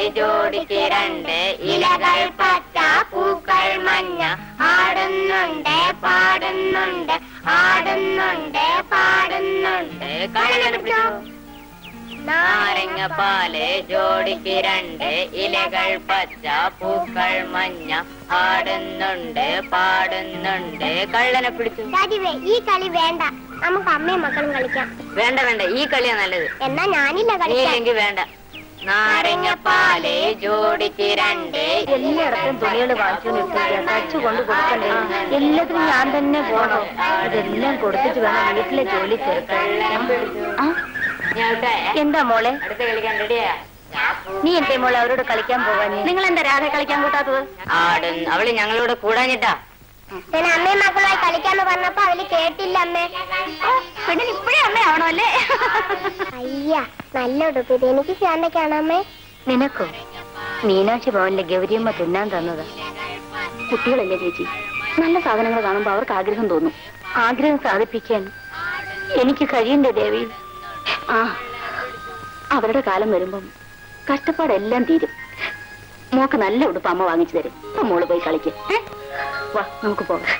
ജോഡിക്ക് രണ്ട് ഇലകൾ പച്ച പൂക്കൾ മഞ്ഞ ആടുന്നുണ്ട് പാടുന്നുണ്ട് ആടുന്നുണ്ട് പാടുന്നുണ്ട് കളഞ്ഞു നാരങ്ങ പാല് ജോഡിക്ക് രണ്ട് ഇലകൾ പച്ച പൂക്കൾ മഞ്ഞ ആടുന്നുണ്ട് പാടുന്നുണ്ട് കള്ളനെ പിടിച്ചു രാജീവേ ഈ കളി വേണ്ട നമുക്ക് അമ്മയും മക്കളും കളിക്കാം വേണ്ട വേണ്ട ഈ കളിയാ നല്ലത് എന്നാ ഞാനില്ല കളിക്കാൻ നീല്ലെങ്കിൽ വേണ്ട നാരങ്ങ പാല് ജോഡിക്ക് രണ്ട് എല്ലായിടത്തും തുണികൾ വാങ്ങിച്ചു നിർത്തില്ല തച്ചു കൊണ്ട് കൊടുക്കണ്ടേ എല്ലാത്തിനും ഞാൻ തന്നെ പോകണം ഇതെല്ലാം കൊടുത്തിട്ട് വേണം വീട്ടിലെ ജോലി തീർക്കാൻ ആ, ഞാൻ വിട്ടേ. എന്താ മോളെ അടുത്ത കളിക്കാൻ റെഡിയാ നീ എന്തേ മോളെ അവരോട് കളിക്കാൻ പോകാൻ നിങ്ങൾ എന്താ രാധ കളിക്കാൻ കൂട്ടാത്തത് ആടും അവള് ഞങ്ങളോട് കൂടാഞ്ഞിട്ടാ ഞാൻ അമ്മയും മക്കളുമായി കളിക്കാന്ന് പറഞ്ഞപ്പോ അവര് കേട്ടില്ല അമ്മേ പെണ്ണിന് ഇപ്പഴേ അമ്മയാവണോ അല്ലേ അയ്യ നല്ല ഉടുപ്പ് ഇത് എനിക്ക് ശാന്തക്കാണ് അമ്മേ നിനക്കോ മീനാക്ഷി ഭവനിലെ ഗൗരിയമ്മ തിന്നാൻ തന്നത് കുട്ടികളല്ലേ ചേച്ചി നല്ല സാധനങ്ങൾ കാണുമ്പോ അവർക്ക് ആഗ്രഹം തോന്നും ആഗ്രഹം സാധിപ്പിക്കാൻ എനിക്ക് കഴിയണ്ടേ ദേവി ആ അവരുടെ കാലം വരുമ്പം കഷ്ടപ്പാടെല്ലാം തീരും മോക്ക് നല്ല ഉടുപ്പ് അമ്മ വാങ്ങിച്ചു തരും അപ്പൊ മോള് പോയി കളിക്കും വാ നമുക്ക് പോകാം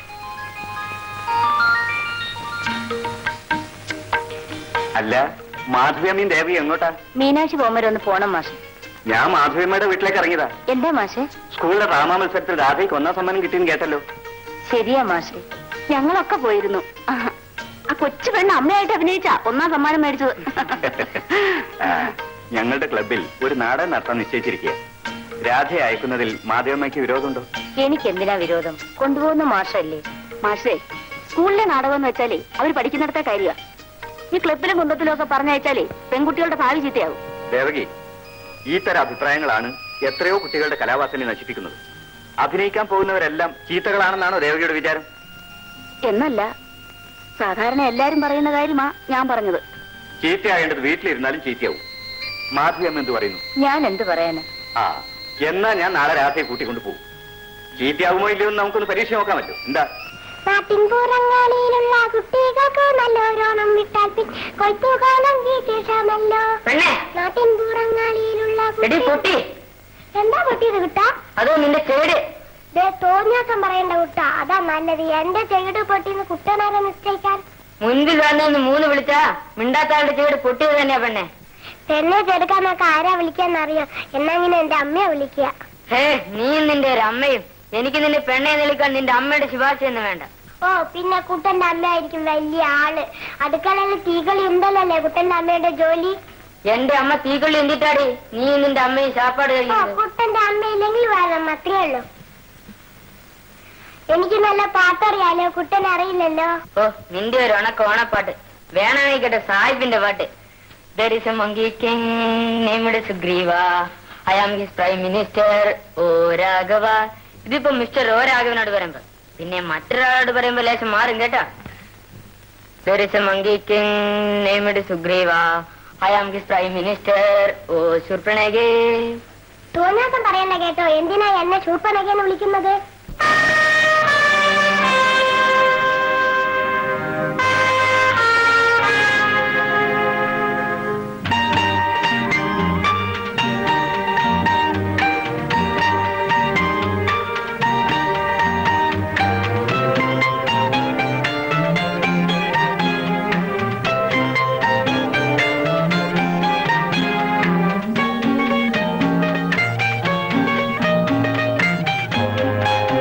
അല്ല മാധവിയമ്മയും ദേവി എങ്ങോട്ടാ മീനാക്ഷി പോകുമ്പോൾ ഒന്ന് പോണം മാഷെ ഞാൻ മാധവിയമ്മയുടെ വീട്ടിലേക്ക് ഇറങ്ങിയതാ എന്താ മാഷെ സ്കൂളിലെ ഡ്രാമ മത്സരത്തിൽ രാധയ്ക്ക് ഒന്നാം സമ്മാനം കിട്ടിയെന്ന് കേട്ടല്ലോ ശരിയാ മാഷെ ഞങ്ങളൊക്കെ പോയിരുന്നു ആ, ആ കൊച്ചു പെണ്ണ് അമ്മയായിട്ട് അഭിനയിച്ച ഒന്നാം സമ്മാനം മേടിച്ചത് ആ, ഞങ്ങളുടെ ക്ലബിൽ ഒരു നാടകം നടത്താൻ നിശ്ചയിച്ചിരിക്കുക രാധയെ അയക്കുന്നതിൽ മാധവിയമ്മയ്ക്ക് വിരോധമുണ്ടോ എനിക്ക് എന്തിനാ വിരോധം കൊണ്ടുപോകുന്ന മാഷല്ലേ മാഷേ സ്കൂളിലെ നാടകം എന്ന് വെച്ചാലേ അവർ പഠിക്കുന്നിടത്തെ കാര്യ ഈ ക്ലബിലും കുന്തത്തിലും ഒക്കെ പറഞ്ഞയച്ചാലേ പെൺകുട്ടികളുടെ ഭാവി ചീത്തയാവും ദേവകി ഈ തരം അഭിപ്രായങ്ങളാണ് എത്രയോ കുട്ടികളുടെ കലാവാസനെ നശിപ്പിക്കുന്നത് അഭിനയിക്കാൻ പോകുന്നവരെല്ലാം ചീത്തകളാണെന്നാണോ ദേവകിയുടെ വിചാരം എന്നല്ല സാധാരണ എല്ലാരും പറയുന്ന കാര്യമാ ഞാൻ പറഞ്ഞത് ചീത്തയാകേണ്ടത് വീട്ടിലിരുന്നാലും ചീത്തയാവും മാധവിയമ്മ എന്ത് പറയുന്നു ഞാൻ എന്ത് പറയാന് ആ എന്നാ ഞാൻ നാളെ രാത്രി കൂട്ടിക്കൊണ്ടു പോകും ചീത്തയാകുമോ ഇല്ലയോ എന്ന് നമുക്കൊന്ന് പരീക്ഷ നോക്കാമല്ലോ എന്താ നാട്ടിൻപുറങ്ങളിലുള്ള കുട്ടികൾക്ക് നല്ലൊരോണം വിട്ടാൽ പിൻ കൊയ്ത്തുകാലം വിശേഷമല്ലോ പെണ്ണേ നാട്ടിൻപുറങ്ങളിലുള്ള എടി കുട്ടി- പൊട്ടി എന്താ പൊട്ടിയത് കുട്ടാ അതോ നിന്റെ ചേട് ദേ തോന്നിയാസം പറയണ്ട കുട്ടാ അതാ നല്ലത് എന്റെ ചെകിട് പൊട്ടിന്ന് കുട്ടനാരെ നിശ്ചയിക്കാൻ മുൻപിൽ വന്നെന്ന് മൂന്ന് വിളിച്ചാ മിണ്ടാത്ത ആളുടെ ചേട് പൊട്ടിയത് തന്നെയാ പെണ്ണെ പെണ്ണെ ചെടുക്കാന്നൊക്കെ ആരാ വിളിക്കാന്നറിയോ എന്നാങ്ങനെ എന്റെ അമ്മയെ വിളിക്കുക ഹേ നീയും നിന്റെ ഒരു അമ്മയും എനിക്ക് നിന്റെ പെണ്ണെ നിൽക്കാൻ നിന്റെ അമ്മയുടെ ശുപാർശ എന്ന് വേണ്ട ഓ പിന്നെ കുട്ടന്റെ അമ്മയായിരിക്കും വലിയ ആള് അടുക്കളയിൽ തീകളി ഉണ്ടല്ലോ കുട്ടന്റെ അമ്മയുടെ ജോലി എന്റെ അമ്മ തീക്കൊള്ളി എന്തിട്ടാടി നീ നിന്റെ അമ്മയും ചാപ്പാട് ഓ കഴിക്കുന്നത് കുട്ടന്റെ അമ്മയില്ലെങ്കിൽ വരണം അത്രേ ഉള്ളൂ എനിക്ക് നല്ല പാട്ടറിയാലോ കുട്ടൻ അറിയില്ലല്ലോ ഓ നിന്റെ ഒരു ഉണക്ക ഓണപ്പാട്ട് വേണമെന്നിക്കട്ടെ സാഹിബിന്റെ പാട്ട് There is a monkey king named Sugriva. I am his prime minister. ഓ രാഘവ ഇതിപ്പോ മിസ്റ്റർ ഓ രാഘവനോട് പറയുമ്പോ പിന്നെ മറ്റൊരാളോട് പറയുമ്പോ ലേശം മാറും കേട്ടാ There is a monkey king named Sugriva. I am his prime minister. ഓ ശൂർപ്പണകേ തോന്നാസം പറയണ്ട കേട്ടോ എന്തിനാ എന്നെ ശൂർപ്പനകയെന്ന് വിളിക്കുന്നത് ആ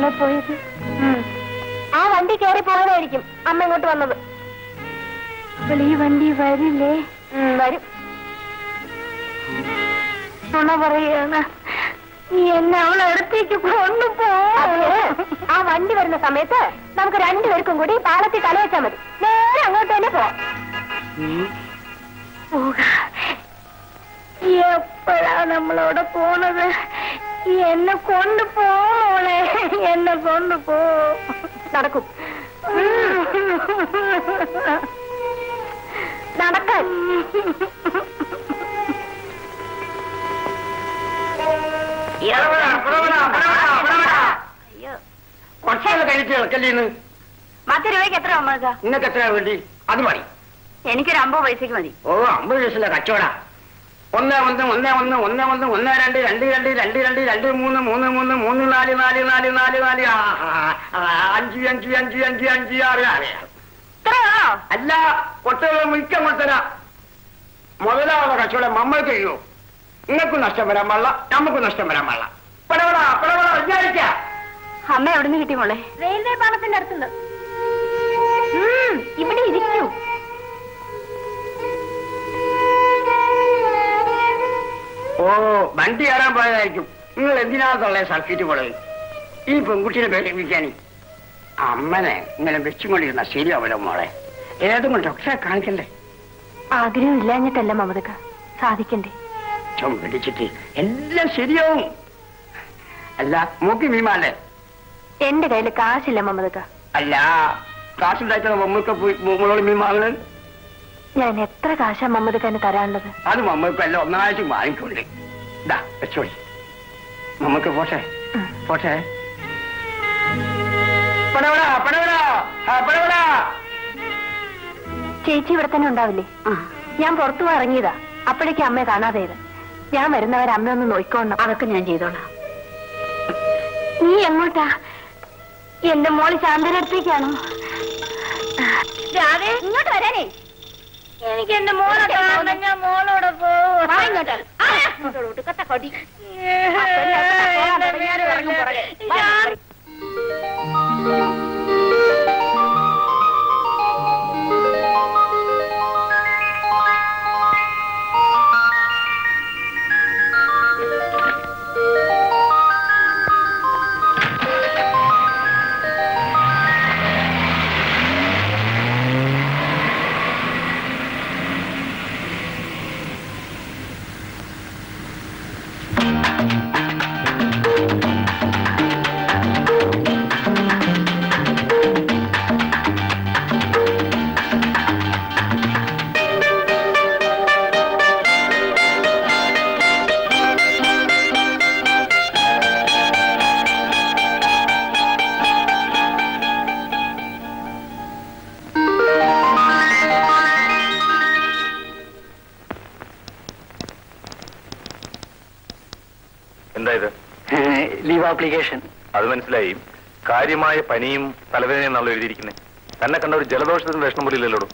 അമ്മ പോയത് ആ വണ്ടി കയറി പോകാനായിരിക്കും അമ്മ ഇങ്ങോട്ട് വന്നത് അപ്പോൾ ഈ വണ്ടി വരില്ലേ ഉം, വരും നുണ പറയാണ് നീ എന്നെ അവളെ അടുത്തേക്ക് കൊണ്ടുപോ അതിന് ആ വണ്ടി വരുന്ന സമയത്ത് നമുക്ക് രണ്ടുപേർക്കും കൂടി പാലത്തിൽ തലവെച്ചാൽ മതി നേരെ അങ്ങോട്ട് തന്നെ പോവാം എപ്പോഴാ നമ്മളവിടെ പോണത് എന്നെ കൊണ്ടുപോളെ എന്നെ കൊണ്ടുപോ നടക്കും നടക്കാൻ കുറച്ചാൾ കഴിച്ച് ഇളക്കല്ലേന്ന് പത്ത് രൂപയ്ക്ക് എത്ര അമ്മക്ക നിങ്ങൾക്ക് എത്ര വേണ്ടി അത് മതി എനിക്കൊരു അമ്പത് പൈസക്ക് മതി ഓ അമ്പത് ദിവസത്തിലെ കച്ചവട ഒന്ന് ഒന്ന് ഒന്ന് ഒന്ന് ഒന്ന് ഒന്ന് ഒന്ന് രണ്ട് രണ്ട് രണ്ട് രണ്ട് രണ്ട് രണ്ട് മൂന്ന് മൂന്ന് മൂന്ന് മൂന്ന് നാല് നാല് നാല് നാല് നാല് ആ, ആ, ആ, അഞ്ച് അഞ്ച് അഞ്ച് അഞ്ച് അഞ്ച് ആറ് ആറ് ആറ്. ഇത്രയാണോ അല്ല കൊട്ടുകൾ മിക്ക കൊട്ടന മുതലാവുന്ന കച്ചവടം നമ്മൾ കഴിയൂ നിങ്ങൾക്കും നഷ്ടം വരാൻ പാടില്ല നമുക്കും നഷ്ടം വരാൻ പാടില്ല പടവട പടവട വിചാരിക്ക അമ്മ എവിടെ നിന്ന് കിട്ടി മോളെ റെയിൽവേ പാളത്തിന്റെ അടുത്തുണ്ട് ഇവിടെ ഇരിക്കൂ ഓ വണ്ടി കയറാൻ പോയതായിരിക്കും നിങ്ങൾ എന്തിനാത്തുള്ള സർക്കിറ്റ് പോളത് ഈ പെൺകുട്ടിയെ പേടിപ്പിക്കാനി അമ്മനെ ഇങ്ങനെ വെച്ചുകൊണ്ടിരുന്ന ശരിയാവില്ല മോളെ ഏതും ഡോക്ടറെ കാണിക്കണ്ടേ ആഗ്രഹം ഇല്ലാഞ്ഞിട്ടല്ല മമതക്ക സാധിക്കണ്ടേ ചും പിടിച്ചിട്ട് എല്ലാം ശരിയാവും അല്ല മൂക്കി മീമാല്ലേ എന്റെ കയ്യിൽ കാശില്ല മമതക്ക അല്ല കാശുണ്ടായിട്ടുള്ള മമ്മൂക്ക പോയി മോളോട് മീൻ വാങ്ങണത് ഞാൻ എത്ര കാശാ മമതക്കാന് തരാനുള്ളത് അത് മമ്മൂക്ക എല്ലാം ഒന്നാഴ്ച വാങ്ങിക്കൊണ്ട് ഇതാ വെച്ചോളി മമ്മൂക്ക പോട്ടെ പോട്ടെ പടവടാ പടവടാ ആ, പടവടാ ചേച്ചി ഇവിടെ തന്നെ ഉണ്ടാവില്ലേ ഞാൻ പുറത്തു പോയി ഇറങ്ങിയതാ അപ്പോഴേക്കും അമ്മയെ കാണാതെയത് ഞാൻ വരുന്നവരെ അമ്മ ഒന്ന് നോയിക്കോണം അതൊക്കെ ഞാൻ ചെയ്തോളാം നീ എങ്ങോട്ടാ എന്റെ മോള് ശാന്തനടുത്തേക്കാണോ രാധേ ഇങ്ങോട്ട് വരാനേ എനിക്ക് എന്റെ മോളെ കാണണം ഞാൻ മോളോട് പോവും വാ ഇങ്ങോട്ട്. ആ, ഇങ്ങോട്ട് ഒടുക്കത്തെ കൊടി. ഞാൻ എന്താ ഇത് ലീവ് ആപ്ലിക്കേഷൻ അത് മനസ്സിലായി കാര്യമായ പനിയും തലവേദനയും എന്നുള്ള എഴുതിയിരിക്കുന്നത് തന്നെ കണ്ട ഒരു ജലദോഷത്തിന്റെ ലക്ഷണം പോലും ഇല്ലല്ലോ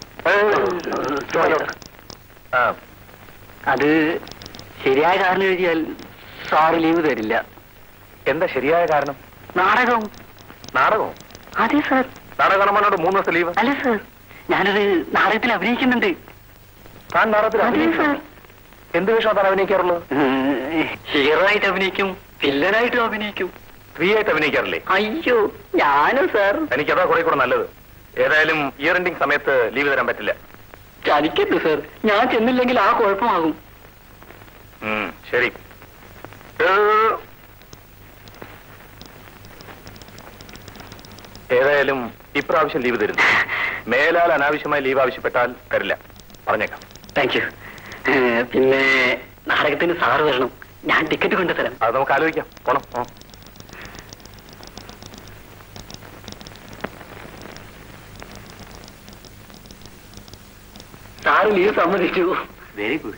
ആ അത് ശരിയായ കാരണം എഴുതിയാൽ സാറ് ലീവ് തരില്ല എന്താ ശരിയായ കാരണം നാടകം നാടകമോ അതെ സാർ നാടകമാണോട് മൂന്ന് ദിവസം ലീവ് അല്ല സാർ ഞാനത് നാടകത്തിൽ അഭിനയിക്കുന്നുണ്ട് താൻ നാടകത്തിൽ അതെ അഭിനയിക്കും സാർ എന്ത് വേഷം താൻ അഭിനയിക്കാറുള്ളത് ഹീറോ ആയിട്ട് അഭിനയിക്കും വില്ലനായിട്ടും അഭിനയിക്കും സ്ത്രീ ആയിട്ട് അഭിനയിക്കാറില്ലേ അയ്യോ ഞാനും സാർ എനിക്കതാ കുറെ കൂടെ നല്ലത് ഏതായാലും ഇയർ എൻഡിങ് സമയത്ത് ലീവ് തരാൻ പറ്റില്ല ചതിക്കരുത് സാർ ഞാൻ ചെന്നില്ലെങ്കിൽ ആ കുഴപ്പമാകും ഉം, ശരി ഏ, ഏതായാലും ഇപ്രാവശ്യം ലീവ് തരുന്നു മേലാൽ അനാവശ്യമായി ലീവ് ആവശ്യപ്പെട്ടാൽ തരില്ല പറഞ്ഞേക്കാം താങ്ക് യു പിന്നെ നാടകത്തിന് സാറ് വരണം ഞാൻ ടിക്കറ്റ് കൊണ്ടുതരാം അത് നമുക്ക് ആലോചിക്കാം പോണം ആ. സാറ് ലീവ് സമ്മതിച്ചു വെരി ഗുഡ്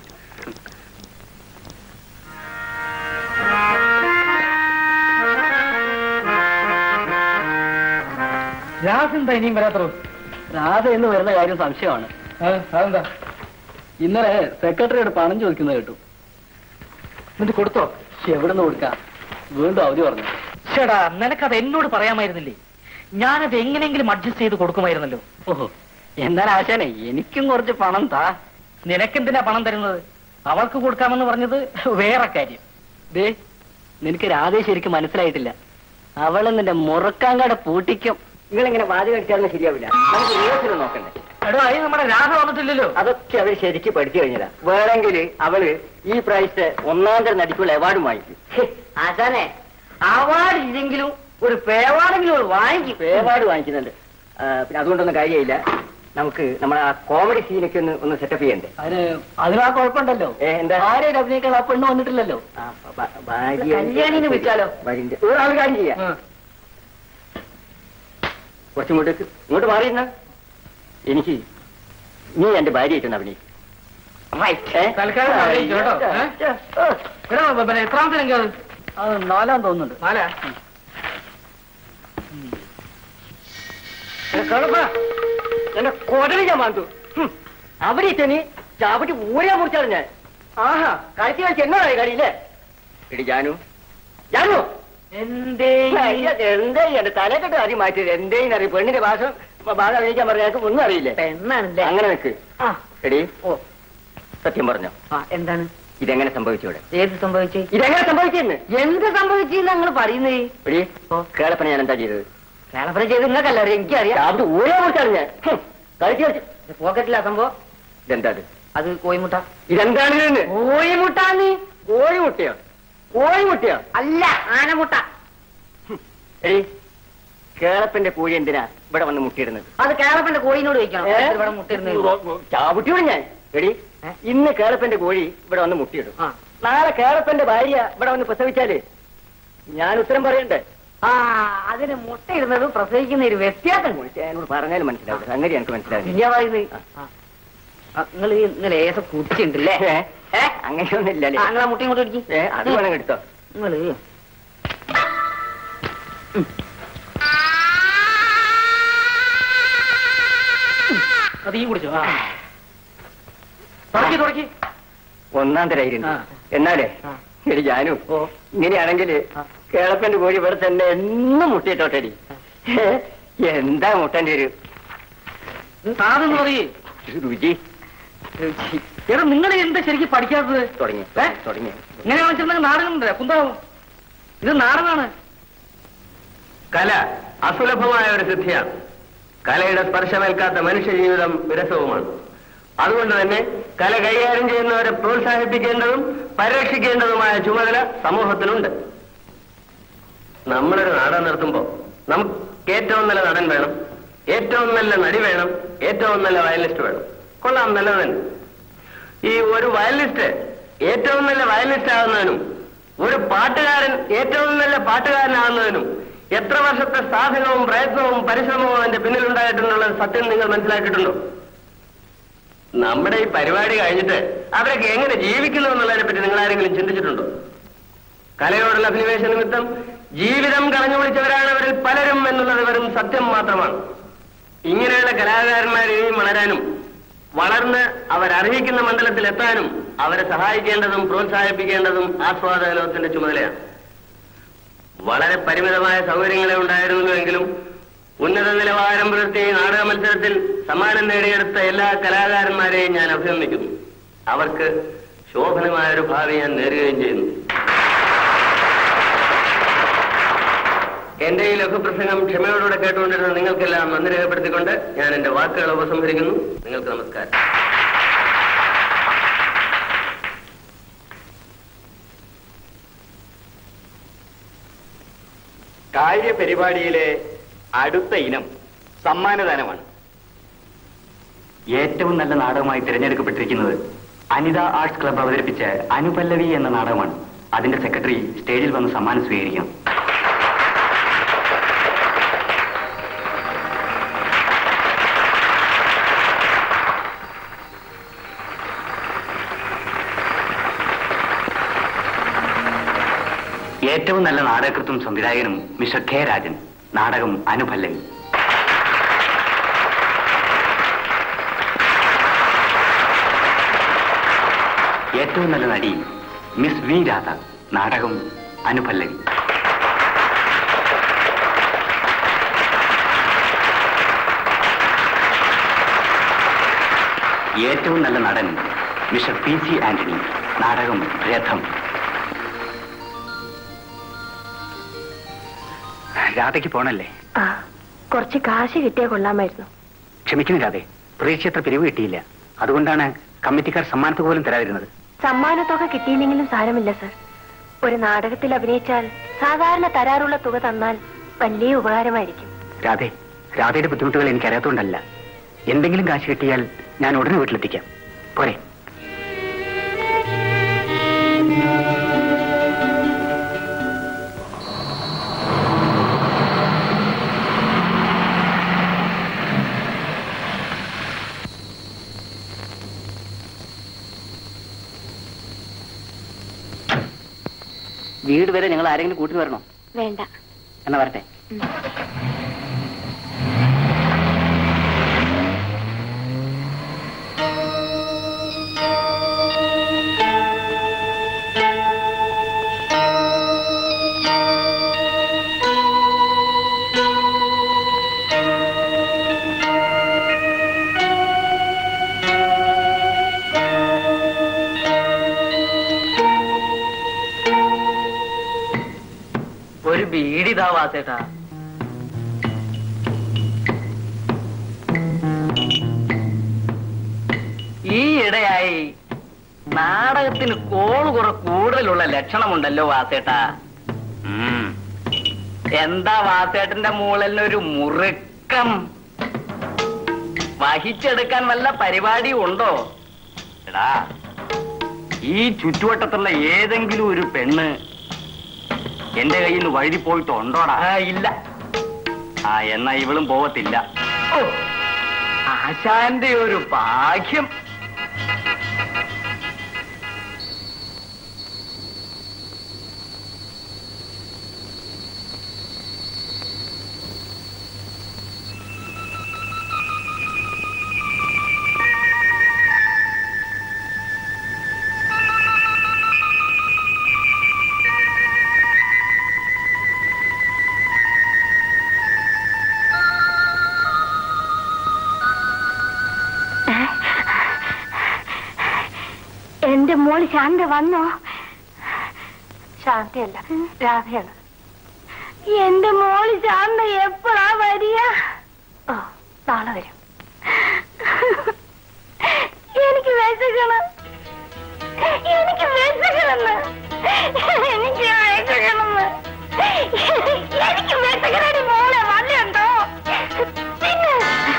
രാസ് എന്താ ഇനിയും വരാത്തോ രാധ എന്ന് വരുന്ന കാര്യം സംശയമാണ് അതെന്താ ഇന്നലെ സെക്രട്ടറിയോട് പണം ചോദിക്കുന്നത് കേട്ടു എന്നിട്ട് കൊടുത്തോ എവിടെ നിന്ന് കൊടുക്കാം വീണ്ടും അവധി പറഞ്ഞു ചേടാ നിനക്കത് എന്നോട് പറയാമായിരുന്നില്ലേ ഞാനത് എങ്ങനെയെങ്കിലും അഡ്ജസ്റ്റ് ചെയ്ത് കൊടുക്കുമായിരുന്നല്ലോ ഓഹോ എന്നാൽ ആശാനെ എനിക്കും കുറച്ച് പണം താ നിനക്കെന്തിനാ പണം തരുന്നത് അവൾക്ക് കൊടുക്കാമെന്ന് പറഞ്ഞത് വേറെ കാര്യം ദേ നിനക്ക് രാധേ ശരിക്കും മനസ്സിലായിട്ടില്ല അവള് നിന്റെ മുറക്കാങ്കട പൂട്ടിക്കും നിങ്ങളിങ്ങനെ വാചകം അടിച്ചാലും ശരിയാവില്ല നമുക്ക് റിഹേഴ്സൽ നോക്കണ്ടേ എടോ അതിന് നമ്മുടെ രാധ വന്നിട്ടില്ലല്ലോ അതൊക്കെ അവര് ശരിക്ക് പഠിച്ചു കഴിഞ്ഞതാ വേണമെങ്കിൽ അവള് ഈ പ്രാവശ്യത്തെ ഒന്നാം തരം നടിക്കുള്ള അവാർഡും വാങ്ങിക്കും ആശാനെ അവാർഡ് ഇല്ലെങ്കിലും ഒരു പേവാർഡെങ്കിലും ഒരു വാങ്ങിക്കും അവാർഡ് വാങ്ങിക്കുന്നുണ്ട് ആ, പിന്നെ അതുകൊണ്ടൊന്നും കാര്യമില്ല നമുക്ക് നമ്മുടെ ആ കോമഡി സീനൊക്കെ ഒന്ന് ഒന്ന് സെറ്റപ്പ് ചെയ്യണ്ടേ അതിന് അതിനാ കുഴപ്പമുണ്ടല്ലോ ഏ, എന്താ ആരെയും അഭിനയിക്കാൻ ആ പെണ്ണ് വന്നിട്ടില്ലല്ലോ ആ, ഭ- ഭാര്യ- കല്യാണിനെ വിളിച്ചാലോ? ഭാര്യന്റെ- ഒരാൾ കാര്യം ചെയ്യാം ആ. കുറച്ചിങ്ങോട്ടേക്ക് ഇങ്ങോട്ട് മാറിയിരുന്ന എനിക്ക് നീ എന്റെ ഭാര്യ ആയിട്ടാണ് അഭിനയിക്കും ഏ? തൽക്കാലം അഭിനയിച്ചു കേട്ടോ, ഏ? ഓ, എടോ പിന്നെ എത്രാമത്തെ അത് അത് നാലാം തോന്നുന്നുണ്ട് നാല എന്റെ കൊടലി ഞാൻ മാന്തു അവിടെ നീ ചാപ്പട്ടി ഊരാ മുറിച്ചാണ് ഞാൻ ആഹാ കളിച്ച് കളിച്ച് എന്നോടായി കളിയില്ലേ എടി ജാനു ജാനു എന്തേ അയ്യ, എന്തേ എന്റെ തലക്കെട്ട് ആദ്യം മാറ്റിയത് എന്തേ അറിയും പെണ്ണിന്റെ ഭാഷ ഭാഷ അറിയിക്കാൻ പറഞ്ഞ ഞങ്ങൾക്ക് ഒന്നും അറിയില്ലേ പെണ്ണാണല്ലേ അങ്ങനെ നിൽക്ക് ആ എടി ഓ സത്യം പറഞ്ഞോ ആ എന്താണ് ഇതെങ്ങനെ സംഭവിച്ചു ഇവിടെ ഏത് സംഭവിച്ചു ഇതെങ്ങനെ സംഭവിച്ചെന്ന് എന്ത് സംഭവിച്ചു നിങ്ങൾ പറയുന്നത് എടി കേളപ്പന ഞാൻ എന്താ ചെയ്തത് കേളപ്പുരം ചെയ്ത് നിങ്ങൾക്കല്ല അറിയാം എനിക്കറിയാം ചാപ്പട്ടി ഊരാ മുറിച്ചാണ് ഞാൻ ഹും, കളിച്ച് കളിച്ച് പോക്കറ്റിലാ സംഭവം ഇതെന്താ ഇത് അത് കോയിമുട്ട ഇതെന്താണ് ഇതിന്ന്? കോയിമുട്ടാന്ന് കോഴിമുട്ടയോ കോഴിമുട്ടയോ അല്ല ആനമുട്ട എടി കേളപ്പന്റെ കോഴി എന്തിനാ ഇവിടെ വന്ന് മുട്ടിയിടുന്നത് അത് കേളപ്പന്റെ കോയിനോട് വെക്കണം ഏ? ഇവിടെ മുട്ടിരുന്നത് ചാവുട്ടിയോട് ഞാൻ എടി ഏ? ഇന്ന് കേളപ്പന്റെ കോഴി ഇവിടെ വന്ന് മുട്ടിയിടും ആ നാളെ കേളപ്പന്റെ ഭാര്യ ഇവിടെ വന്ന് പ്രസവിച്ചാല് ഞാൻ ഉത്തരം പറയണ്ടേ ആ അതിന് മുട്ടയിടുന്നതും പ്രസവിക്കുന്ന ഒരു വ്യത്യാസം എന്നോട് പറഞ്ഞാലും മനസ്സിലാവും സംഗതി എനിക്ക് മനസ്സിലാവില്ല ഇല്ല പറയുന്നത് നിങ്ങൾ ഇന്നലെ ഏസ കുടിച്ചിട്ടുണ്ടല്ലേ ഏ? ഏ അങ്ങനെയൊന്നും ഇല്ലല്ലേ നിങ്ങളെ മുട്ടയും കൊണ്ട് ഇടിക്കും ഏ അത് വേണം എടുത്തോ നിങ്ങള് അത് ഈ കുടിച്ചോ ആ തുടക്കി തുടക്കി ഒന്നാം തരായിരുന്നു ആ. എന്നാലേ ആ. എടി ജാനു ഓ ഇങ്ങനെയാണെങ്കിൽ ആ. കേളപ്പന്റെ കോഴി ഇവിടെ തന്നെ എന്നും മുട്ടിയിട്ടോട്ടെടി ഏ? എന്താ മുട്ടന്റെ ഒരു സാധനം പറയേ രുചി എടാ നിങ്ങൾ എന്താ ശരിക്കും പഠിക്കാത്തത് തുടങ്ങി ഏ? തുടങ്ങി ഇങ്ങനെ കാണിച്ചിട്ടുണ്ടെങ്കിൽ നാടകമുണ്ട് കുന്താവും ഇത് നാടകമാണ് കല അസുലഭമായ ഒരു സിദ്ധിയാണ് കലയുടെ സ്പർശമേൽക്കാത്ത മനുഷ്യ ജീവിതം വിരസവുമാണ് അതുകൊണ്ട് തന്നെ കല കൈകാര്യം ചെയ്യുന്നവരെ പ്രോത്സാഹിപ്പിക്കേണ്ടതും പരിരക്ഷിക്കേണ്ടതുമായ ചുമതല സമൂഹത്തിനുണ്ട് നമ്മളൊരു നാടകം നിർത്തുമ്പോൾ നമുക്ക് ഏറ്റവും നല്ല നടൻ വേണം ഏറ്റവും നല്ല നടി വേണം ഏറ്റവും നല്ല വയലിനിസ്റ്റ് വേണം കൊള്ളാം നല്ലത് തന്നെ ഈ ഒരു വയലിനിസ്റ്റ് ഏറ്റവും നല്ല വയലിനിസ്റ്റ് ആകുന്നതിനും ഒരു പാട്ടുകാരൻ ഏറ്റവും നല്ല പാട്ടുകാരനാകുന്നതിനും എത്ര വർഷത്തെ സാധനവും പ്രയത്നവും പരിശ്രമവും അതിന്റെ പിന്നിലുണ്ടായിട്ടുള്ള സത്യം നിങ്ങൾ മനസ്സിലാക്കിയിട്ടുണ്ടോ നമ്മുടെ ഈ പരിപാടി കഴിഞ്ഞിട്ട് അവരൊക്കെ എങ്ങനെ ജീവിക്കുന്നു എന്നുള്ളതിനെ പറ്റി നിങ്ങൾ ആരെങ്കിലും ചിന്തിച്ചിട്ടുണ്ടോ കലയോടുള്ള അഭിനിവേശ നിമിത്തം ജീവിതം കളഞ്ഞു വിളിച്ചവരാണ് അവരിൽ പലരും എന്നുള്ളത് വെറും സത്യം മാത്രമാണ് ഇങ്ങനെയുള്ള കലാകാരന്മാർ ഇനിയും വളരാനും വളർന്ന് അവരർഹിക്കുന്ന മണ്ഡലത്തിൽ എത്താനും അവരെ സഹായിക്കേണ്ടതും പ്രോത്സാഹിപ്പിക്കേണ്ടതും ആസ്വാദക ലോകത്തിന്റെ ചുമതലയാണ് വളരെ പരിമിതമായ സൗകര്യങ്ങളെ ഉണ്ടായിരുന്നുവെങ്കിലും ഉന്നത നിലവാരം പുലർത്തിയ ഈ നാടക മത്സരത്തിൽ സമ്മാനം നേടിയെടുത്ത എല്ലാ കലാകാരന്മാരെയും ഞാൻ അഭിനന്ദിക്കുന്നു അവർക്ക് ശോഭനമായ ഒരു ഭാവി ഞാൻ നേരുകയും ചെയ്യുന്നു എന്റെ ഈ ലഘുപ്രസംഗം ക്ഷമയോടുകൂടെ കേട്ടുകൊണ്ടിരുന്ന നിങ്ങൾക്കെല്ലാം നന്ദി രേഖപ്പെടുത്തിക്കൊണ്ട് ഞാൻ എന്റെ വാക്കുകൾ ഉപസംഹരിക്കുന്നു നിങ്ങൾക്ക് നമസ്കാരം കായിക പരിപാടിയിലെ അടുത്ത ഇനം സമ്മാനദാനമാണ് ഏറ്റവും നല്ല നാടകമായി തിരഞ്ഞെടുക്കപ്പെട്ടിരിക്കുന്നത് അനിത ആർട്സ് ക്ലബ്ബ് അവതരിപ്പിച്ച അനുപല്ലവി എന്ന നാടകമാണ് അതിന്റെ സെക്രട്ടറി സ്റ്റേജിൽ വന്ന് സമ്മാനം സ്വീകരിക്കണം ഏറ്റവും നല്ല നാടകകൃത്തും സംവിധായകനും മിസ്റ്റർ കെ രാജൻ നാടകം അനുപല്ലവി ഏറ്റവും നല്ല നടി മിസ് വി രാധ നാടകം അനുപല്ലവി ഏറ്റവും നല്ല നടൻ മിസ്റ്റർ പി സി ആന്റണി നാടകം രഥം രാധയ്ക്ക് പോണല്ലേ ആ കുറച്ച് കാശ് കിട്ടിയാൽ കൊള്ളാമായിരുന്നു ക്ഷമിക്കുന്നു രാധെ പ്രതീക്ഷയത്ര പിരിവ് കിട്ടിയില്ല അതുകൊണ്ടാണ് കമ്മിറ്റിക്കാർ സമ്മാനത്ത് പോലും തരാതിരുന്നത് സമ്മാനത്തുക കിട്ടിയില്ലെങ്കിലും സാരമില്ല സർ ഒരു നാടകത്തിൽ അഭിനയിച്ചാൽ സാധാരണ തരാറുള്ള തുക തന്നാൽ വലിയ ഉപകാരമായിരിക്കും രാധെ രാധയുടെ ബുദ്ധിമുട്ടുകൾ എനിക്ക് അറിയാത്തതുകൊണ്ടല്ല എന്തെങ്കിലും കാശ് കിട്ടിയാൽ ഞാൻ ഉടനെ വീട്ടിലെത്തിക്കാം പോരെ വീട് വരെ ഞങ്ങൾ ആരെങ്കിലും കൂട്ടി വരണോ വേണ്ട എന്നാ വരട്ടെ ഒരു ബീഡിതാ വാസേട്ടാ ഈ ഇടയായി നാടകത്തിന് കോള് കുറെ കൂടുതലുള്ള ലക്ഷണമുണ്ടല്ലോ വാസേട്ടാ ഉം. എന്താ വാസേട്ടന്റെ മൂളലിനൊരു മുറുക്കം വഹിച്ചെടുക്കാൻ വല്ല പരിപാടിയും ഉണ്ടോ എടാ ഈ ചുറ്റുവട്ടത്തുള്ള ഏതെങ്കിലും ഒരു പെണ്ണ് എന്റെ കയ്യിൽ നിന്ന് വഴുതി പോയിട്ടുണ്ടോടാ ആ, ഇല്ല ആ എന്നാ ഇവളും പോവത്തില്ല ഓ ആശാന്റെ ഒരു ഭാഗ്യം എന്റെ മോള് ശാന്ത വന്നോ ശാന്തയല്ല രാധയാണ് എന്റെ മോള് ശാന്ത എപ്പോഴാ വരിക ഓ നാളെ വരും എനിക്ക് വിശക്കണം എനിക്ക് വിശക്കണമെന്ന് എനിക്ക് വിശക്കണമെന്ന് എനിക്ക് വിശക്കണടി മോളെ വല്ലയുണ്ടോ പിന്നെ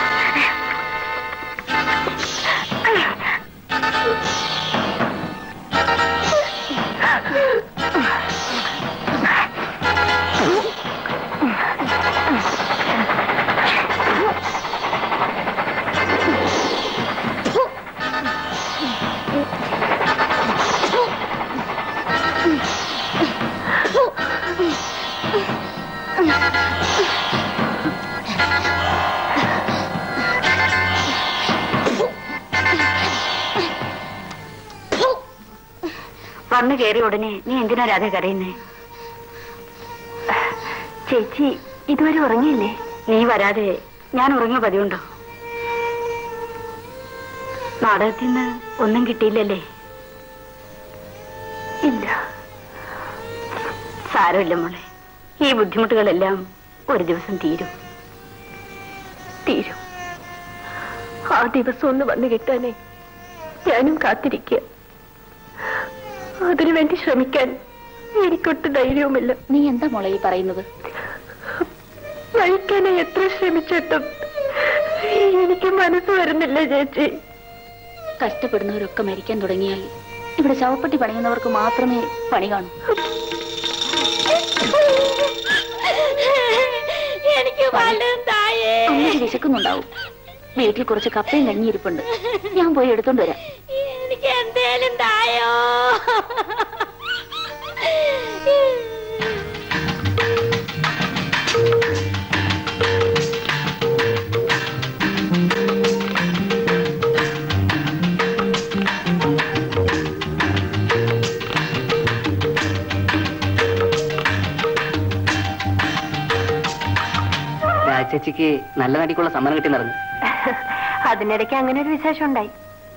വന്നു കയറിയ ഉടനെ നീ എന്തിനാ രാധ കരയുന്നേ ചേച്ചി ഇതുവരെ ഉറങ്ങിയില്ലേ നീ വരാതെ ഞാൻ ഉറങ്ങ പതിവുണ്ടോ നാടകത്തിൽ നിന്ന് ഒന്നും കിട്ടിയില്ലല്ലേ ഇല്ല സാരമില്ല മോളെ ഈ ബുദ്ധിമുട്ടുകളെല്ലാം ഒരു ദിവസം തീരും തീരും ആ ദിവസം ഒന്ന് വന്നു കിട്ടാനേ ഞാനും കാത്തിരിക്കുക അതിനു വേണ്ടി ശ്രമിക്കാൻ എനിക്കൊട്ട് ധൈര്യവുമില്ല നീ എന്താ മോളെ ഈ പറയുന്നത് നയിക്കാനെ എത്ര ശ്രമിച്ചിട്ടും എനിക്ക് മനസ്സ് വരുന്നില്ല ചേച്ചി കഷ്ടപ്പെടുന്നവരൊക്കെ മരിക്കാൻ തുടങ്ങിയാൽ ഇവിടെ ശവപ്പെട്ടി പണിയുന്നവർക്ക് മാത്രമേ പണി കാണൂ എനിക്ക് അമ്മയ്ക്ക് വിശക്കുന്നുണ്ടാവും വീട്ടിൽ കുറച്ച് കപ്പയും കഞ്ഞിയിരിപ്പുണ്ട് ഞാൻ പോയി എടുത്തോണ്ട് വരാം എനിക്ക് എന്തേലും തായോ രാജേച്ചിക്ക് നല്ല നടിക്കുള്ള സമ്മാനം കിട്ടി നടന്നു അതിനിടയ്ക്ക് അങ്ങനെ ഒരു വിശേഷം ഉണ്ടായി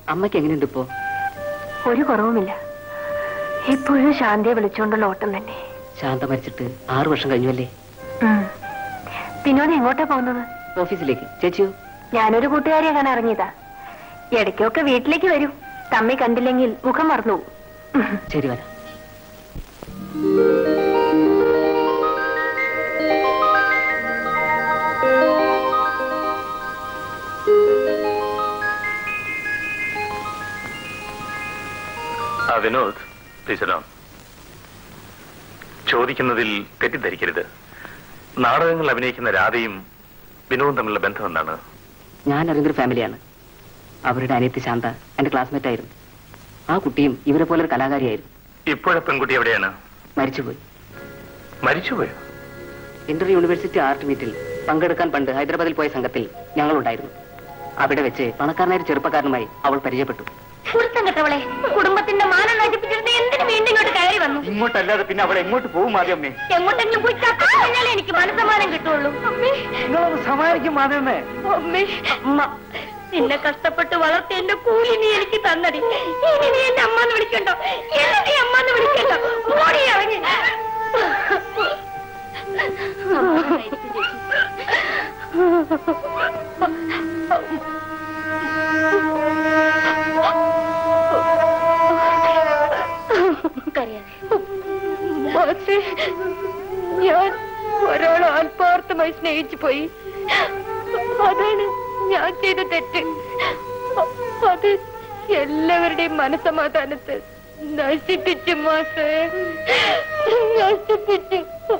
അമ്മയ്ക്ക് എങ്ങനെയുണ്ട് ഇപ്പോ ഒരു കുറവുമില്ല ഇപ്പോഴും ശാന്തിയെ വിളിച്ചുകൊണ്ടുള്ള ഓട്ടം തന്നെ ശാന്ത മരിച്ചിട്ട് ആറു വർഷം കഴിഞ്ഞല്ലേ ഉം. വിനോദ് എങ്ങോട്ടാ പോകുന്നത് ഓഫീസിലേക്ക് ചേച്ചിയോ ഞാനൊരു കൂട്ടുകാരിയെ കാണാൻ ഇറങ്ങിയതാ ഇടയ്ക്കൊക്കെ വീട്ടിലേക്ക് വരൂ തമ്മി കണ്ടില്ലെങ്കിൽ മുഖം മറന്നു പോകും. ഉം. ശരി വരാം ആ വിനോദ് പ്ലീസ് ചോദിക്കുന്നതിൽ തെറ്റിദ്ധരിക്കരുത് നാടകങ്ങൾ അഭിനയിക്കുന്ന രാധയും വിനോദും തമ്മിലുള്ള ബന്ധം എന്താണ് ഞാൻ അറിയുന്നൊരു ഫാമിലിയാണ് അവരുടെ അനിയത്തി ശാന്ത എന്റെ ക്ലാസ്മേറ്റ് ആയിരുന്നു ആ കുട്ടിയും ഇവരെ പോലെ ഒരു കലാകാരിയായിരുന്നു ഇപ്പോഴെ പെൺകുട്ടി എവിടെയാണ് മരിച്ചുപോയി മരിച്ചുപോയോ ഇന്റർ യൂണിവേഴ്സിറ്റി ആർട്ട് മീറ്റിൽ പങ്കെടുക്കാൻ പണ്ട് ഹൈദരാബാദിൽ പോയ സംഘത്തിൽ ഞങ്ങളുണ്ടായിരുന്നു അവിടെ വെച്ച് പണക്കാരനായ ഒരു ചെറുപ്പക്കാരനുമായി അവൾ പരിചയപ്പെട്ടു കുരുത്തം കെട്ടവളെ കുടുംബത്തിന്റെ മാനം നശിപ്പിച്ചിട്ട് എന്തിനു വീണ്ടും ഇങ്ങോട്ട് കയറി വന്നു ഇങ്ങോട്ടല്ലാതെ പിന്നെ അവൾ എങ്ങോട്ട് പോകും ആദ്യമേ എങ്ങോട്ടെങ്കിലും പോയി ചത്തു കഴിഞ്ഞാലേ എനിക്ക് മനസ്സമാനം കിട്ടുള്ളൂ അമ്മേ സമാനിക്കും മാധവമേ അമ്മേ അമ്മ നിന്നെ കഷ്ടപ്പെട്ട് വളർത്തി എന്റെ കൂലി നീ എനിക്ക് തന്നടി ഇനി നീ എന്റെ അമ്മന്ന് വിളിക്കണ്ടോ എന്നെ നീ അമ്മന്ന് വിളിക്കണ്ടോ ഓടി ഇറങ്ങി മാസേ, ഞാൻ ഒരാളെ ആത്മാർത്ഥമായി സ്നേഹിച്ചു പോയി അതാണ് ഞാൻ ചെയ്ത തെറ്റ് അത് എല്ലാവരുടെയും മനസമാധാനത്തെ നശിപ്പിച്ചു മാസേ നശിപ്പിച്ചു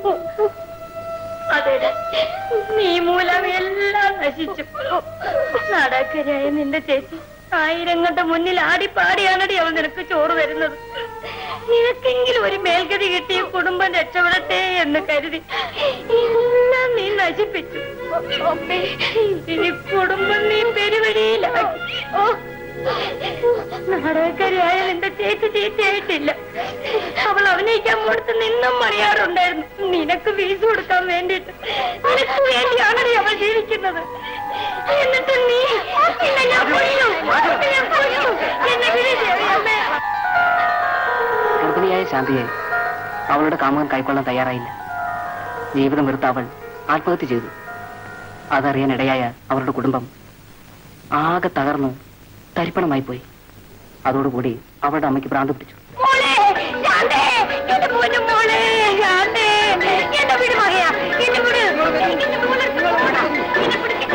അതെ നീ മൂലം എല്ലാം നശിച്ചു നാടാക്കരായ നിന്റെ ചേച്ചി ആയിരങ്ങളുടെ മുന്നിൽ ആടിപ്പാടിയാണടി അവൾ നിനക്ക് ചോറ് തരുന്നത് നിനക്കെങ്കിലും ഒരു മേൽഗതി കിട്ടി ഈ കുടുംബം രക്ഷപ്പെടട്ടെ എന്ന് കരുതി എല്ലാം നീ നശിപ്പിച്ചു അമ്മേ ഇനി കുടുംബം നീ പെരുവഴിയിലാക്കി ഓ നാടകക്കാരിയായ നിന്റെ ചേച്ചി ചേച്ചിയായിട്ടില്ല അവൾ അഭിനയിക്കാൻ കൊടുത്ത് നിന്നും മറിയാറുണ്ടായിരുന്നു നിനക്ക് ഫീസ് കൊടുക്കാൻ വേണ്ടിയിട്ട് നിനക്ക് വേണ്ടിയാണടി അവൾ ജീവിക്കുന്നത് എന്നിട്ട് നീ എന്നെ ഞാൻ കൊല്ലു എന്നെ ഞാൻ കൊല്ലു എന്നെ വിളിച്ചേ ഗർഭിണിയായ ശാന്തിയെ അവളുടെ കാമുകൻ കൈക്കൊള്ളാൻ തയ്യാറായില്ല ജീവിതം വെറുത്ത അവൾ ആത്മഹത്യ ചെയ്തു അതറിയാൻ ഇടയായ അവരുടെ കുടുംബം ആകെ തകർന്ന് തരിപ്പണമായി പോയി അതോടുകൂടി അവളുടെ അമ്മയ്ക്ക് ഭ്രാന്ത് പിടിച്ചു മോളെ ശാന്തേ എന്റെ പൊന്നും മോളെ ശാന്തേ എന്നെ വിട് മകയാ എന്നെ വിട് എനിക്ക് എന്റെ മോളെ അടുത്ത് പോകണം. എന്നെ പിടിക്കട്ടെ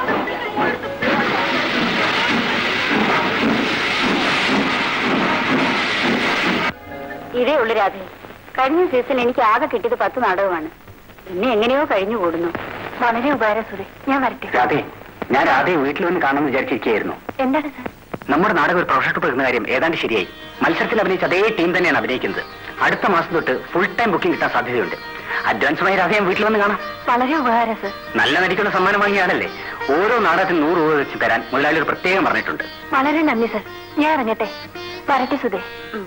ഇതേ ഉള്ളു രാധേ കഴിഞ്ഞ സീസൺ എനിക്ക് ആകെ കിട്ടിയത് പത്ത് നാടകമാണ് പിന്നെ എങ്ങനെയോ കഴിഞ്ഞു കൂടുന്നു വളരെ ഉപകാരം സുരേ ഞാൻ വരട്ടെ രാധേ ഞാൻ രാധയെ വീട്ടിൽ വന്ന് കാണാമെന്ന് വിചാരിച്ചിരിക്കുകയായിരുന്നു എന്താണ് സാർ നമ്മുടെ നാടകം ഒരു പ്രൊഫഷണൽ പോകുന്ന കാര്യം ഏതാണ്ട് ശരിയായി മത്സരത്തിൽ അഭിനയിച്ച അതേ ടീം തന്നെയാണ് അഭിനയിക്കുന്നത് അടുത്ത മാസം തൊട്ട് ഫുൾ ടൈം ബുക്കിംഗ് കിട്ടാൻ സാധ്യതയുണ്ട് അഡ്വാൻസുമായി രാധയെ വീട്ടിൽ വന്ന് കാണാം വളരെ ഉപകാരം സാർ നല്ല നടിക്കുള്ള സമ്മാനം വാങ്ങിയാണല്ലേ ഓരോ നാടകത്തിന് നൂറ് രൂപ വെച്ച് തരാൻ മുതലാളി ഒരു പ്രത്യേകം പറഞ്ഞിട്ടുണ്ട് വളരെ നന്ദി സാർ ഞാൻ ഇറങ്ങട്ടെ വരട്ടെ സുധേ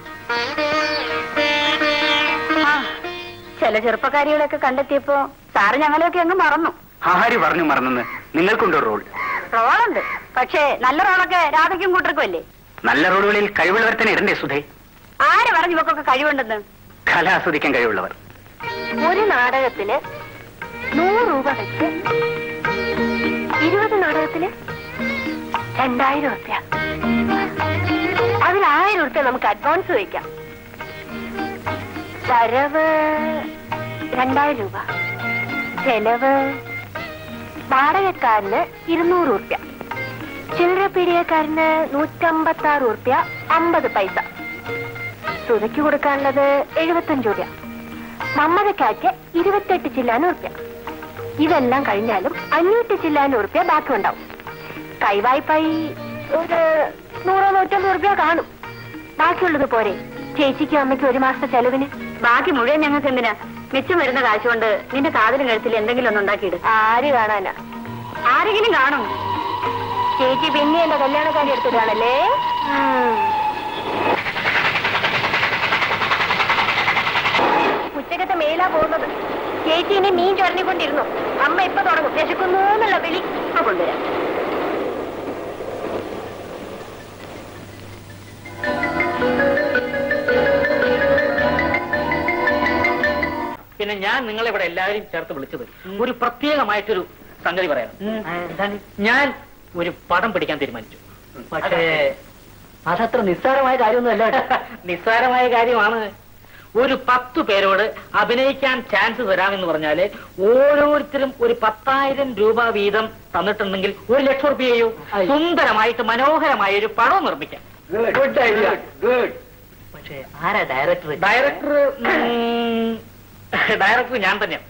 ആ, ചില ചെറുപ്പക്കാരികളൊക്കെ കണ്ടെത്തിയപ്പോ സാറ് ഞങ്ങളെയൊക്കെ അങ്ങ് മറന്നു ആര് പറഞ്ഞു മറന്നെന്ന് നിങ്ങൾക്കുണ്ടോ റോൾ റോളുണ്ട് പക്ഷേ നല്ല റോളൊക്കെ രാധയ്ക്കും കൂട്ടർക്കും അല്ലേ നല്ല റോളുകളിൽ കഴിവുള്ളവർ തന്നെ ഇടണ്ടേ സുധേ ആര് പറഞ്ഞു ഇവക്കൊക്കെ കഴിവുണ്ടെന്ന് കല ആസ്വദിക്കാൻ കഴിവുള്ളവർ ഒരു നാടകത്തിന് നൂറ് രൂപ വെച്ച് ഇരുപത് നാടകത്തിന് രണ്ടായിരം ഉറുപ്യ അതിൽ ആയിരം ഉറുപ്യ നമുക്ക് അഡ്വാൻസ് വയ്ക്കാം വരവ് രണ്ടായിരം രൂപ ചെലവ് വാടകക്കാരന് ഇരുന്നൂറ് ഉറുപ്യ ചില്ലറ പീടികക്കാരന് നൂറ്റമ്പത്തി ആറ് ഉറുപ്യ അമ്പത് പൈസ സുതയ്ക്ക് കൊടുക്കാനുള്ളത് എഴുപത്തഞ്ച് രൂപ മമ്മതക്കാക്ക് ഇരുപത്തെട്ട് ചില്ലാനും ഉറുപ്യ ഇതെല്ലാം കഴിഞ്ഞാലും അഞ്ഞൂറ്റി ചില്ലാനും ഉറുപ്യ ബാക്കി ഉണ്ടാവും കൈവായ്പായി ഒരു നൂറോ നൂറ്റമ്പത് ഉറുപ്യ കാണും ബാക്കിയുള്ളത് പോരെ ചേച്ചിക്കും അമ്മയ്ക്കും ഒരു മാസത്തെ ചെലവിന് ബാക്കി മുഴുവൻ ഞങ്ങൾക്ക് എന്തിനാ മിച്ചം വരുന്ന കാശ് കൊണ്ട് നിന്റെ കാതിലും കഴുത്തിൽ എന്തെങ്കിലും ഒന്ന് ഉണ്ടാക്കിയിട് ആര് കാണാനാ ആരെങ്കിലും കാണും ചേച്ചി പിന്നെ എന്റെ കല്യാണക്കാരി എടുത്തിട്ടാണല്ലേ ഉം. ഉച്ചക്കത്തെ മേലാ പോകുന്നത് ചേച്ചി ഇനി മീൻ ചൊരഞ്ഞുകൊണ്ടിരുന്നു അമ്മ ഇപ്പൊ തുടങ്ങും വിശക്കുന്നു എന്നുള്ള വിളി ഇപ്പൊ കൊണ്ടുവരാം ഞാൻ നിങ്ങളെ ഇവിടെ എല്ലാവരും ചേർത്ത് വിളിച്ചത് ഒരു പ്രത്യേകമായിട്ടൊരു സംഗതി പറയാം ഞാൻ ഒരു പടം പിടിക്കാൻ തീരുമാനിച്ചു പക്ഷേ അതത്ര നിസ്സാരമായ കാര്യമൊന്നുമല്ല നിസ്സാരമായ കാര്യമാണ് ഒരു പത്ത് പേരോട് അഭിനയിക്കാൻ ചാൻസ് തരാമെന്ന് പറഞ്ഞാല് ഓരോരുത്തരും ഒരു പത്തായിരം രൂപ വീതം തന്നിട്ടുണ്ടെങ്കിൽ ഒരു ലക്ഷം റുപ്യയോ സുന്ദരമായിട്ട് മനോഹരമായ ഒരു പടം നിർമ്മിക്കാം ഗുഡ് ഐഡിയ ഗുഡ് പക്ഷേ ആരാ ഡയറക്ടർ ഡയറക്ടർ ഡയറക്ടർ ഞാൻ തന്നെയാണ്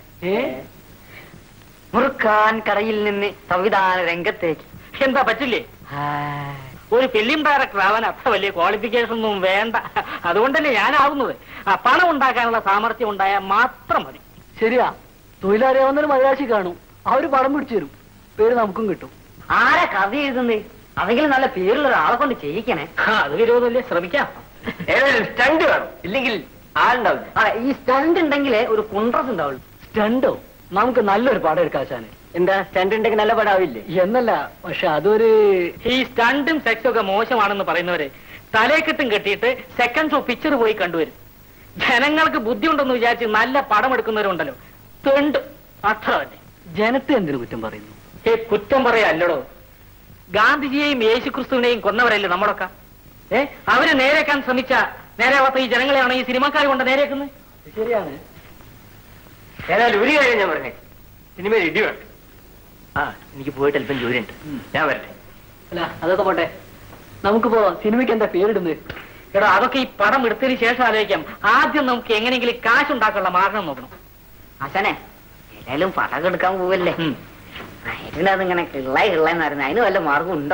മുറുക്കാൻ കടയിൽ നിന്ന് സംവിധാന രംഗത്തേക്ക് എന്താ പറ്റില്ലേ ഒരു ഫിലിം ഡയറക്ടർ ആവാൻ അത്ര വലിയ ക്വാളിഫിക്കേഷൻ ഒന്നും വേണ്ട അതുകൊണ്ടല്ലേ ഞാനാവുന്നത് ആ, പണം ഉണ്ടാക്കാനുള്ള സാമർഥ്യം ഉണ്ടായാൽ മാത്രം മതി ശരിയാ തൊഴിലറിയാവുന്നൊരു മലയാളി കാണും അവര് പടം പിടിച്ചു തരും പേര് നമുക്കും കിട്ടും ആരാ കഥ എഴുതുന്നത് അതെങ്കിലും നല്ല പേരുള്ള ഒരാളെ കൊണ്ട് ചെയ്യിക്കണേ ആ, അത് വിരോധമല്ലേ ശ്രമിക്കാം ഏതായാലും സ്റ്റണ്ട് വേണം ഇല്ലെങ്കിൽ ആളുണ്ടാവില്ല അതെ ഈ സ്റ്റണ്ട് ഉണ്ടെങ്കിൽ ഒരു കുണ്ട്രസ് ഉണ്ടാവുള്ളൂ സ്റ്റണ്ടോ നമുക്ക് നല്ലൊരു പടം എടുക്കാശാന് എന്താ സ്റ്റണ്ട് ഉണ്ടെങ്കിൽ നല്ല പടാവില്ലേ എന്നല്ല പക്ഷെ അതൊരു ഈ സ്റ്റണ്ടും സെക്സും ഒക്കെ മോശമാണെന്ന് പറയുന്നവര് തലേക്കെട്ടും കെട്ടിയിട്ട് സെക്കൻഡ് ഷോ പിക്ചർ പോയി കണ്ടുവരും ജനങ്ങൾക്ക് ബുദ്ധിയുണ്ടെന്ന് വിചാരിച്ച് നല്ല പടം എടുക്കുന്നവരുണ്ടല്ലോ തെണ്ട് അത്ര തന്നെ ജനത്തെ എന്തിനു കുറ്റം പറയുന്നു ഏ കുറ്റം പറയല്ലടോ ഗാന്ധിജിയെയും യേശുക്രിസ്തുവിനെയും കൊന്നവരല്ലേ നമ്മളൊക്കെ ഏ അവര് നേരേക്കാൻ ശ്രമിച്ച നേരെയാവാത്ത ഈ ജനങ്ങളെയാണ് ഈ സിനിമാക്കാർ കൊണ്ട് നേരേക്കുന്നത് ശരിയാണ് ഏതായാലും ഒരു കാര്യം ഞാൻ പറഞ്ഞേ സിനിമയിൽ ഇടി വേണം ആ എനിക്ക് പോയിട്ട് അല്പം ജോലിയുണ്ട് ഞാൻ വരട്ടെ അല്ല അതൊക്കെ പോട്ടെ നമുക്കിപ്പോ സിനിമയ്ക്ക് എന്താ പേരിടുന്നത് എടോ അതൊക്കെ ഈ പടം എടുത്തതിന് ശേഷം ആലോചിക്കാം ആദ്യം നമുക്ക് എങ്ങനെയെങ്കിലും കാശുണ്ടാക്കാനുള്ള മാർഗം നോക്കണം ആശാനെ ഏതായാലും പടം എടുക്കാൻ പോവല്ലേ ഉം. ഇതിനകത്ത് ഇങ്ങനെ കിള്ളായി കിള്ളാന്ന് പറയുന്നത് അതിന് വല്ല മാർഗം ഉണ്ടോ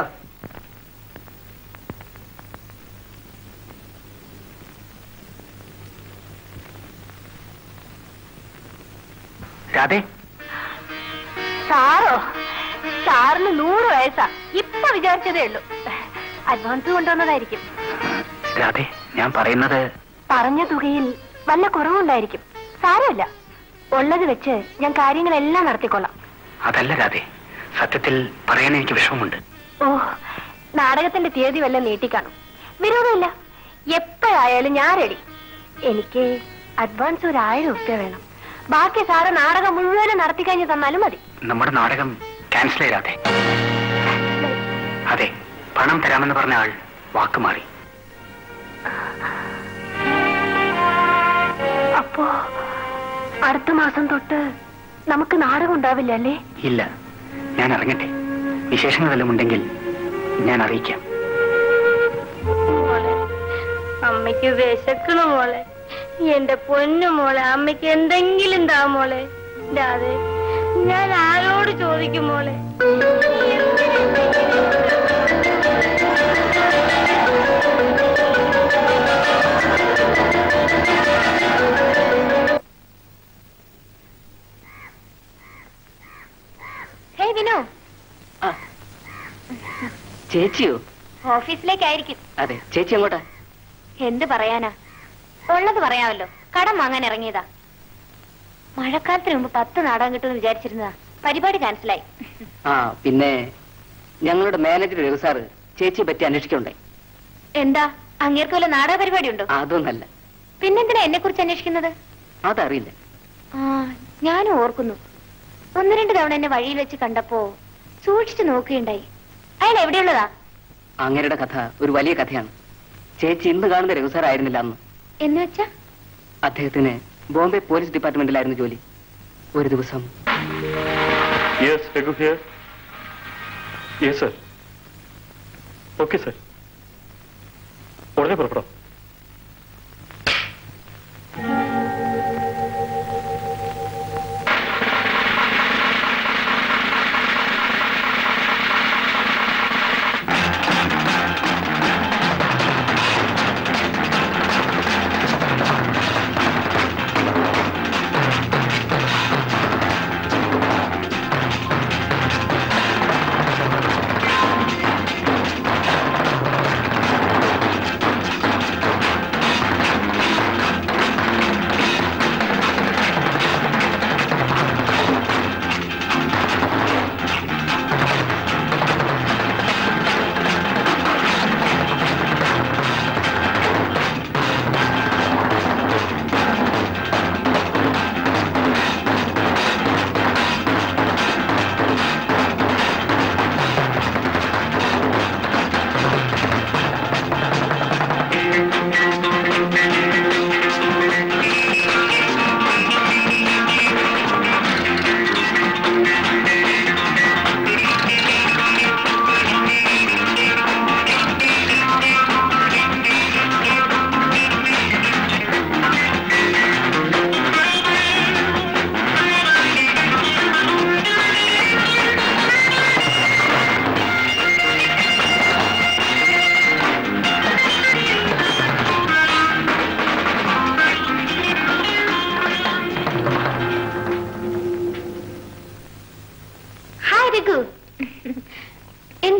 രാധേ സാറോ സാറിന് നൂറ് വയസ്സാ ഇപ്പൊ വിചാരിച്ചതേ ഉള്ളൂ അഡ്വാൻസ് കൊണ്ടുവന്നതായിരിക്കും രാധേ ഞാൻ പറയുന്നത് പറഞ്ഞ തുകയിൽ വല്ല കുറവുണ്ടായിരിക്കും സാരമില്ല ഉള്ളത് വെച്ച് ഞാൻ കാര്യങ്ങളെല്ലാം നടത്തിക്കൊള്ളാം അതല്ല രാധേ സത്യത്തിൽ പറയാൻ എനിക്ക് വിഷമമുണ്ട് ഓ നാടകത്തിന്റെ തീയതി വല്ല നീട്ടിക്കാണും വിരോധമില്ല എപ്പോഴായാലും ഞാൻ റെഡി എനിക്ക് അഡ്വാൻസ് ഒരു ആയിരം ഉറുപ്പ്യ വേണം ബാക്കി സാറ് നാടകം മുഴുവനും നടത്തി കഴിഞ്ഞ് തന്നാലും മതി നമ്മുടെ നാടകം ക്യാൻസൽ ചെയ്താതെ അതെ പണം തരാമെന്ന് പറഞ്ഞ ആൾ വാക്ക് മാറി അപ്പോ അടുത്ത മാസം തൊട്ട് നമുക്ക് നാടകം ഉണ്ടാവില്ല അല്ലേ ഇല്ല ഞാൻ ഇറങ്ങട്ടെ വിശേഷങ്ങൾ വല്ലതും ഉണ്ടെങ്കിൽ ഞാൻ അറിയിക്കാം മോളെ അമ്മയ്ക്ക് വിശക്കണ മോളെ എന്റെ പൊന്നു മോളെ അമ്മയ്ക്ക് എന്തെങ്കിലും താ മോളെ അതെ ഞാൻ ആരോട് ചോദിക്കും മോളെ ഹേ വിനു ചേച്ചിയോ ഓഫീസിലേക്കായിരിക്കും അതെ ചേച്ചി അങ്ങോട്ടാ എന്ത് പറയാനാ ഉള്ളത് പറയാമല്ലോ കടം വാങ്ങാൻ ഇറങ്ങിയതാ മഴക്കാലത്തിന് മുമ്പ് പത്ത് നാടകം കിട്ടുമെന്ന് വിചാരിച്ചിരുന്നതാ പരിപാടി ക്യാൻസലായി ആ പിന്നെ ഞങ്ങളുടെ മാനേജർ രഘുസാറ് ചേച്ചിയെ പറ്റി അന്വേഷിക്കണ്ടായി എന്താ അങ്ങേർക്ക് വല്ല നാടക പരിപാടി ഉണ്ടോ അതൊന്നല്ല പിന്നെന്തിനാ എന്നെ കുറിച്ച് അന്വേഷിക്കുന്നത് അതറിയില്ല ആ ഞാനും ഓർക്കുന്നു ഒന്ന് രണ്ട് തവണ എന്നെ വഴിയിൽ വെച്ച് കണ്ടപ്പോ സൂക്ഷിച്ചു നോക്കുകയുണ്ടായി അയാൾ എവിടെയുള്ളതാ അങ്ങേരുടെ കഥ ഒരു വലിയ കഥയാണ് ചേച്ചി ഇന്ന് കാണുന്ന രഘുസാർ ആയിരുന്നില്ല അന്ന് എന്ന് വെച്ചാ അദ്ദേഹത്തിന് ബോംബെ പോലീസ് ഡിപ്പാർട്ട്മെന്റിലായിരുന്നു ജോലി ഒരു ദിവസം yes Raghu here yes sir okay sir ഉടനെ പുറപ്പെടാം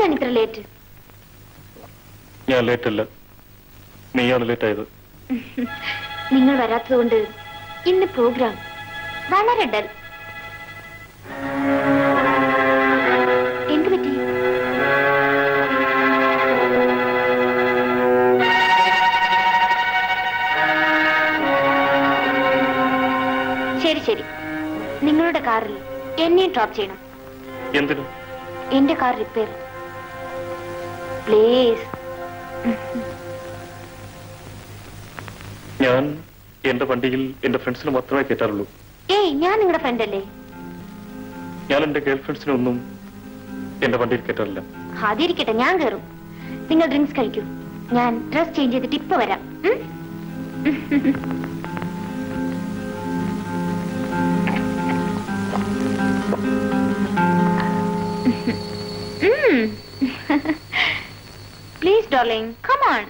എന്താണ് ഇത്ര ലേറ്റ് ഞാൻ ലേറ്റ് അല്ല നീയാണ് ലേറ്റ് ആയത് നിങ്ങൾ വരാത്തതുകൊണ്ട് ഇന്ന് പ്രോഗ്രാം വളരെ ഡൽ എന്ത് പറ്റി ശരി ശരി നിങ്ങളുടെ കാറിൽ എന്നെയും ഡ്രോപ്പ് ചെയ്യണം എന്തിനു എന്റെ കാർ റിപ്പയർ പ്ലീസ് ഞാൻ എന്റെ വണ്ടിയിൽ എന്റെ ഫ്രണ്ട്സിന് മാത്രമേ കയറ്റാറുള്ളൂ ഏയ് ഞാൻ നിങ്ങളുടെ ഫ്രണ്ട് അല്ലേ ഞാൻ എന്റെ ഗേൾ ഫ്രണ്ട്സിനൊന്നും എന്റെ വണ്ടിയിൽ കയറ്റാറില്ല അതിരിക്കട്ടെ ഞാൻ കയറും നിങ്ങൾ ഡ്രിങ്ക്സ് കഴിക്കൂ ഞാൻ ഡ്രസ് ചേഞ്ച് ചെയ്തിട്ട് ഇപ്പൊ വരാം ഉം? പ്ലീസ് ഡോർലിംഗ് കം ഓൺ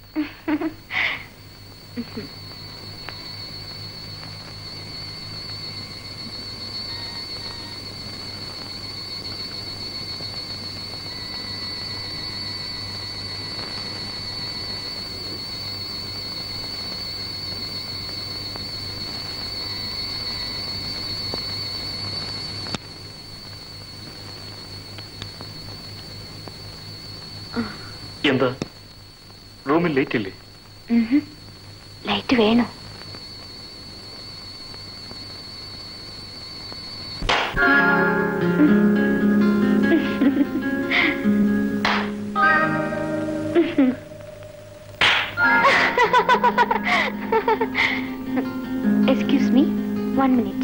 എന്താ റൂമിൽ ലേറ്റ് ഇല്ലേ ലൈറ്റ് വേണോ excuse me one minute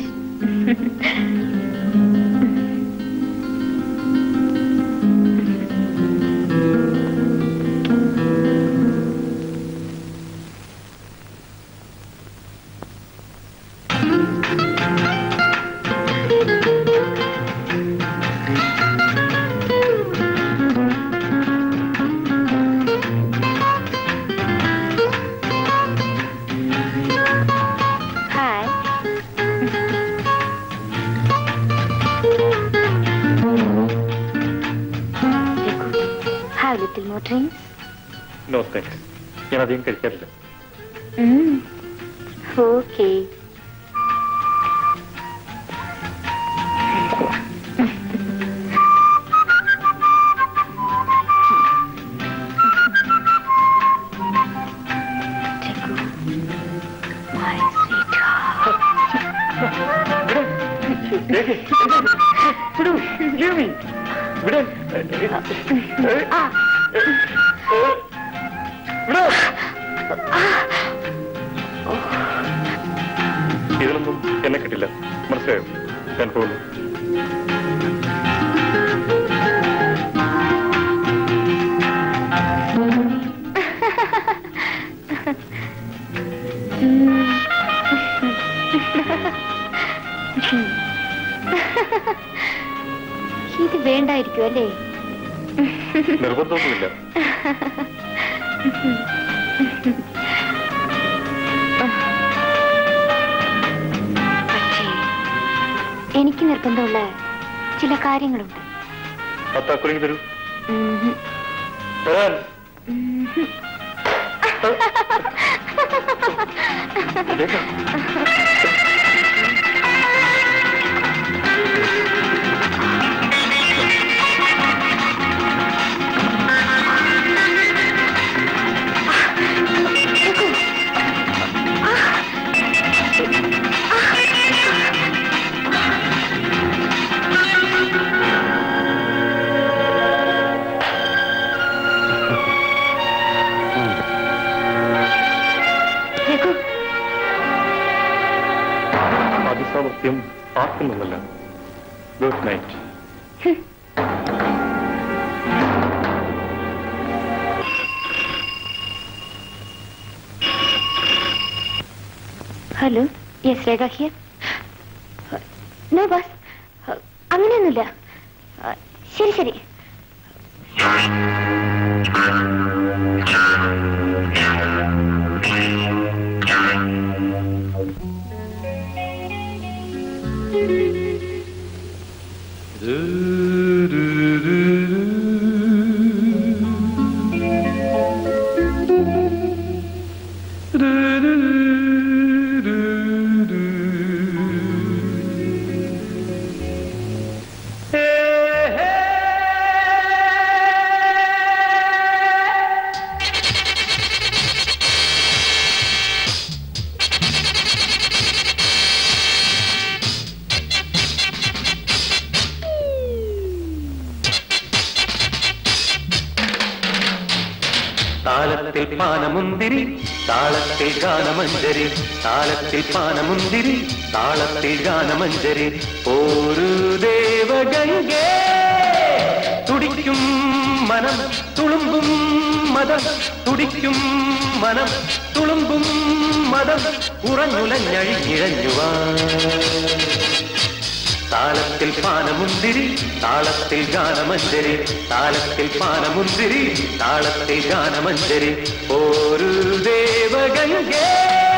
hi have little more drinks no thanks ഞാൻ അധികം കഴിക്കാറില്ല ഓക്കെ ഇതിലൊന്നും എന്നെ കിട്ടില്ല മനസ്സിലായോ ഞാൻ പോകുന്നു ഇത് വേണ്ടായിരിക്കും അല്ലേ നിർബന്ധമൊന്നുമില്ല പക്ഷേ എനിക്ക് നിർബന്ധമുള്ള ചില കാര്യങ്ങളുണ്ട് പത്താക്കുറിക്ക് തരൂ ഉം. തരാൻ രേഖ, രഘു അതിസാമർത്ഥ്യം ആർക്കുമെന്നല്ല good night hello yes Rekha here no bus അങ്ങനെയൊന്നുമില്ല അഹ്, ശരി ശരി do do do do താളത്തിൽ പാനമുന്തിരി താളത്തിൽ ഗാനമഞ്ജരി താളത്തിൽ പാനമുന്തിരി താളത്തിൽ ഗാനമഞ്ജരി ഒരു ദേവഗംഗേ തുടിക്കും മനം തുളുമ്പും മതം തുടിക്കും മനം തുളുമ്പും മതം ഉറഞ്ഞുലഞ്ഞഴിഞ്ഞിഴഞ്ഞുവാ താളത്തിൽ പാനമുന്തിരി താളത്തിൽ ഗാനമഞ്ജരി താളത്തിൽ പാനമുന്തിരി താളത്തിൽ ഗാനമഞ്ജരി ഒരു ദേവഗംഗേ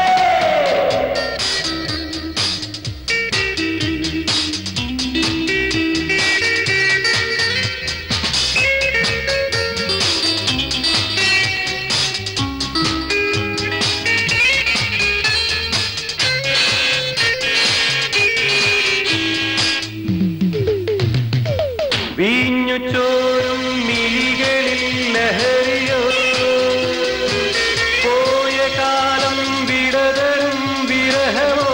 വീഞ്ഞു ചോരും മിഴികളിൽ ലഹരിയോ പോയ കാലം വിടതരും വിരഹമോ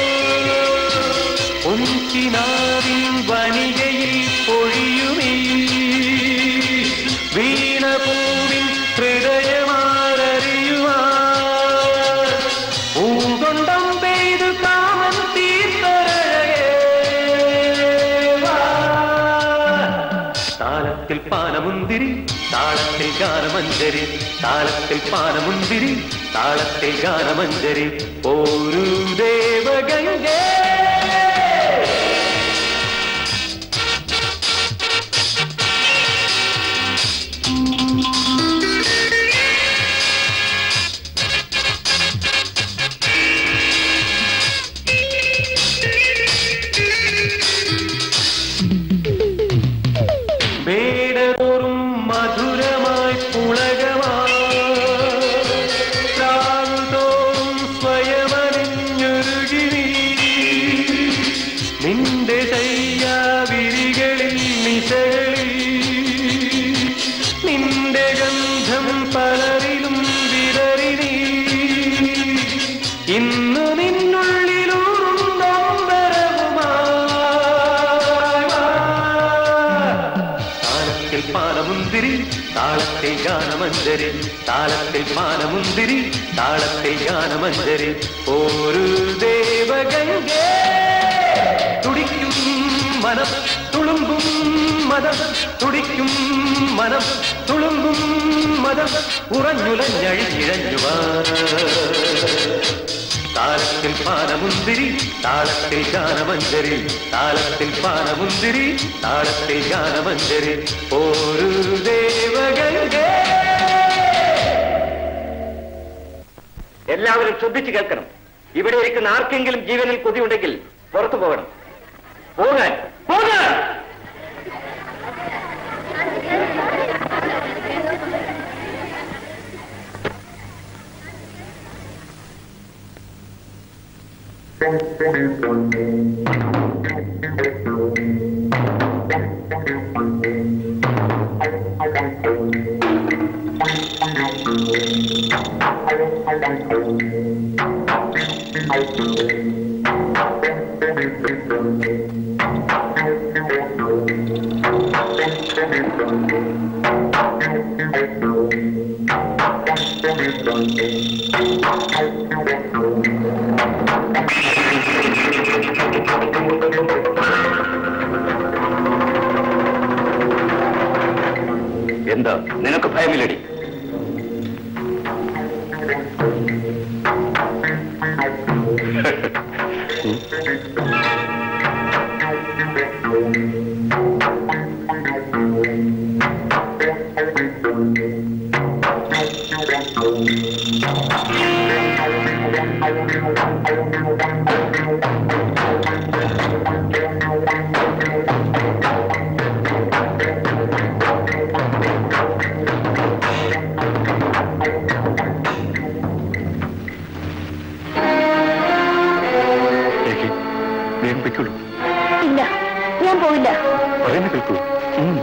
ഒഞ്ചിനാവിൻ വനികയിൽ പൊഴിയുമീ വീണപൂവിൻ ഹൃദയമാരറിയുവാ പൂകൊണ്ടം പെയ്തു കാമൻ തീർത്തരഴകേ താളത്തിൽ പാനമുന്തിരി താളത്തിൽ ഗാനമഞ്ജരി താളത്തിൽ പാനമുന്തിരി താളത്തിൽ ഗാനമഞ്ജരി ഒരു ദേവഗംഗേ മേടതോറും മധുരമായി പുളകമായി പ്രാവുതോറും സ്വയമറിഞ്ഞൊരുകി നീ. നിന്റെ ശയ്യാവിരികളിൽ നിശകളിൽ നിന്റെ ഗന്ധം പലരിലും വിതറി നീ ഇന്ന് നിന്നുള്ളിലൂറും താളത്തിൽ പാനമുന്തിരി താളത്തിൽ ഗാനമഞ്ജരി താളത്തിൽ പാനമുന്തിരി താളത്തിൽ ഗാനമഞ്ജരി ഒരു ദേവഗംഗേ തുടിക്കും മനം തുളുമ്പും മതം തുടിക്കും മനം തുളുമ്പും മതം ഉറഞ്ഞുലഞ്ഞഴിഞ്ഞിഴഞ്ഞുവാ താളത്തിൽ പാനമുന്തിരി താളത്തിൽ ഗാനമഞ്ജരി താളത്തിൽ പാനമുന്തിരി താളത്തിൽ ഗാനമഞ്ജരി ഒരു ദേവഗംഗേ എല്ലാവരും ശ്രദ്ധിച്ചു കേൾക്കണം ഇവിടെ ഇരിക്കുന്ന ആർക്കെങ്കിലും ജീവനിൽ കൊതിയുണ്ടെങ്കിൽ പുറത്തു പോകണം പോകാൻ പോകാൻ എന്താ നിനക്ക് ഭയമില്ലടി വേഗം പൊയ്ക്കോളൂ ഇല്ല ഞാൻ പോയില്ല പറയുന്ന കേൾക്കൂ ഉം.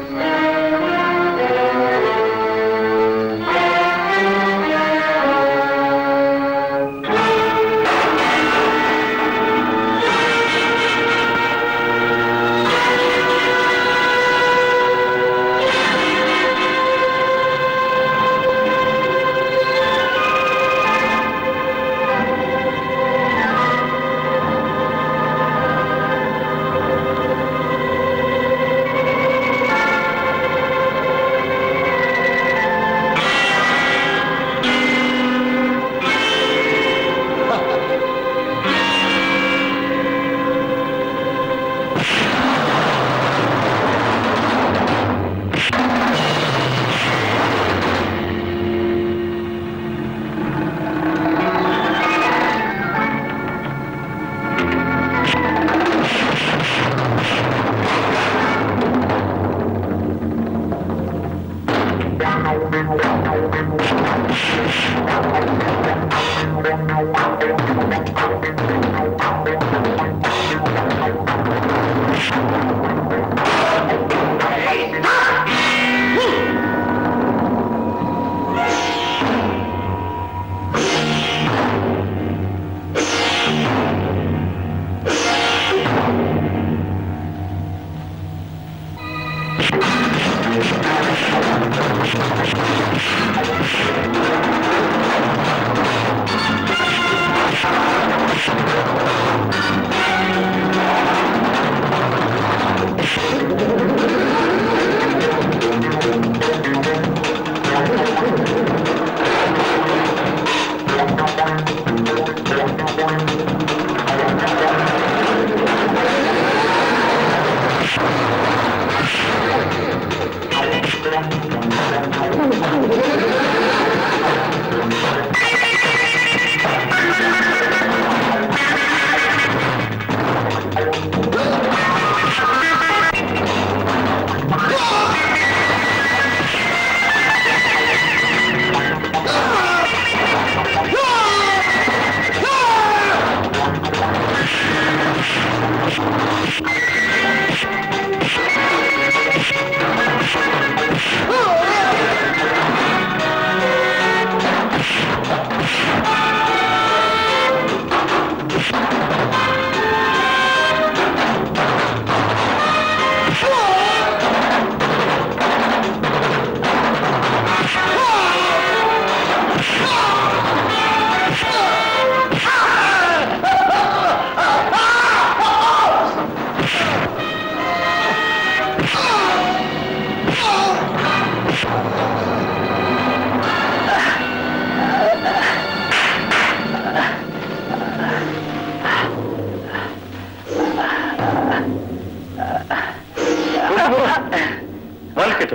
വലിക്കട്ടെ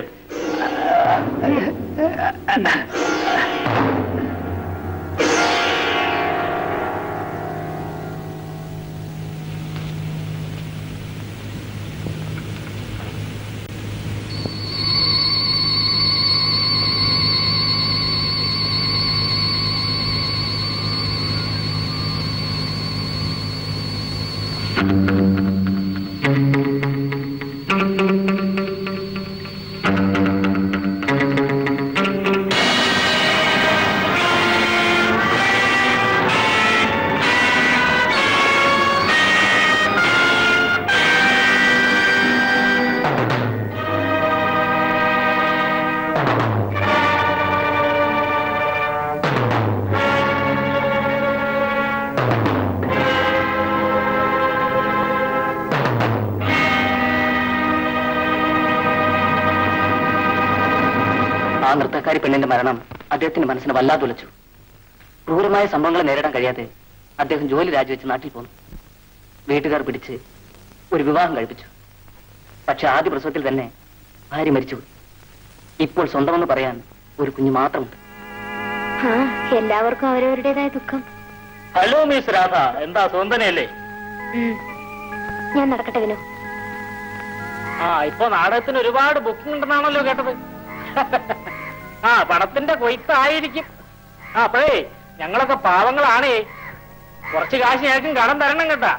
ആ നൃത്തക്കാരി പെണ്ണിന്റെ മരണം അദ്ദേഹത്തിന്റെ മനസ്സിനെ വല്ലാതെ ഉലച്ചു ക്രൂരമായ സംഭവങ്ങളെ നേരിടാൻ കഴിയാതെ അദ്ദേഹം ജോലി രാജിവെച്ച് നാട്ടിൽ പോന്നു വീട്ടുകാർ പിടിച്ച് ഒരു വിവാഹം കഴിപ്പിച്ചു പക്ഷെ ആദ്യ പ്രസവത്തിൽ തന്നെ ഭാര്യ മരിച്ചുപോയി ഇപ്പോൾ സ്വന്തമെന്ന് പറയാൻ ഒരു കുഞ്ഞു മാത്രമുണ്ട് ആ എല്ലാവർക്കും അവരവരുടേതായ ദുഃഖം ഹലോ മിസ് രാധ എന്താ സ്വന്തനയല്ലേ ഉം. ഞാൻ നടക്കട്ടെ വിനു ആ ഇപ്പൊ നാടകത്തിന് ഒരുപാട് ബുക്കിംഗ് ഉണ്ടെന്നാണല്ലോ കേട്ടത് ആ പണത്തിന്റെ കൊയ്ത്തായിരിക്കും ആ അപ്പോഴേ ഞങ്ങളൊക്കെ പാവങ്ങളാണേ കുറച്ച് കാശ് ഞങ്ങൾക്കും കടം തരണം കേട്ടാ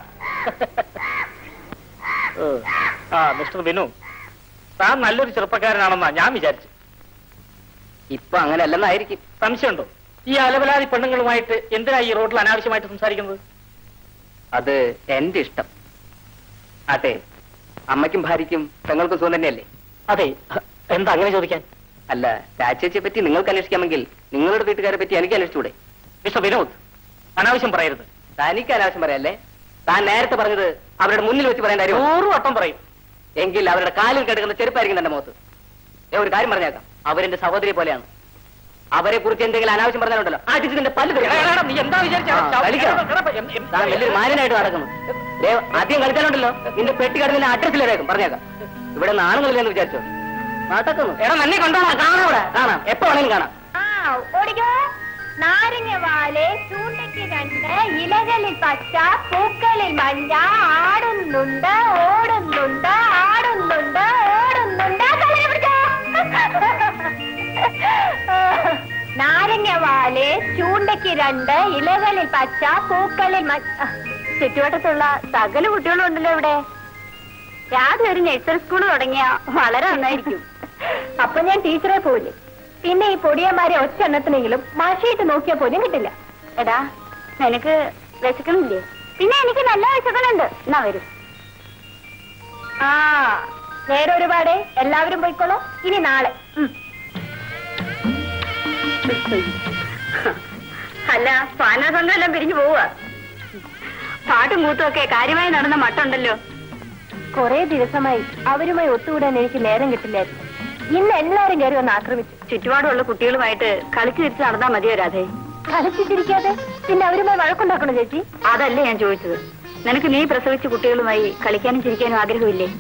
ഏ, ആ മിസ്റ്റർ ബിനു താൻ നല്ലൊരു ചെറുപ്പക്കാരനാണെന്നാ ഞാൻ വിചാരിച്ചു ഇപ്പൊ അങ്ങനെ അല്ലെന്നായിരിക്കും സംശയമുണ്ടോ ഈ അലവലാതി പെണ്ണുങ്ങളുമായിട്ട് എന്തിനാ ഈ റോഡിൽ അനാവശ്യമായിട്ട് സംസാരിക്കുന്നത് അത് എന്റെ ഇഷ്ടം അതെ അമ്മയ്ക്കും ഭാര്യയ്ക്കും പെങ്ങൾക്കും സുഖം തന്നെയല്ലേ അതെ എന്താ അങ്ങനെ ചോദിക്കാൻ അല്ല രാജേച്ചിയെ പറ്റി നിങ്ങൾക്ക് അന്വേഷിക്കാമെങ്കിൽ നിങ്ങളുടെ വീട്ടുകാരെ പറ്റി എനിക്ക് അന്വേഷിച്ചൂടെ മിസ്റ്റർ വിനോദ് അനാവശ്യം പറയരുത് തനിക്ക് അനാവശ്യം പറയാല്ലേ താൻ നേരത്തെ പറഞ്ഞത് അവരുടെ മുന്നിൽ വെച്ച് പറയേണ്ട കാര്യം നൂറ് വട്ടം പറയും എങ്കിൽ അവരുടെ കാലിൽ കിടക്കുന്ന ചെരുപ്പായിരിക്കും തന്റെ മുഖത്ത് ഞാൻ ഒരു കാര്യം പറഞ്ഞേക്കാം അവരെന്റെ സഹോദരിയെ പോലെയാണ് അവരെ കുറിച്ച് എന്തെങ്കിലും അനാവശ്യം പറഞ്ഞാലുണ്ടല്ലോ അടിച്ച് നിന്റെ പല്ല് എടാ, എടാ, എടാ, നീ എന്താ വിചാരിച്ചത്? ആ, കളിക്കാം. താൻ വലിയൊരു മാന്യനായിട്ട് നടക്കുന്നു ദേ, ആദ്യം കളിച്ചാലുണ്ടല്ലോ നിന്റെ പെട്ടി കടന്നില്ല അഡ്രസ്സിലേക്കും പറഞ്ഞേക്കാം ഇവിടെ നിന്ന് ആണുങ്ങളില്ലെന്ന് വിചാരിച്ചോ നടക്കുന്നു എടാ നന്നെ കണ്ടോളാം കാണാം ഇവിടെ കാണാം എപ്പോ വേണേലും കാണാം ആ ഓടിക്കോ നാരങ്ങ വാല് ചൂണ്ടയ്ക്ക് രണ്ട് ഇലകളിൽ പച്ച പൂക്കളിൽ മഞ്ഞ ആടുന്നുണ്ട് ഓടുന്നുണ്ട് ആടുന്നുണ്ട് ഓടുന്നുണ്ട് കളി പിടിച്ചോ നാരങ്ങ വാല് ചൂണ്ടയ്ക്ക് രണ്ട് ഇലകളിൽ പച്ച പൂക്കളിൽ മ- ആ, ചുറ്റുവട്ടത്തുള്ള സകല കുട്ടികളും ഉണ്ടല്ലോ ഇവിടെ രാധ ഒരു നഴ്സറി സ്കൂൾ തുടങ്ങിയ വളരെ നന്നായിരിക്കും അപ്പൊ ഞാൻ ടീച്ചറെ പോയില്ലേ പിന്നെ ഈ പൊടിയന്മാരെ ഒറ്റ എണ്ണത്തിനെങ്കിലും മഷിയിട്ട് നോക്കിയാൽ പോലും കിട്ടില്ല എടാ നിനക്ക് വിശക്കണില്ലേ പിന്നെ എനിക്ക് നല്ല വിശക്കണുണ്ട് എന്നാ വരും ആ നേരെ ഒരുപാട് എല്ലാവരും പോയിക്കോളൂ ഇനി നാളെ ഉം. അല്ല പാനസംഘം എല്ലാം പിരിഞ്ഞു പോവുക പാട്ടും കൂത്തും ഒക്കെ കാര്യമായി നടന്ന മട്ടുണ്ടല്ലോ കുറെ ദിവസമായി അവരുമായി ഒത്തുകൂടാൻ എനിക്ക് നേരം കിട്ടില്ലായിരുന്നു ഇന്ന് എല്ലാരും കയറി ഒന്ന് ആക്രമിച്ചു ചുറ്റുപാടുള്ള കുട്ടികളുമായിട്ട് കളിച്ചു തിരിച്ച് നടന്നാ മതിയോ രാധേ കളിച്ചിട്ടിരിക്കാതെ പിന്നെ അവരുമായി വഴക്കുണ്ടാക്കണോ ചേച്ചി അതല്ലേ ഞാൻ ചോദിച്ചത് നിനക്ക് നീ പ്രസവിച്ച കുട്ടികളുമായി കളിക്കാനും ചിരിക്കാനും ആഗ്രഹമില്ലേ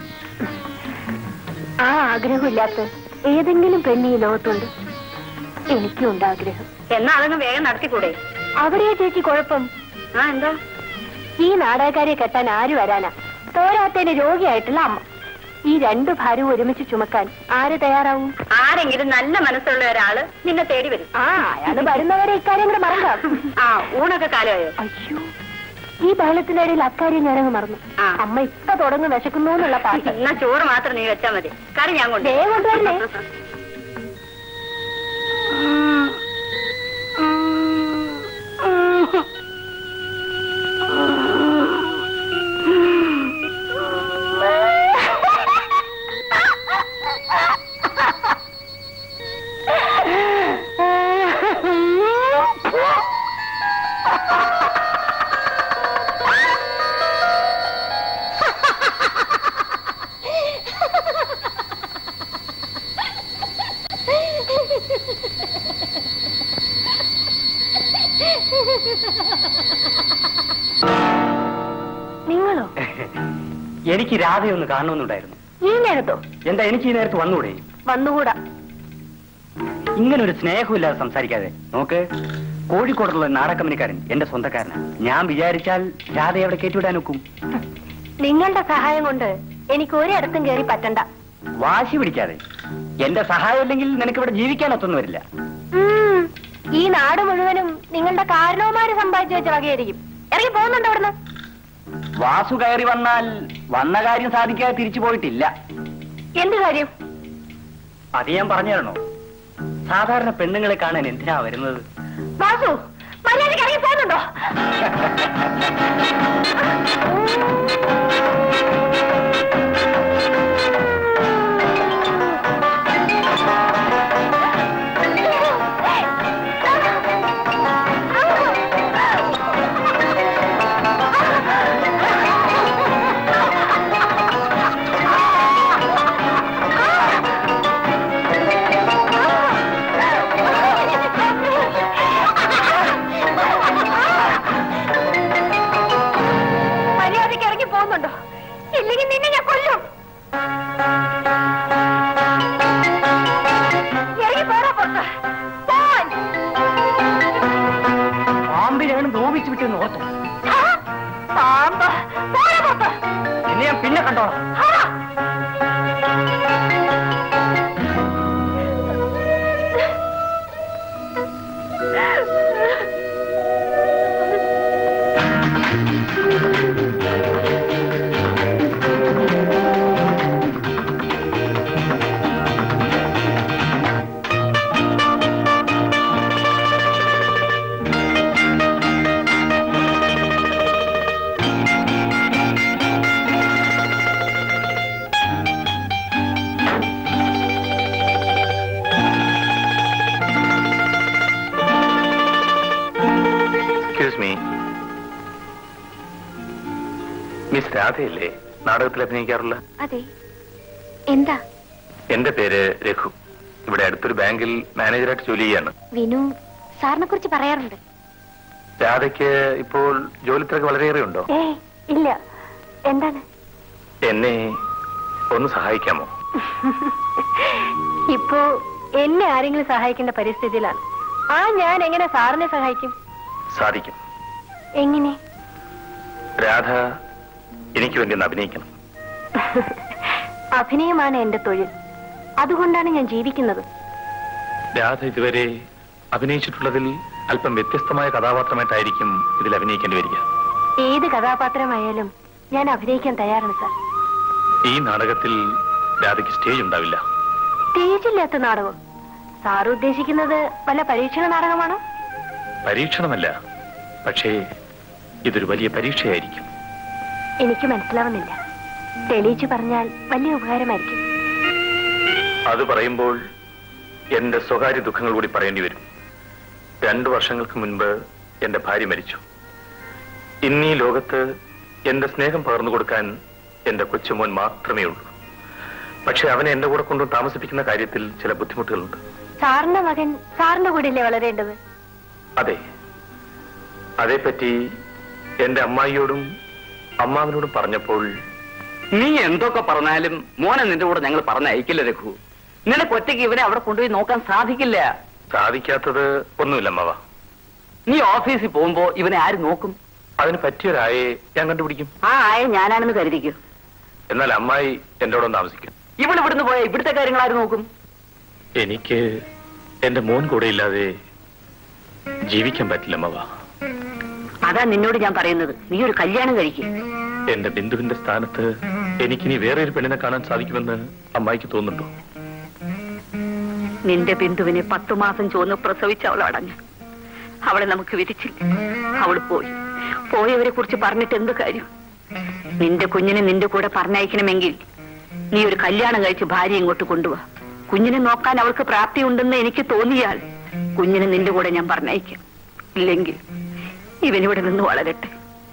ആ ആഗ്രഹമില്ലാത്ത ഏതെങ്കിലും പെണ്ണി ഈ ലോകത്തുണ്ട് എനിക്കും ഉണ്ട് ആഗ്രഹം എന്നാ അതങ്ങ് വേഗം നടത്തിക്കൂടെ അവിടെയാ ചേച്ചി കുഴപ്പം ആ എന്താ ഈ നാടകക്കാരെ കെട്ടാൻ ആര് വരാനാ തോരാത്തതിന് രോഗിയായിട്ടുള്ള അമ്മ ഈ രണ്ടു ഭാരവും ഒരുമിച്ച് ചുമക്കാൻ ആര് തയ്യാറാവും ആരെങ്കിലും നല്ല മനസ്സുള്ള ഒരാള് നിന്നെ തേടി വരും ആ അയാള് വരുന്നവരെ ഇക്കാര്യം കൂടെ മറക്കാം ആ ഊണൊക്കെ കാലമായോ അയ്യോ ഈ ബഹളത്തിനിടയിൽ അക്കാര്യം ഞാനങ്ങ് മറന്നു അമ്മ ഇപ്പൊ തുടങ്ങും വിശക്കുന്നു എന്നുള്ള പാട്ട് എന്നാ ചോറ് മാത്രം നീ വെച്ചാ മതി കറി ഞാൻ കൊണ്ട് കൊണ്ടുവരണേ നിങ്ങളോ എനിക്ക് രാധയൊന്ന് കാണണമെന്നുണ്ടായിരുന്നു ഈ നേരത്തോ എന്താ എനിക്ക് ഈ നേരത്ത് വന്നൂടെ വന്നുകൂടാ ഇങ്ങനെ ഒരു സ്നേഹമില്ലാതെ സംസാരിക്കാതെ നോക്ക് കോഴിക്കോടുള്ള നാടകമ്പനിക്കാരൻ എന്റെ സ്വന്തക്കാരനാണ് ഞാൻ വിചാരിച്ചാൽ രാധയെ അവിടെ കയറ്റിവിടാൻ ഒക്കും നിങ്ങളുടെ സഹായം കൊണ്ട് എനിക്ക് ഒരിടത്തും കയറി പറ്റണ്ട വാശി പിടിക്കാതെ എന്റെ സഹായം ഇല്ലെങ്കിൽ നിനക്ക് ഇവിടെ ജീവിക്കാൻ ഒത്തൊന്നും വരില്ല ഉം, ഈ നാട് മുഴുവനും നിങ്ങളുടെ കാരണവന്മാര് സമ്പാദിച്ചു വെച്ച വകയായിരിക്കും ഇറങ്ങി പോകുന്നുണ്ടോ അവിടുന്ന് വാസു കയറി വന്നാൽ വന്ന കാര്യം സാധിക്കാതെ തിരിച്ചു പോയിട്ടില്ല എന്ത് കാര്യം അത് ഞാൻ പറഞ്ഞു തരണോ സാധാരണ പെണ്ണുങ്ങളെ കാണാൻ എന്തിനാ വരുന്നത് വാസു മര്യാദയ്ക്ക് ഇറങ്ങി പോകുന്നുണ്ടോ മര്യാദയ്ക്ക് ഇറങ്ങി പോകുന്നുണ്ടോ ഇല്ലെങ്കിൽ നിന്നെ ഞാൻ കൊല്ലും ഇറങ്ങി പോരാ പുറത്ത് പോൻ. പാമ്പിനെയാണ് നോവിച്ചു വിട്ടെന്ന് ഓർത്തു ആ, പാമ്പ് പോരാ പുറത്ത് എന്നെ ഞാൻ പിന്നെ കണ്ടോളാം ആ. എക്സ്ക്യൂസ് മീ മിസ് രാധയല്ലേ നാടകത്തിൽ അഭിനയിക്കാറുള്ള അതെ എന്താ എന്റെ പേര് രഘു ഇവിടെ അടുത്തൊരു ബാങ്കിൽ മാനേജറായിട്ട് ജോലി ചെയ്യാണ് വിനു സാറിനെ കുറിച്ച് പറയാറുണ്ട് രാധയ്ക്ക് ഇപ്പോൾ ജോലി തിരക്ക് വളരെയേറെ ഉണ്ടോ ഏയ് ഇല്ല എന്താണ് എന്നെ ഒന്ന് സഹായിക്കാമോ ഇപ്പോ എന്നെ ആരെങ്കിലും സഹായിക്കേണ്ട പരിസ്ഥിതിയിലാണ് ആ ഞാൻ എങ്ങനെ സാറിനെ സഹായിക്കും സാധിക്കും എങ്ങനെ രാധ എനിക്ക് വേണ്ടി ഒന്ന് അഭിനയിക്കണം അഭിനയമാണ് എന്റെ തൊഴിൽ അതുകൊണ്ടാണ് ഞാൻ ജീവിക്കുന്നത് രാധ ഇതുവരെ അഭിനയിച്ചിട്ടുള്ളതിൽ അല്പം വ്യത്യസ്തമായ കഥാപാത്രമായിട്ടായിരിക്കും ഇതിൽ അഭിനയിക്കേണ്ടി വരിക ഏത് കഥാപാത്രമായാലും ഞാൻ അഭിനയിക്കാൻ തയ്യാറാണ് സാർ ഈ നാടകത്തിൽ രാധയ്ക്ക് സ്റ്റേജ് ഉണ്ടാവില്ല സ്റ്റേജില്ലാത്ത നാടകം സാർ ഉദ്ദേശിക്കുന്നത് വല്ല പരീക്ഷണ നാടകമാണോ പരീക്ഷണമല്ല പക്ഷേ ഇതൊരു വലിയ പരീക്ഷയായിരിക്കും എനിക്ക് മനസ്സിലാവുന്നില്ല തെളിയിച്ചു പറഞ്ഞാൽ വലിയ ഉപകാരമായിരിക്കും അത് പറയുമ്പോൾ എന്റെ സ്വകാര്യ ദുഃഖങ്ങൾ കൂടി പറയേണ്ടി വരും രണ്ടു വർഷങ്ങൾക്ക് മുൻപ് എന്റെ ഭാര്യ മരിച്ചു ഇന്നീ ലോകത്ത് എന്റെ സ്നേഹം പകർന്നു കൊടുക്കാൻ എന്റെ കൊച്ചുമോൻ മാത്രമേ ഉള്ളൂ പക്ഷെ അവനെ എന്റെ കൂടെ കൊണ്ടു താമസിപ്പിക്കുന്ന കാര്യത്തിൽ ചില ബുദ്ധിമുട്ടുകളുണ്ട് സാറിന്റെ മകൻ സാറിന്റെ കൂടെയല്ലേ വളരേണ്ടത് അതെ അതേപ്പറ്റി എന്റെ അമ്മായിയോടും അമ്മാവനോടും പറഞ്ഞപ്പോൾ നീ എന്തൊക്കെ പറഞ്ഞാലും മോനെ നിന്റെ കൂടെ ഞങ്ങൾ പറഞ്ഞയക്കില്ല രഘു നിനക്ക് ഒറ്റയ്ക്ക് ഇവനെ അവിടെ കൊണ്ടുപോയി നോക്കാൻ സാധിക്കില്ല സാധിക്കാത്തത് ഒന്നുമില്ല അമ്മാവ നീ ഓഫീസിൽ പോകുമ്പോ ഇവനെ ആര് നോക്കും അതിന് പറ്റിയൊരായെ ഞാൻ കണ്ടുപിടിക്കും ആ ആയ ഞാനാണെന്ന് കരുതിക്കൂ എന്നാൽ അമ്മായി എന്നോടൊന്ന് താമസിക്കും ഇവിടെ ഇവിടുന്ന് പോയ ഇവിടുത്തെ കാര്യങ്ങൾ ആര് നോക്കും എനിക്ക് എന്റെ മോൻ കൂടെ ഇല്ലാതെ ജീവിക്കാൻ പറ്റില്ല അമ്മവ അതാ നിന്നോട് ഞാൻ പറയുന്നത് നീ ഒരു കല്യാണം കഴിക്കും എന്റെ ബിന്ദുവിന്റെ സ്ഥാനത്ത് എനിക്കിനി വേറെ ഒരു പെണ്ണിനെ കാണാൻ സാധിക്കുമെന്ന് അമ്മായിക്ക് തോന്നുന്നുണ്ടോ നിന്റെ ബിന്ദുവിനെ പത്തു മാസം ചോന്ന് പ്രസവിച്ച അവൾ അടഞ്ഞു അവളെ നമുക്ക് വിധിച്ചില്ല അവൾ പോയി പോയവരെ കുറിച്ച് പറഞ്ഞിട്ട് എന്ത് കാര്യം നിന്റെ കുഞ്ഞിനെ നിന്റെ കൂടെ പറഞ്ഞയക്കണമെങ്കിൽ നീ ഒരു കല്യാണം കഴിച്ച് ഭാര്യ ഇങ്ങോട്ട് കൊണ്ടുപോവാ കുഞ്ഞിനെ നോക്കാൻ അവൾക്ക് പ്രാപ്തിയുണ്ടെന്ന് എനിക്ക് തോന്നിയാൽ കുഞ്ഞിനെ നിന്റെ കൂടെ ഞാൻ പറഞ്ഞയക്കാം ഇല്ലെങ്കിൽ ഇവനിവിടെ നിന്ന് വളരട്ടെ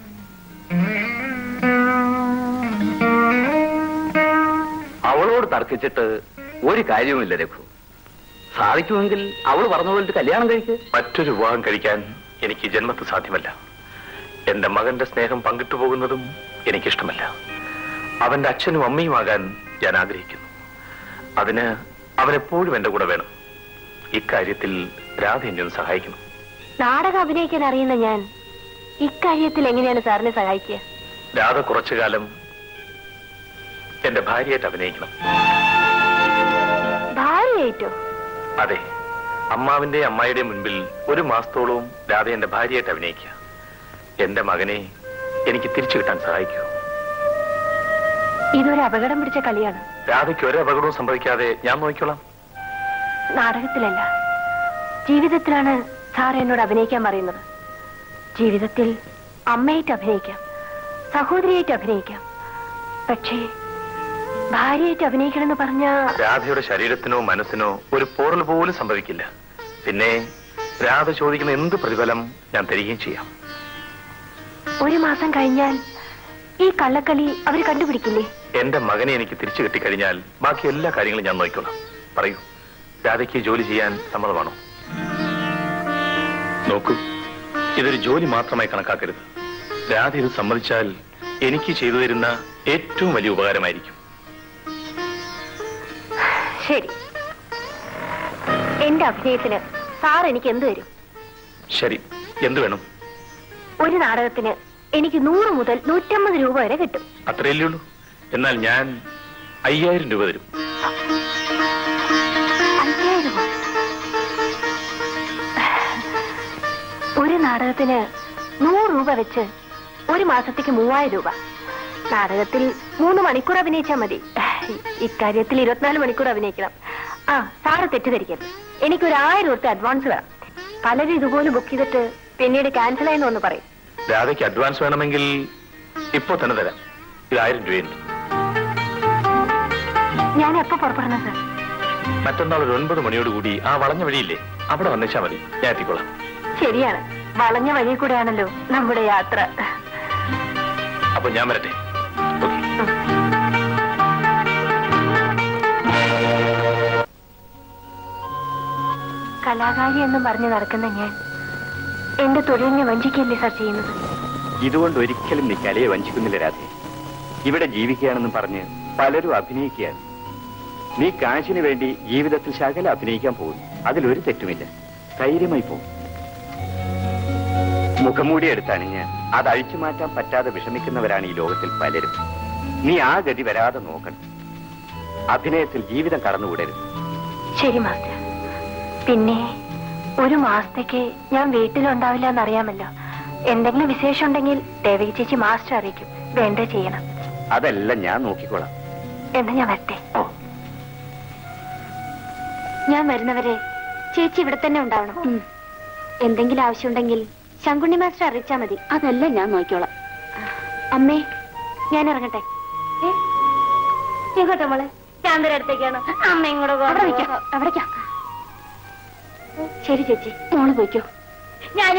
അവളോട് തർക്കിച്ചിട്ട് ഒരു കാര്യവുമില്ല രഘു സാധിക്കുമെങ്കിൽ അവൾ പറഞ്ഞ പോലത്തെ കല്യാണം കഴിക്ക് മറ്റൊരു വിവാഹം കഴിക്കാൻ എനിക്ക് ജന്മത്ത് സാധ്യമല്ല എന്റെ മകന്റെ സ്നേഹം പങ്കിട്ടു പോകുന്നതും എനിക്കിഷ്ടമല്ല അവന്റെ അച്ഛനും അമ്മയുമാകാൻ ഞാൻ ആഗ്രഹിക്കുന്നു അതിന് അവനെപ്പോഴും എന്റെ കൂടെ വേണം ഇക്കാര്യത്തിൽ രാധ എന്നെ ഒന്ന് സഹായിക്കണം നാടകം അഭിനയിക്കാൻ അറിയുന്ന ഞാൻ ഇക്കാര്യത്തിൽ എങ്ങനെയാണ് സാറിനെ സഹായിക്കുക രാധ കുറച്ചു കാലം എന്റെ ഭാര്യയായിട്ട് അഭിനയിക്കണം ഭാര്യയായിട്ടോ അതെ അമ്മാവിന്റെ അമ്മായിയുടെ മുൻപിൽ ഒരു മാസത്തോളവും രാധ എന്റെ ഭാര്യയായിട്ട് അഭിനയിക്കുക എന്റെ മകനെ എനിക്ക് തിരിച്ചു കിട്ടാൻ സഹായിക്കൂ ഇതൊരു അപകടം പിടിച്ച കളിയാണ് രാധയ്ക്ക് ഒരു അപകടവും സംഭവിക്കാതെ ഞാൻ നോക്കിക്കോളാം നാടകത്തിലല്ല ജീവിതത്തിലാണ് സാർ എന്നോട് അഭിനയിക്കാൻ പറയുന്നത് ജീവിതത്തിൽ അമ്മയായിട്ട് അഭിനയിക്കാം സഹോദരിയായിട്ട് അഭിനയിക്കാം പക്ഷേ ഭാര്യയായിട്ട് അഭിനയിക്കണമെന്ന് പറഞ്ഞ രാധയുടെ ശരീരത്തിനോ മനസ്സിനോ ഒരു പോറൽ പോലും സംഭവിക്കില്ല പിന്നെ രാധ ചോദിക്കുന്ന എന്ത് പ്രതിഫലം ഞാൻ തരികയും ചെയ്യാം ഒരു മാസം കഴിഞ്ഞാൽ ഈ കള്ളക്കളി അവർ കണ്ടുപിടിക്കില്ലേ എന്റെ മകനെ എനിക്ക് തിരിച്ചു കിട്ടിക്കഴിഞ്ഞാൽ ബാക്കി എല്ലാ കാര്യങ്ങളും ഞാൻ നോക്കിക്കോളാം പറയൂ രാധയ്ക്ക് ജോലി ചെയ്യാൻ സമ്മതമാണോ നോക്കൂ ഇതൊരു ജോലി മാത്രമായി കണക്കാക്കരുത് രാധ ഇത് സമ്മതിച്ചാൽ എനിക്ക് ചെയ്തു തരുന്ന ഏറ്റവും വലിയ ഉപകാരമായിരിക്കും ശരി എന്റെ അഭിനയത്തിന് സാർ എനിക്ക് എന്ത് തരും ശരി എന്ത് വേണം ഒരു നാടകത്തിന് എനിക്ക് നൂറ് മുതൽ നൂറ്റമ്പത് രൂപ വരെ കിട്ടും അത്രയല്ലേ ഉള്ളൂ എന്നാൽ ഞാൻ അയ്യായിരം രൂപ തരും അയ്യായിരമോ? ഒരു നാടകത്തിന് നൂറ് രൂപ വെച്ച് ഒരു മാസത്തേക്ക് മൂവായിരം രൂപ നാടകത്തിൽ മൂന്ന് മണിക്കൂർ അഭിനയിച്ചാൽ മതി ഇക്കാര്യത്തിൽ ഇരുപത്തിനാല് മണിക്കൂർ അഭിനയിക്കണം ആ സാറ് തെറ്റിദ്ധരിക്കരുത് എനിക്കൊരു ആയിരം രൂപ അഡ്വാൻസ് വേണം പലരും ഇതുപോലെ ബുക്ക് ചെയ്തിട്ട് പിന്നീട് ക്യാൻസൽ ആയെന്ന് ഒന്ന് പറയും രാധയ്ക്ക് അഡ്വാൻസ് വേണമെങ്കിൽ ഇപ്പോ തന്നെ തരാം ഇത് ആയിരം രൂപയുണ്ട് ഞാൻ എപ്പോ പുറപ്പെടണം സാർ മറ്റന്നാൾ ഒരു ഒൻപത് മണിയോടുകൂടി ആ വളഞ്ഞ വഴിയില്ലേ അവിടെ വന്നേച്ചാ മതി ഞാൻ എത്തിക്കോളാം ശരിയാണ് വളഞ്ഞ വഴി കൂടെയാണല്ലോ നമ്മുടെ യാത്ര അപ്പൊ ഞാൻ വരട്ടെ ഓക്കെ കലാകാരി എന്നും പറഞ്ഞ് നടക്കുന്ന ഞാൻ എന്റെ തൊഴിലിനെ വഞ്ചിക്കല്ലേ സാർ ചെയ്യുന്നത് ഇതുകൊണ്ട് ഒരിക്കലും നീ കലയെ വഞ്ചിക്കുന്നില്ല രാധേ ഇവിടെ ജീവിക്കുകയാണെന്നും പറഞ്ഞ് പലരും അഭിനയിക്കുകയാണ് നീ കാശിന് വേണ്ടി ജീവിതത്തിൽ ശകല അഭിനയിക്കാൻ പോകുന്നു അതിലൊരു തെറ്റുമില്ല ധൈര്യമായി പോകും മുഖംമൂടി എടുത്തണിഞ്ഞ് അത് അഴിച്ചു മാറ്റാൻ പറ്റാതെ വിഷമിക്കുന്നവരാണ് ഈ ലോകത്തിൽ പലരും നീ ആ ഗതി വരാതെ നോക്കണം അഭിനയത്തിൽ ജീവിതം കടന്നുകൂടരുത് ശരി മാസ്റ്റർ പിന്നെ ഒരു മാസത്തേക്ക് ഞാൻ വീട്ടിലുണ്ടാവില്ല എന്നറിയാമല്ലോ എന്തെങ്കിലും വിശേഷം ഉണ്ടെങ്കിൽ ദേവകി ചേച്ചി മാസ്റ്റർ അറിയിക്കും വേണ്ട ചെയ്യണം അതെല്ലാം ഞാൻ നോക്കിക്കോളാം എന്ന് ഞാൻ വരട്ടെ ഓ ഞാൻ വരുന്നവരെ ചേച്ചി ഇവിടെ തന്നെ ഉണ്ടാവണം എന്തെങ്കിലും ആവശ്യമുണ്ടെങ്കിൽ ശങ്കുണ്ണി മാസ്റ്റർ അറിയിച്ചാ മതി അതെല്ലാം ഞാൻ നോക്കിക്കോളാം അമ്മേ ഞാൻ ഇറങ്ങട്ടെ ഏ? എങ്ങോട്ടാ മോളെ ചാന്തര അടുത്തേക്കാണോ അമ്മ ഇങ്ങോട്ട് അവിടേക്കാ ശരി ചേച്ചി മോള് പോയിക്കോ ഞാനും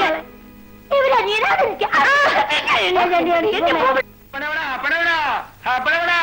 പടവടാ, പടവടാ, ആ, പടവടാ.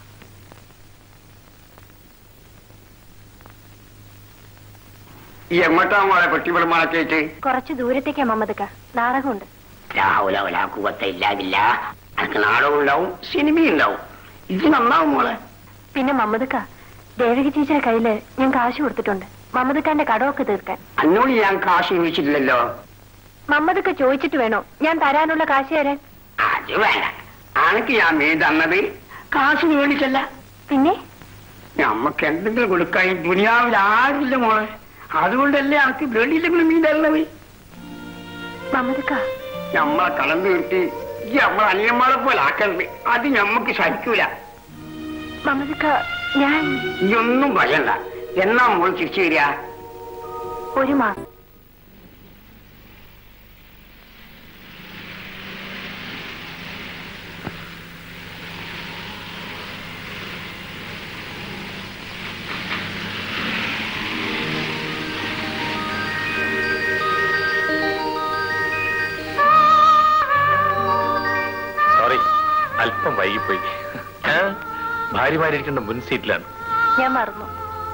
ഈ എങ്ങോട്ടാ മോളെ പെട്ടിപ്പെടുമാളൊക്കെ ആയിട്ട് കുറച്ച് ദൂരത്തേക്കാ മമ്മദക്ക നാടകമുണ്ട് രാഹുല ഒലാക്കുവത്ത ഇല്ലാതില്ല അനക്ക് നാടകം ഉണ്ടാവും സിനിമയും ഉണ്ടാവും ഇത് നന്നാവും മോളെ പിന്നെ മമ്മദക്ക ദേവകി ചേച്ചിയുടെ കയ്യില് ഞാൻ കാശ് കൊടുത്തിട്ടുണ്ട് മമ്മദക്കാന്റെ കടമൊക്കെ തീർക്കാൻ അന്നോട് ഞാൻ കാശ് ചോദിച്ചിട്ടില്ലല്ലോ മമ്മദക്ക ചോദിച്ചിട്ട് വേണോ ഞാൻ തരാനുള്ള കാശ് തരാൻ അത് വേണ്ട അനക്ക് ഞാൻ മീൻ തന്നത് കാശ് മേടിച്ചല്ല പിന്നെ നമ്മക്ക് എന്തെങ്കിലും കൊടുക്കാൻ ഈ ദുനിയാവിൽ ആരില്ല മോളെ അതുകൊണ്ടല്ലേ അനക്ക് വേണ്ടിയില്ലെങ്കിലും മീൻ തരുന്നത് മമ്മദക്ക നമ്മളെ കളം തീർത്തി ഈ നമ്മളെ അനിയന്മാരെ പോലെ ആക്കരുത് അത് ഞമ്മക്ക് സഹിക്കൂല മമ്മദക്ക ഞാൻ ഈ ഒന്നും പറയണ്ട എന്നാ മോൾ തിരിച്ചു വരിക ഒരു മാസം സോറി അല്പം വൈകിപ്പോയി ഞാൻ ഭാര്യമാരിരിക്കേണ്ട മുൻ സീറ്റിലാണ് ഞാൻ മറന്നു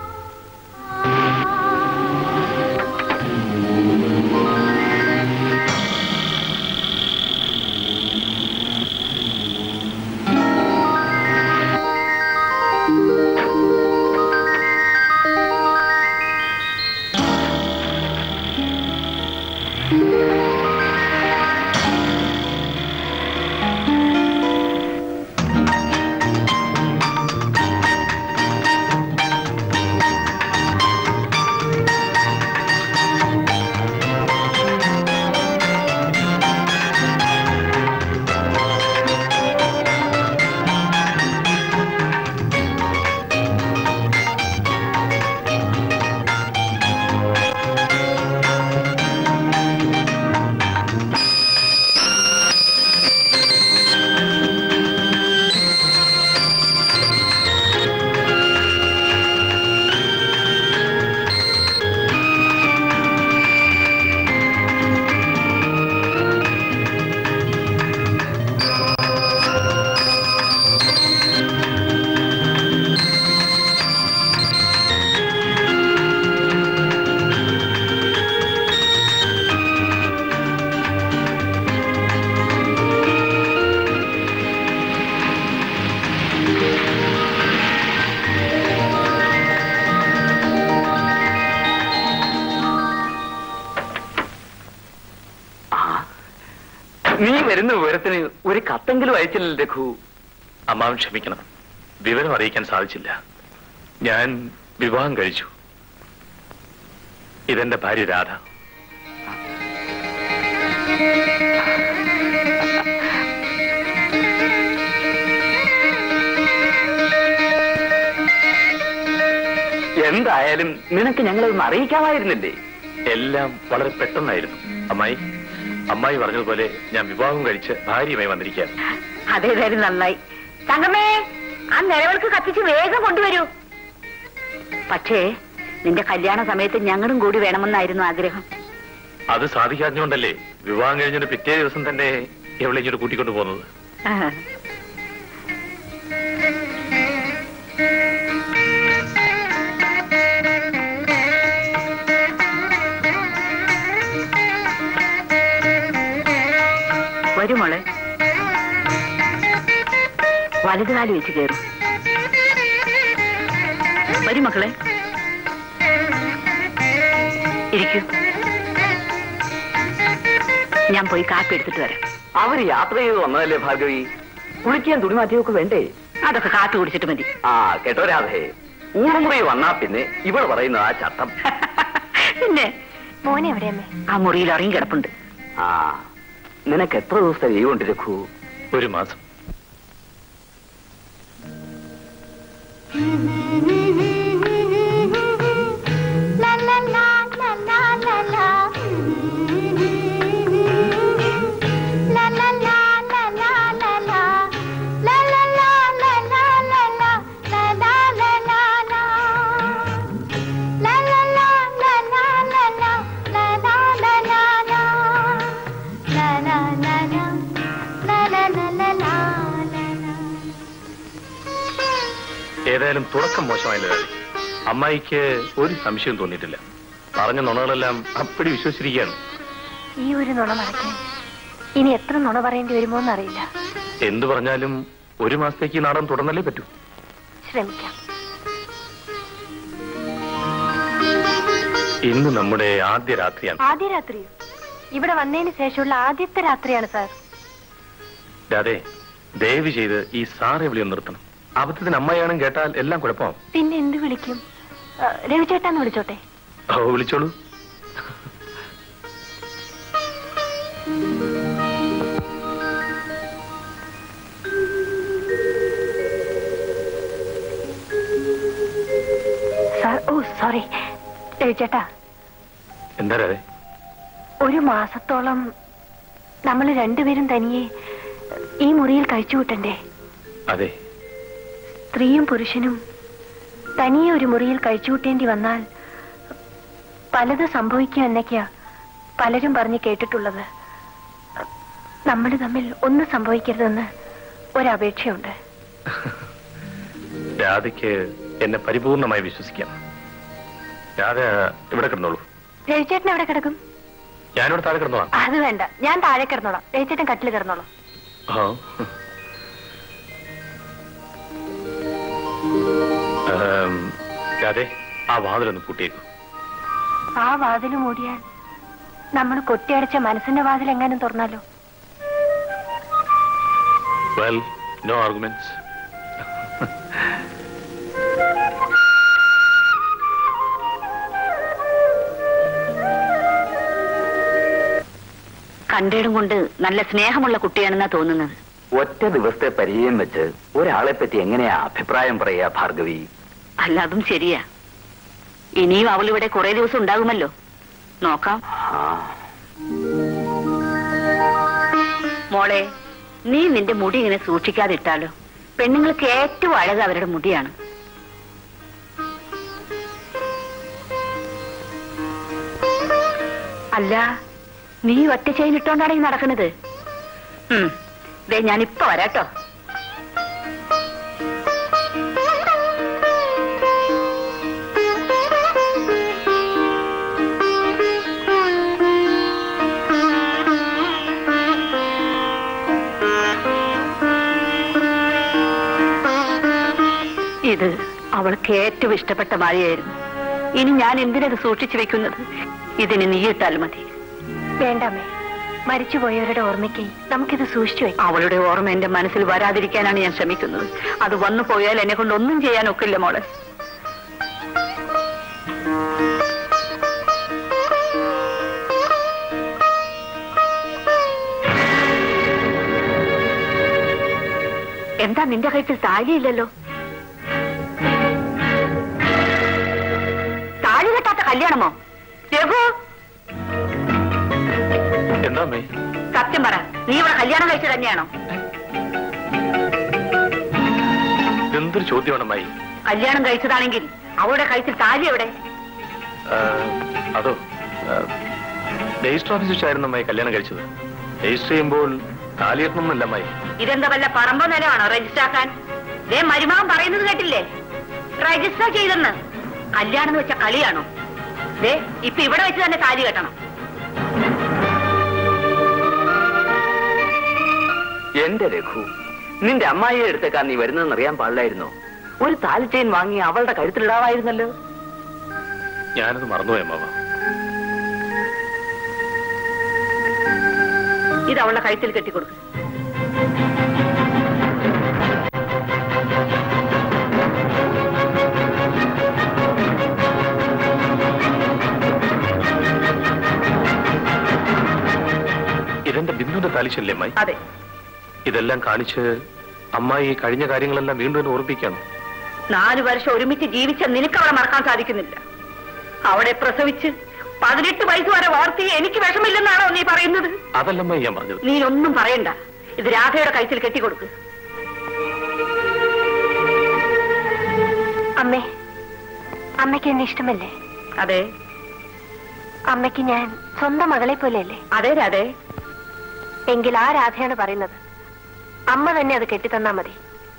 നീ വരുന്ന വിവരത്തിന് ഒരു കത്തെങ്കിലും അയച്ചില്ല രഘു അമ്മാവൻ ക്ഷമിക്കണം വിവരം അറിയിക്കാൻ സാധിച്ചില്ല ഞാൻ വിവാഹം കഴിച്ചു ഇതെന്റെ ഭാര്യ രാധ എന്തായാലും നിനക്ക് ഞങ്ങളൊന്ന് അറിയിക്കാമായിരുന്നില്ലേ എല്ലാം വളരെ പെട്ടെന്നായിരുന്നു അമ്മായി അമ്മായി പറഞ്ഞതുപോലെ ഞാൻ വിവാഹം കഴിച്ച് ഭാര്യയുമായി വന്നിരിക്കുകയാണ് അതേതായാലും നന്നായി തങ്കമ്മേ ആ നിലവിളക്ക് കത്തിച്ച് വേഗം കൊണ്ടുവരൂ പക്ഷേ നിന്റെ കല്യാണ സമയത്ത് ഞങ്ങളും കൂടി വേണമെന്നായിരുന്നു ആഗ്രഹം അത് സാധിക്കാഞ്ഞുകൊണ്ടല്ലേ വിവാഹം കഴിഞ്ഞൊരു പിറ്റേ ദിവസം തന്നെ എവിടെ ഇങ്ങോട്ട് കൂട്ടിക്കൊണ്ട് പോകുന്നത് വരൂ മോളെ വലതുകാലി വെച്ച് കയറും വരൂ മക്കളെ ഇരിക്കൂ ഞാൻ പോയി കാപ്പി എടുത്തിട്ട് വരാം അവര് യാത്ര ചെയ്ത് വന്നതല്ലേ ഭാർഗവി കുളിക്കാൻ തുണിമാറ്റിയൊക്കെ വേണ്ടേ അതൊക്കെ കാപ്പി കുടിച്ചിട്ട് മതി ആ കേട്ടോ രാധേ ഊണുമുറി വന്നാ പിന്നെ ഇവൾ പറയുന്ന ആ ചട്ടം പിന്നെ മോനെ എവിടെയമ്മേ ആ മുറിയിൽ ഇറങ്ങി കിടപ്പുണ്ട് ആ നിനക്ക് എത്ര ദിവസത്തെ ലീവ് ഉണ്ട് രഘു ഒരു മാസം ഏതായാലും തുടക്കം മോശമായില്ല രാധേ അമ്മായിക്ക് ഒരു സംശയം തോന്നിയിട്ടില്ല പറഞ്ഞ നുണകളെല്ലാം അപ്പടി വിശ്വസിച്ചിരിക്കുകയാണ് ഈ ഒരു നുണ മറയ്ക്കാൻ ഇനി എത്ര നുണ പറയേണ്ടി വരുമോ എന്നറിയില്ല എന്തു പറഞ്ഞാലും ഒരു മാസത്തേക്ക് ഈ നാടകം തുടർന്നല്ലേ പറ്റൂ ശ്രമിക്കാം ഇന്ന് നമ്മുടെ ആദ്യ രാത്രിയാണ് ആദ്യ രാത്രിയോ ഇവിടെ വന്നതിന് ശേഷമുള്ള ആദ്യത്തെ രാത്രിയാണ് സാർ രാധേ ദയവ് ചെയ്ത് ഈ സാറെ വിളിയും നിർത്തണം അബദ്ധത്തിന് അമ്മയാണെന്ന് കേട്ടാൽ എല്ലാം കുഴപ്പമാവും പിന്നെ എന്ത് വിളിക്കും ആ, രവിചേട്ടാന്ന് വിളിച്ചോട്ടെ ഓ വിളിച്ചോളൂ സാർ ഓ സോറി രവിചേട്ടാ എന്താ രാധേ ഒരു മാസത്തോളം നമ്മൾ രണ്ടുപേരും തനിയെ ഈ മുറിയിൽ കഴിച്ചു കൂട്ടണ്ടേ അതെ സ്ത്രീയും പുരുഷനും തനിയെ ഒരു മുറിയിൽ കഴിച്ചുകൂട്ടേണ്ടി വന്നാൽ പലത് സംഭവിക്കുക എന്നൊക്കെയാ പലരും പറഞ്ഞു കേട്ടിട്ടുള്ളത് നമ്മൾ തമ്മിൽ ഒന്നും സംഭവിക്കരുതെന്ന് ഒരപേക്ഷയുണ്ട് രാധയ്ക്ക് എന്നെ പരിപൂർണമായി വിശ്വസിക്കാം രാധ ഇവിടെ കിടന്നോളൂ രവിചേട്ടൻ എവിടെ കിടക്കും ഞാനിവിടെ താഴെ കിടന്നോളാം അത് വേണ്ട ഞാൻ താഴെ കിടന്നോളാം രവിചേട്ടൻ കട്ടിൽ കിടന്നോളാം ആ ഏം, രാധേ ആ വാതിലൊന്ന് പൂട്ടിയേക്കൂ ആ വാതിൽ മൂടിയാൽ നമ്മൾ കൊട്ടിയടച്ച മനസ്സിന്റെ വാതിൽ എങ്ങാനും തുറന്നാലോ വെൽ നോ ആർഗ്യുമെന്റ്സ് കണ്ടിടും കൊണ്ട് നല്ല സ്നേഹമുള്ള കുട്ടിയാണെന്നാ തോന്നുന്നത് ഒറ്റ ദിവസത്തെ പരിചയം വെച്ച് ഒരാളെ പറ്റി എങ്ങനെയാ അഭിപ്രായം പറയാ ഭാർഗവി അല്ല അതും ശരിയാ ഇനിയും അവൾ ഇവിടെ കുറെ ദിവസം ഉണ്ടാകുമല്ലോ നോക്കാം ആ മോളെ നീ നിന്റെ മുടി ഇങ്ങനെ സൂക്ഷിക്കാതിട്ടാലോ പെണ്ണുങ്ങൾക്ക് ഏറ്റവും അഴക് അവരുടെ മുടിയാണ് അല്ല നീ ഒറ്റ ചെയിൻ ഇട്ടോണ്ടാണ് ഈ നടക്കുന്നത് ഉം. ദേ ഞാനിപ്പോ വരാട്ടോ ഇത് അവൾക്ക് ഏറ്റവും ഇഷ്ടപ്പെട്ട മാലയായിരുന്നു ഇനി ഞാൻ എന്തിനത് സൂക്ഷിച്ചു വെക്കുന്നത് ഇതിന് നീ ഇട്ടാൽ മതി വേണ്ടാമേ മരിച്ചുപോയവരുടെ ഓർമ്മയ്ക്ക് നമുക്കിത് സൂക്ഷിച്ചു വെക്കാം അവളുടെ ഓർമ്മ എന്റെ മനസ്സിൽ വരാതിരിക്കാനാണ് ഞാൻ ശ്രമിക്കുന്നത് അത് വന്നു പോയാൽ എന്നെ കൊണ്ട് ഒന്നും ചെയ്യാൻ ഒക്കില്ല മോളെ എന്താ നിന്റെ കഴുത്തിൽ താലിയില്ലല്ലോ താലി കെട്ടാത്ത കല്യാണമോ രഘു എന്താ അമ്മേ സത്യം പറ നീ ഇവിടെ കല്യാണം കഴിച്ചു തന്നെയാണോ എന്തൊരു ചോദ്യമാണ് അമ്മായി കല്യാണം കഴിച്ചതാണെങ്കിൽ അവളുടെ കഴുത്തിൽ താലി എവിടെ ആ, അതോ ആ, രജിസ്റ്റർ ഓഫീസ് വെച്ചായിരുന്നു അമ്മായി കല്യാണം കഴിച്ചത് രജിസ്റ്റർ ചെയ്യുമ്പോൾ താലിയെട്ടണമെന്നല്ല അമ്മായി ഇതെന്താ വല്ല പറമ്പോ നിലമാണോ രജിസ്റ്റർ ആക്കാൻ ദേ മരുമകൻ പറയുന്നത് കേട്ടില്ലേ രജിസ്റ്റർ ചെയ്തെന്ന് കല്യാണം എന്ന് വെച്ച കളിയാണോ ദേ ഇപ്പൊ ഇവിടെ വെച്ച് തന്നെ താലി കെട്ടണം എന്റെ രഘു നിന്റെ അമ്മായിയെ അടുത്തേക്കാ നീ വരുന്നതെന്ന് അറിയാൻ പാടില്ലായിരുന്നോ ഒരു താലിച്ചെയിൻ വാങ്ങി അവളുടെ കഴുത്തിലിടാവായിരുന്നല്ലോ ഞാനത് മറന്നുപോയി അമ്മാവ ഇത് അവളുടെ കഴുത്തിൽ കെട്ടിക്കൊടുക്കും ബിന്ദുവിന്റെ താലിശല്ലേ അമ്മായി അതെ ഇതെല്ലാം കാണിച്ച് അമ്മായി കഴിഞ്ഞ കാര്യങ്ങളെല്ലാം വീണ്ടും എന്നെ ഓർപ്പിക്കണം നാലു വർഷം ഒരുമിച്ച് ജീവിച്ച നിനക്ക് അവളെ മറക്കാൻ സാധിക്കുന്നില്ല അവളെ പ്രസവിച്ച് പതിനെട്ട് വയസ്സ് വരെ വളർത്തി എനിക്ക് വിഷമില്ലെന്നാണോ നീ പറയുന്നത് അതല്ല അമ്മായി ഞാൻ പറഞ്ഞത് നീ ഒന്നും പറയണ്ട ഇത് രാധയുടെ കൈത്തിൽ കെട്ടിക്കൊടുക്ക് അമ്മേ അമ്മയ്ക്ക് എന്നെ ഇഷ്ടമല്ലേ അതെ അമ്മയ്ക്ക് ഞാൻ സ്വന്തം മകളെ പോലെയല്ലേ അതെ രാധേ എങ്കിൽ ആ രാധയാണ് പറയുന്നത് അമ്മ തന്നെ അത് കെട്ടിത്തന്നാ മതി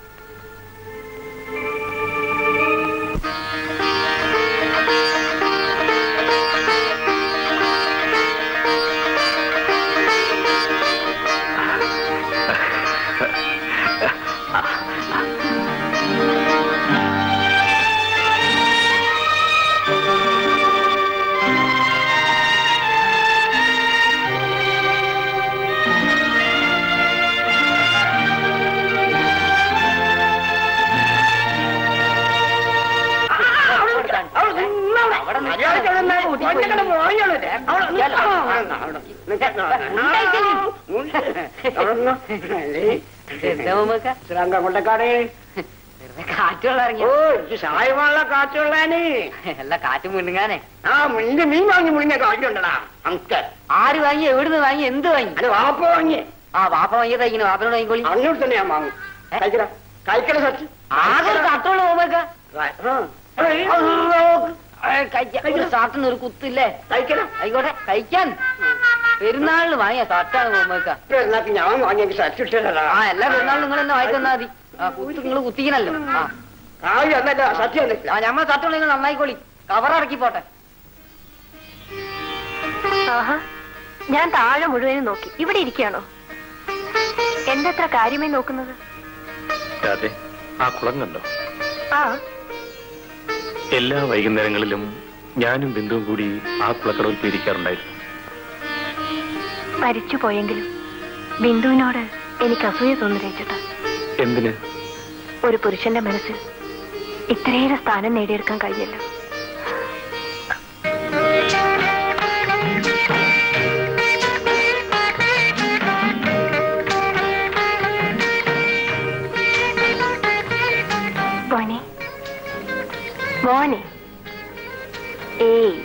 ശ്രീലങ്ക കൊണ്ടക്കാടേ കാറ്റുള്ള ഇറങ്ങി ഓ ഇത് സായമുള്ള കാറ്റുള്ളാന് എല്ലാ കാറ്റും മുന്നുങ്ങാനെ ആ മുന്നിന്റെ മീൻ വാങ്ങി മുഴുങ്ങിയ കാറ്റുണ്ടടാ അങ്ക ആര് വാങ്ങി എവിടുന്ന് വാങ്ങി എന്ത് വാങ്ങി അത് വാപ്പ വാങ്ങി ആ വാപ്പ വാങ്ങിയത് ഇങ്ങനെ വാപ്പനോട് വാങ്ങിക്കോളി അങ്ങോട്ട് തന്നെ ഞാൻ വാങ്ങും കഴിക്കട കഴിക്കട സച്ച് ആകെ കട്ടുള്ളൂ പോകുമ്പോ സാട്ടിന് ഒരു കുത്തില്ലേ കഴിക്കണം ആയിക്കോട്ടെ കഴിക്കാൻ പെരുന്നാളിന് വാങ്ങിയ സാട്ടാണ് പോകുമ്പോക്ക പെരുന്നാക്ക് ഞാൻ വാങ്ങിയെങ്കിൽ സച്ച് ഇട്ടതാ ആ എല്ലാ പെരുന്നാളും നിങ്ങൾ എന്നെ വായി തന്നാ മതി ആ കുത്ത് നിങ്ങൾ കുത്തിക്കണല്ലോ ആ കായ് എന്നല്ല സത്യം ഒന്നില്ല ആ ഞമ്മളെ തട്ടുള്ള നിങ്ങൾ നന്നായിക്കോളി കവർ ഇറക്കി പോട്ടെ ആഹാ ഞാൻ താഴെ മുഴുവനും നോക്കി ഇവിടെ ഇരിക്കുകയാണോ എന്തത്ര കാര്യമായി നോക്കുന്നത് അതെ ആ കുളം കണ്ടോ ആ എല്ലാ വൈകുന്നേരങ്ങളിലും ഞാനും ബിന്ദുവും കൂടി ആ കുളക്കടവിൽ പോയിരിക്കാറുണ്ടായിരുന്നു മരിച്ചു പോയെങ്കിലും ബിന്ദുവിനോട് എനിക്ക് അസൂയ തോന്നി ചേട്ടാ എന്തിന് ഒരു പുരുഷന്റെ മനസ്സിൽ ഇത്രയേറെ സ്ഥാനം നേടിയെടുക്കാൻ കഴിഞ്ഞല്ലോ മോനെ മോനെ ഏയ്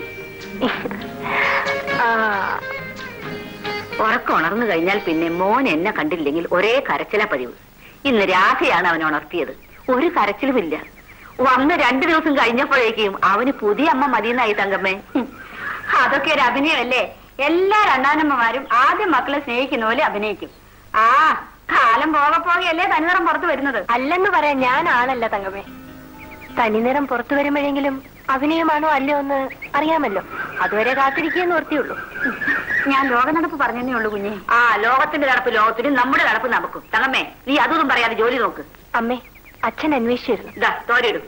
ആ ഉറക്കം ഉണർന്നു കഴിഞ്ഞാൽ പിന്നെ മോൻ എന്നെ കണ്ടില്ലെങ്കിൽ ഒരേ കരച്ചില പതിവ് ഇന്ന് രാധയാണ് അവൻ ഉണർത്തിയത് ഒരു കരച്ചിലുമില്ല വന്ന് രണ്ടു ദിവസം കഴിഞ്ഞപ്പോഴേക്കും അവന് പുതിയ അമ്മ മതിയെന്നായി തങ്കമ്മേ ഹും. അതൊക്കെ ഒരു അഭിനയമല്ലേ എല്ലാ രണ്ടാനമ്മമാരും ആദ്യം മക്കളെ സ്നേഹിക്കുന്ന പോലെ അഭിനയിക്കും ആ കാലം പോകെ പോകെയല്ലേ തനിനിറം പുറത്തു വരുന്നത് അല്ലെന്ന് പറയാൻ ഞാൻ ആളല്ല തങ്കമേ തനിനിറം പുറത്തു വരുമ്പോഴെങ്കിലും അഭിനയമാണോ അല്ലയോ എന്ന് അറിയാമല്ലോ അതുവരെ കാത്തിരിക്കുകയെന്ന് ഓർത്തിയുള്ളൂ ഞാൻ ലോക നടപ്പ് പറഞ്ഞതേ ഉള്ളൂ കുഞ്ഞെ ആ ലോകത്തിന്റെ നടപ്പ് ലോകത്തിനും നമ്മുടെ നടപ്പ് നമുക്കും തങ്ങമ്മേ നീ അതൊന്നും പറയാതെ ജോലി നോക്ക് അമ്മേ അച്ഛൻ അന്വേഷിച്ചിരുന്നു ഇതാ തോരയിടും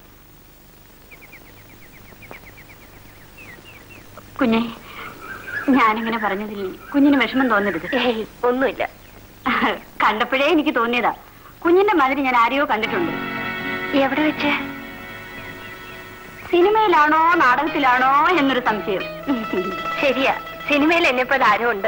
കുഞ്ഞെ ഞാനിങ്ങനെ പറഞ്ഞതിൽ കുഞ്ഞിന് വിഷമം തോന്നരുത് ഏയ് ഒന്നുമില്ല കണ്ടപ്പോഴേ എനിക്ക് തോന്നിയതാ കുഞ്ഞിന്റെ മാതിരി ഞാൻ ആരെയോ കണ്ടിട്ടുണ്ട് എവിടെ വെച്ച് സിനിമയിലാണോ നാടകത്തിലാണോ എന്നൊരു സംശയം ശരിയാ സിനിമയിൽ എന്നെപ്പോലെ ആരും ഉണ്ട്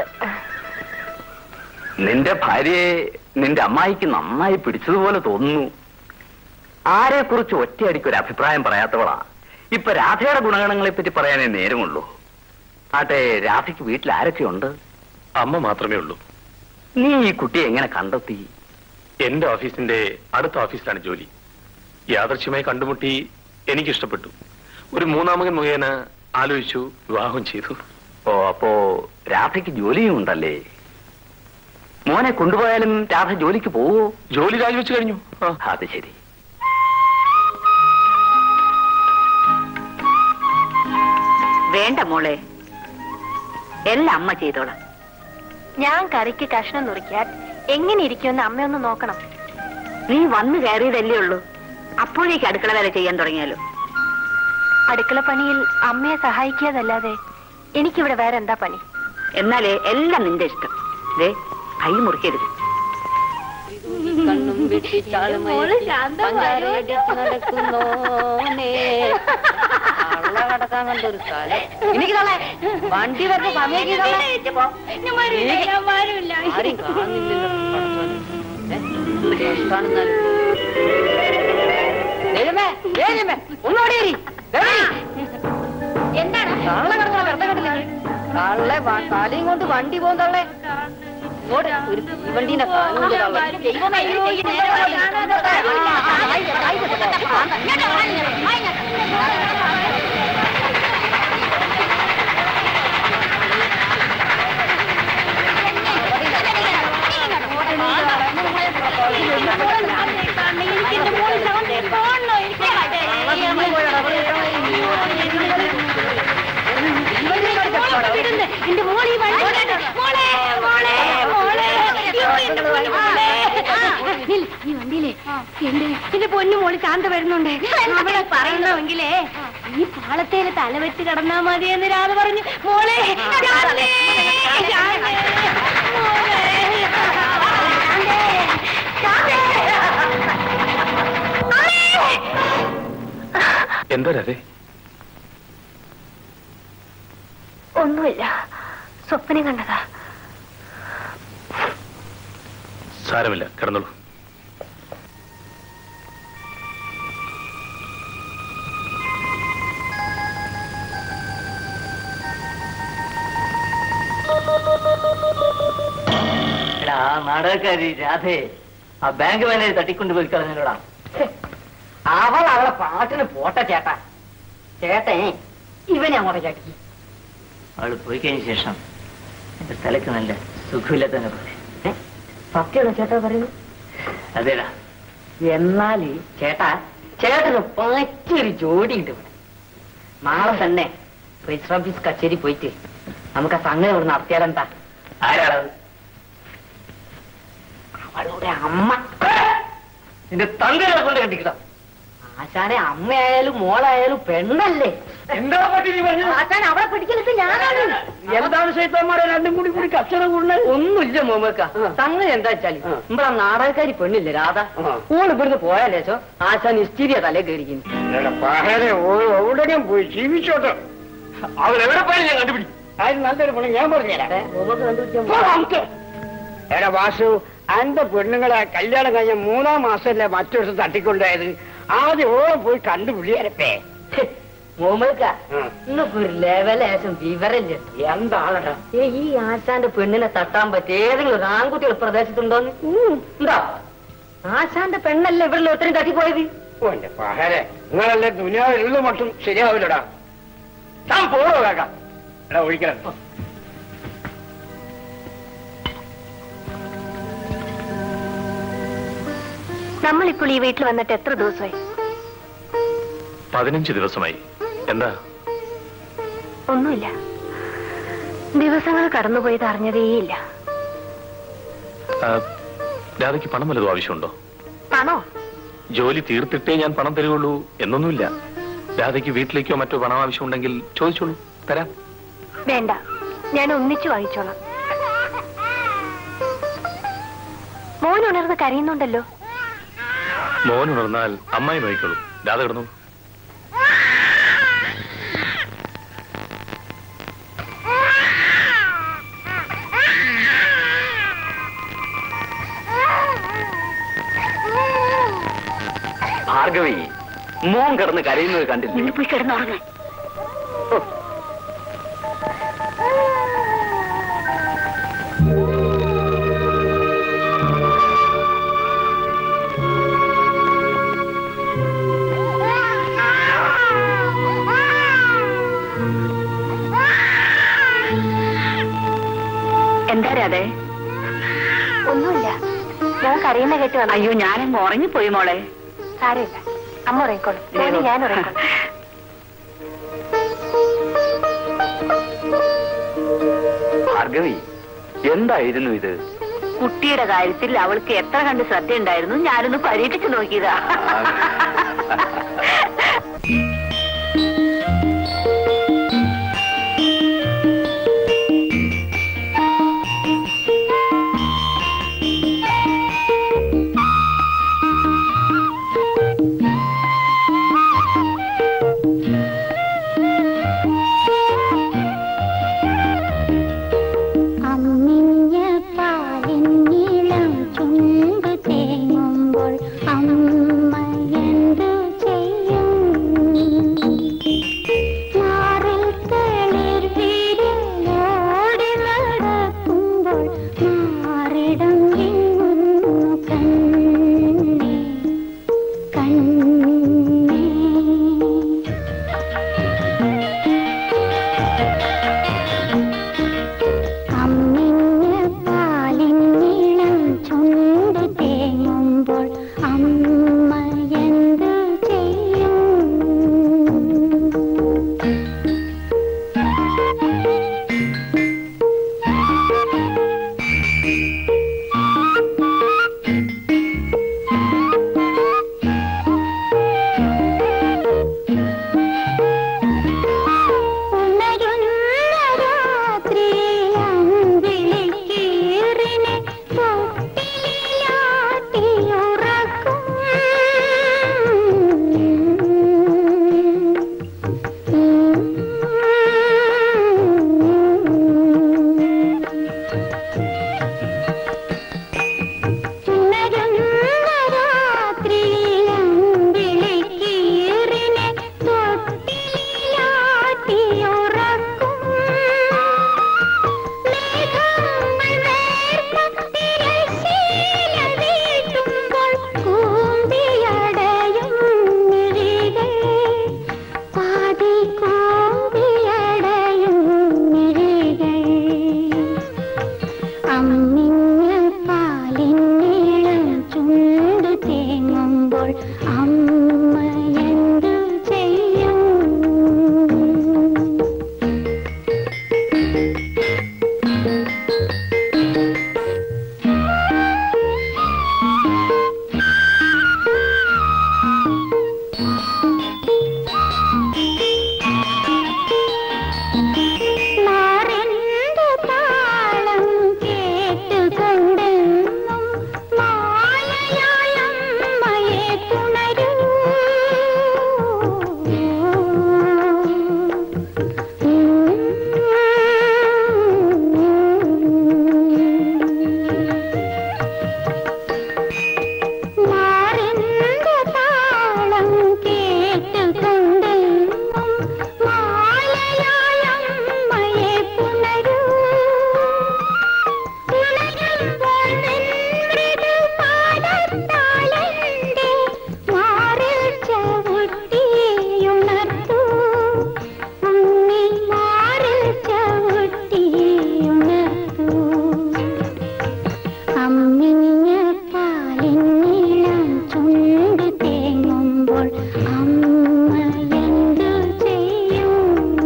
നിന്റെ ഭാര്യയെ നിന്റെ അമ്മായിക്ക് നന്നായി പിടിച്ചതുപോലെ തോന്നുന്നു ആരെ കുറിച്ച് ഒറ്റയടിക്ക് ഒരു അഭിപ്രായം പറയാത്തവളാ ഇപ്പൊ രാധയുടെ ഗുണഗണങ്ങളെ പറ്റി പറയാനേ നേരമുള്ളൂ ആട്ടെ രാധയ്ക്ക് വീട്ടിൽ ആരൊക്കെയുണ്ട് അമ്മ മാത്രമേ ഉള്ളൂ നീ ഈ കുട്ടിയെ എങ്ങനെ കണ്ടെത്തി എന്റെ ഓഫീസിന്റെ അടുത്ത ഓഫീസിലാണ് ജോലി യാദർച്ഛ്യമായി കണ്ടുമുട്ടി എനിക്കിഷ്ടപ്പെട്ടു ഒരു മൂന്നാമകൻ മുഖേന ആലോചിച്ചു വിവാഹം ചെയ്തു ഓ അപ്പോ രാധയ്ക്ക് ജോലിയും ഉണ്ടല്ലേ മോനെ കൊണ്ടുപോയാലും രാധ ജോലിക്ക് പോവോ ജോലി രാജിവെച്ച് കഴിഞ്ഞു ആ അത് ശരി വേണ്ട മോളെ എല്ലാം അമ്മ ചെയ്തോളാം ഞാൻ കറിക്ക് കഷ്ണം നുറിക്കാൻ എങ്ങനെ ഇരിക്കുമെന്ന് അമ്മയൊന്ന് നോക്കണം നീ വന്നു കയറിയതല്ലേ ഉള്ളൂ അപ്പോഴേക്ക് അടുക്കള വേല ചെയ്യാൻ തുടങ്ങിയാലോ അടുക്കള പണിയിൽ അമ്മയെ സഹായിക്കാതല്ലാതെ എനിക്കിവിടെ വേറെ എന്താ പണി എന്നാലേ എല്ലാം നിന്റെ ഇഷ്ടം ദേ കൈ മുറിക്കരുത് കണ്ണും വെട്ടിച്ചാളുമയക്കി പഞ്ചാരയടിച്ച് നടക്കുന്നോനേ ആളു തല കടക്കാൻ കണ്ട ഒരു സ്ഥലം എനിക്ക് തള്ളേ വണ്ടി വരുന്ന സമയം ആരും കാണുന്നില്ലല്ലോ പടച്ചോനെ. ഏ? കഷ്ടാണെന്നാലും. ദൈവമേ, ദൈവമേ, ഒന്നുകൂടി ഇരി. ദൈവമേ. കള്ള കിടക്കണ വെറുതെ കണ്ടില്ലേ കള്ളെ വ- തലയും കൊണ്ട് വണ്ടി പോകുന്നള്ളേ ഇങ്ങോട്ട് ഒരു വണ്ടീന്റെ കാലും കൊണ്ട് തള്ളെ. ദൈവമേ, അയ്യോ, ഈ നേരെ വഴി. ആ, ആ, ആയിക്കോട്ടെ, ആയിക്കോട്ടെ. ഈ വണ്ടിയിലെ എന്റെ എന്റെ പൊന്നു മോള് ശാന്ത വരുന്നുണ്ട് അവളെ പറയണമെങ്കിലേ ഈ പാളത്തേല് തലവെച്ച് കിടന്നാ മതി എന്ന് രാധ പറഞ്ഞു മോളെ ശാന്തേ, ശാന്തേ, മോളെ, ശാന്തേ, ശാന്തേ. എന്താ രാധേ ഒന്നുമില്ല സ്വപ്നം കണ്ടതാ സാരമില്ല കിടന്നോളൂ എടാ ആ നാടകക്കാരി രാധേ ആ ബാങ്ക് മാനേജ് തട്ടിക്കൊണ്ട് പോയി കളഞ്ഞല്ലോടാ അവൾ അവളെ പാട്ടിന് പോട്ട ചേട്ടാ ചേട്ടൻ ഇവനെ അങ്ങോട്ട് ചാട്ടി അവള് പോയി കഴിഞ്ഞ ശേഷം എന്റെ തലക്ക് നല്ല സുഖമില്ലാത്തന്നെ പറയും സത്യമാണോ ചേട്ടാ പറയുന്നു അതേടാ എന്നാല് ചേട്ടാ ചേട്ടന് പറ്റിയൊരു ജോഡിയുണ്ട് ഇവിടെ നാളെ തന്നെ രജിസ്റ്റർ ഓഫീസ് കച്ചേരി പോയിട്ട് നമുക്ക് ആ സംഗതി ഇവിടെ നടത്തിയാലെന്താ ആരാണത് അവളുടെ അമ്മ നിന്റെ തന്തകളെ കൊണ്ട് കണ്ടിക്കണം ആശാനെ അമ്മയായാലും മോളായാലും പെണ്ണല്ലേ എന്താ പറ്റി നീ പറഞ്ഞത് ആശാൻ അവളെ പിടിക്കലിട്ട് ഞാനാണ് എന്താണ് സൈത്തന്മാരെ രണ്ടും കൂടി കൂടി കച്ചറ കൂടുന്നത് ഒന്നുമില്ല മോമക്ക സംഗതി എന്താ വെച്ചാല് നമ്മളെ നാടകക്കാരി പെണ്ണില്ലേ രാധ ഓൾ ഇവിടുന്ന് പോയാലേച്ചോ ആശാൻ ഇസ്തീരിയ തലേ കയറിക്കുന്നു പഹരെ എവിടെയും പോയി ജീവിച്ചോട്ടോ അവരെവിടെ പോയാലും ഞാൻ കണ്ടുപിടിക്കും അതിന് നല്ലൊരു പണി ഞാൻ പറഞ്ഞുതരാം മോമക്ക് കണ്ടുപിടിക്കാൻ പോ നമുക്ക്. എടാ വാസു അന്റെ പെണ്ണുങ്ങളെ കല്യാണം കഴിഞ്ഞ മൂന്നാം മാസമല്ലേ മറ്റൊരു തട്ടിക്കൊണ്ടായത് ആദ്യം ഓളം പോയി കണ്ടുപിടിയാരപ്പേ മോമക്ക ഉം. ഇന്നിപ്പോ ഒരു ലെവലേശം വിവരല്ലേ എന്താണടാ ഏ, ഈ ആശാന്റെ പെണ്ണിനെ തട്ടാൻ പറ്റിയ ഏതെങ്കിലും ഒരു ആൺകുട്ടികൾ പ്രദേശത്തുണ്ടോന്ന് എന്താ ആശാന്റെ പെണ്ണല്ലേ ഇവിടെ ഒത്തിരി തട്ടിപ്പോയത് ഓന്റെ പഹരെ നിങ്ങളല്ലേ ദുനിയാവിലുള്ള മട്ടും ശരിയാവില്ലടാ താൻ പോറോ കേക്കാം എടാ ഒഴിക്കണം നമ്മളിപ്പോൾ ഈ വീട്ടിൽ വന്നിട്ട് എത്ര ദിവസമായി പതിനഞ്ച് ദിവസമായി എന്താ ഒന്നുമില്ല ദിവസങ്ങൾ കടന്നുപോയത് അറിഞ്ഞതേയില്ല ആ, രാധയ്ക്ക് പണം വല്ലതും ആവശ്യമുണ്ടോ പണോ ജോലി തീർത്തിട്ടേ ഞാൻ പണം തരുള്ളൂ എന്നൊന്നുമില്ല രാധയ്ക്ക് വീട്ടിലേക്കോ മറ്റോ പണം ആവശ്യമുണ്ടെങ്കിൽ ചോദിച്ചോളൂ തരാം വേണ്ട ഞാൻ ഒന്നിച്ചു വാങ്ങിച്ചോളാം മോൻ ഉണർന്ന് കരയുന്നുണ്ടല്ലോ മോൻ ഉണർന്നാൽ അമ്മായി നോക്കിക്കോളൂ രാധ കിടന്നു ഭാർഗവി മോൻ കിടന്ന് കരയുന്നത് കണ്ടില്ലേ പോയി കിടന്നുറങ്ങാൻ എന്താ രാധേ ഒന്നുമില്ല ഞാൻ കരയുന്ന കേട്ട് വന്നു അയ്യോ ഞാനങ്ങ് ഉറങ്ങിപ്പോയി മോളെ സാരമില്ല അമ്മ ഉറങ്ങിക്കോളും മോനെ ഞാൻ ഉറങ്ങിക്കോളും ഭാർഗവി എന്തായിരുന്നു ഇത് കുട്ടിയുടെ കാര്യത്തിൽ അവൾക്ക് എത്ര കണ്ട് ശ്രദ്ധയുണ്ടായിരുന്നു ഞാനൊന്ന് പരീക്ഷിച്ചു നോക്കിയതാ അമ്മിഞ്ഞ പാലിന്നിളം ചുണ്ട് തേങ്ങുമ്പോൾ അമ്മ എന്ത് ചെയ്യും ഉണരുന്ന രാത്രി അമ്പിളിക്കീറിനെ തൊട്ടിലാട്ടിയുറക്കും ഉണരുന്ന രാത്രി അമ്പിളിക്കീറിനെ തൊട്ടിലാട്ടിയുറക്കും മേഘങ്ങൾ നേർത്ത തിരശ്ശീല വീട്ടുമ്പോൾ കൂമ്പിയടയും മിഴികൾ പാതി കൂമ്പിയടയും മിഴികൾ അമ്മിഞ്ഞ പാലിനീളം ചുണ്ട് തേങ്ങുമ്പോൾ അമ്മ എന്തു ചെയ്യും മാറിന്റെ താളം കേട്ടുകൊണ്ടെന്നും മാലയാളമ്മയെ പുണരൂ മാറിന്റെ താളം കേട്ടുകൊണ്ടെന്നും മാലയാളമ്മയെ പുണരൂ ഉണരുമ്പോൾ നിൻമൃദു പാദത്താളെന്റെ മാറിൽ ചവിട്ടിയുണർത്തൂ. ഉണ്ണി മാറിൽ ചവിട്ടിയുണർത്തൂ. അമ്മിഞ്ഞ പാലിനീളം ചുണ്ട് തേങ്ങുമ്പോൾ അമ്മ എന്തു ചെയ്യും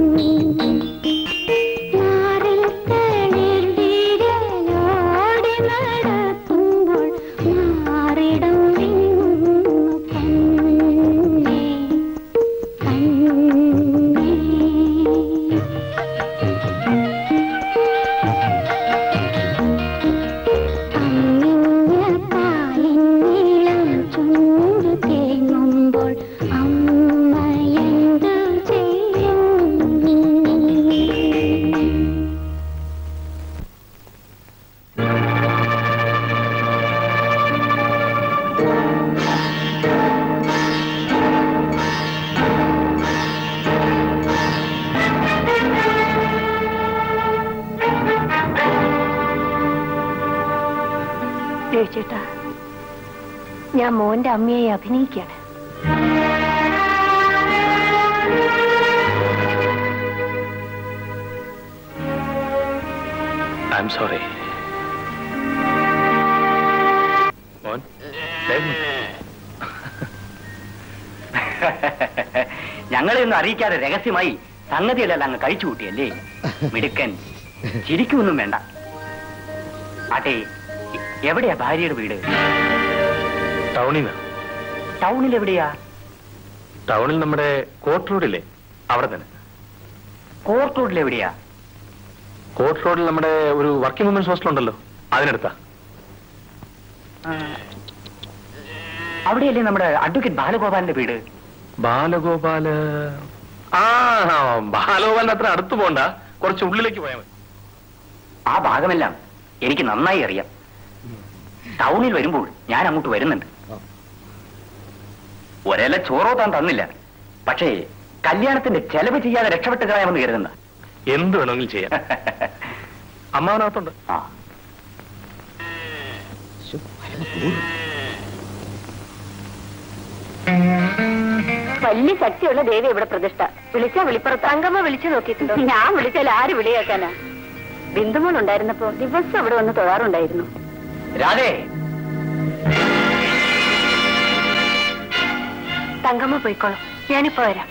മാറിൽ തളിർ വിരലോടി നടക്കുമ്പോൾ മാറിടം വിങ്ങുന്നു കണ്ണേ കണ്ണേ അമ്മിഞ്ഞ പാലിനീളം ചുണ്ട് തേങ്ങുമ്പോൾ അമ്മ എന്തു ചെയ്യും ചേട്ടാ ഞാൻ മോന്റെ അമ്മയായി അഭിനയിക്കാണ് ഐ എം സോറി മോൻ വേഗം. ഞങ്ങളെ ഒന്നും അറിയിക്കാതെ രഹസ്യമായി സംഗതിയല്ല അങ്ങ് കഴിച്ചു കൂട്ടിയല്ലേ മിടുക്കൻ ചിരിക്കൊന്നും വേണ്ട ആട്ടെ എ- എവിടെയാ ഭാര്യയുടെ വീട് ടൗണിൽ നിന്ന് ടൗണിൽ എവിടെയാ ടൗണിൽ നമ്മുടെ കോട്ട് റോഡില്ലേ അവിടെ തന്നെ കോർട്ട് റോഡിൽ എവിടെയാ കോട്ട് റോഡിൽ നമ്മുടെ ഒരു വർക്കിംഗ് വുമൻസ് ഹോസ്റ്റൽ ഉണ്ടല്ലോ അതിനടുത്താ അവിടെയല്ലേ നമ്മുടെ അഡ്വക്കേറ്റ് ബാലഗോപാലിന്റെ വീട് ബാലഗോപാല് ആ ആ, ബാലഗോപാലിന്റെ അത്ര അടുത്ത് പോണ്ട കുറച്ച് ഉള്ളിലേക്ക് പോയാൽ മതി ആ ഭാഗമെല്ലാം എനിക്ക് നന്നായി അറിയാം ടൗണിൽ വരുമ്പോൾ ഞാൻ അങ്ങോട്ട് വരുന്നുണ്ട് ഒരേല ചോറോ താൻ തന്നില്ല പക്ഷേ കല്യാണത്തിന്റെ ചെലവ് ചെയ്യാതെ രക്ഷപ്പെട്ട് കളയാമെന്ന് കരുതുന്ന എന്ത് വേണമെങ്കിലും ചെയ്യാം അമ്മാവനകത്തുണ്ട് ആ വലിയ ശക്തിയുള്ള ദേവി ഇവിടെ പ്രതിഷ്ഠ വിളിച്ചാ വിളിപ്പുറത്ത് തങ്കമ്മ വിളിച്ചു നോക്കിയിട്ടുണ്ടോ ഞാൻ വിളിച്ചാൽ ആര് വിളിയാക്കാനാ ബിന്ദുമോൾ ഉണ്ടായിരുന്നപ്പോ ദിവസം അവിടെ വന്ന് തൊഴാറുണ്ടായിരുന്നു രാധേ തങ്കമ്മ പോയിക്കോളും ഞാനിപ്പോ വരാം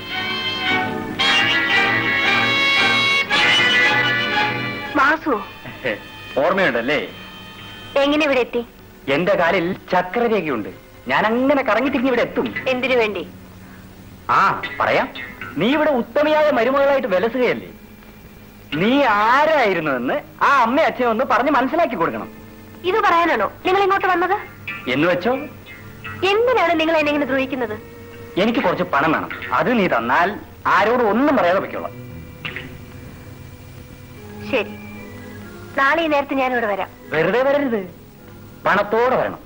വാസു ഓർമ്മയുണ്ടല്ലേ എങ്ങനെ ഇവിടെ എത്തി എന്റെ കാലിൽ ചക്രരേഖയുണ്ട് ഞാൻ അങ്ങനെ കറങ്ങി തിരിഞ്ഞ് ഇവിടെ എത്തും എന്തിനു വേണ്ടി ആ പറയാം നീ ഇവിടെ ഉത്തമയായ മരുമകളായിട്ട് വിലസുകയല്ലേ നീ ആരായിരുന്നുവെന്ന് ആ അമ്മ അച്ഛനും ഒന്ന് പറഞ്ഞ് മനസ്സിലാക്കി കൊടുക്കണം ഇത് പറയാനാണോ നിങ്ങൾ ഇങ്ങോട്ട് വന്നത് എന്ന് വെച്ചോ എന്തിനാണ് നിങ്ങൾ എന്നെ ഇങ്ങനെ ദ്രോഹിക്കുന്നത് എനിക്ക് കുറച്ച് പണം വേണം അത് നീ തന്നാൽ ആരോടും ഒന്നും പറയാതെ വയ്ക്കോളാം ശരി നാളെ ഈ നേരത്ത് ഞാൻ ഇവിടെ വരാം വെറുതെ വരരുത് പണത്തോടെ വരണം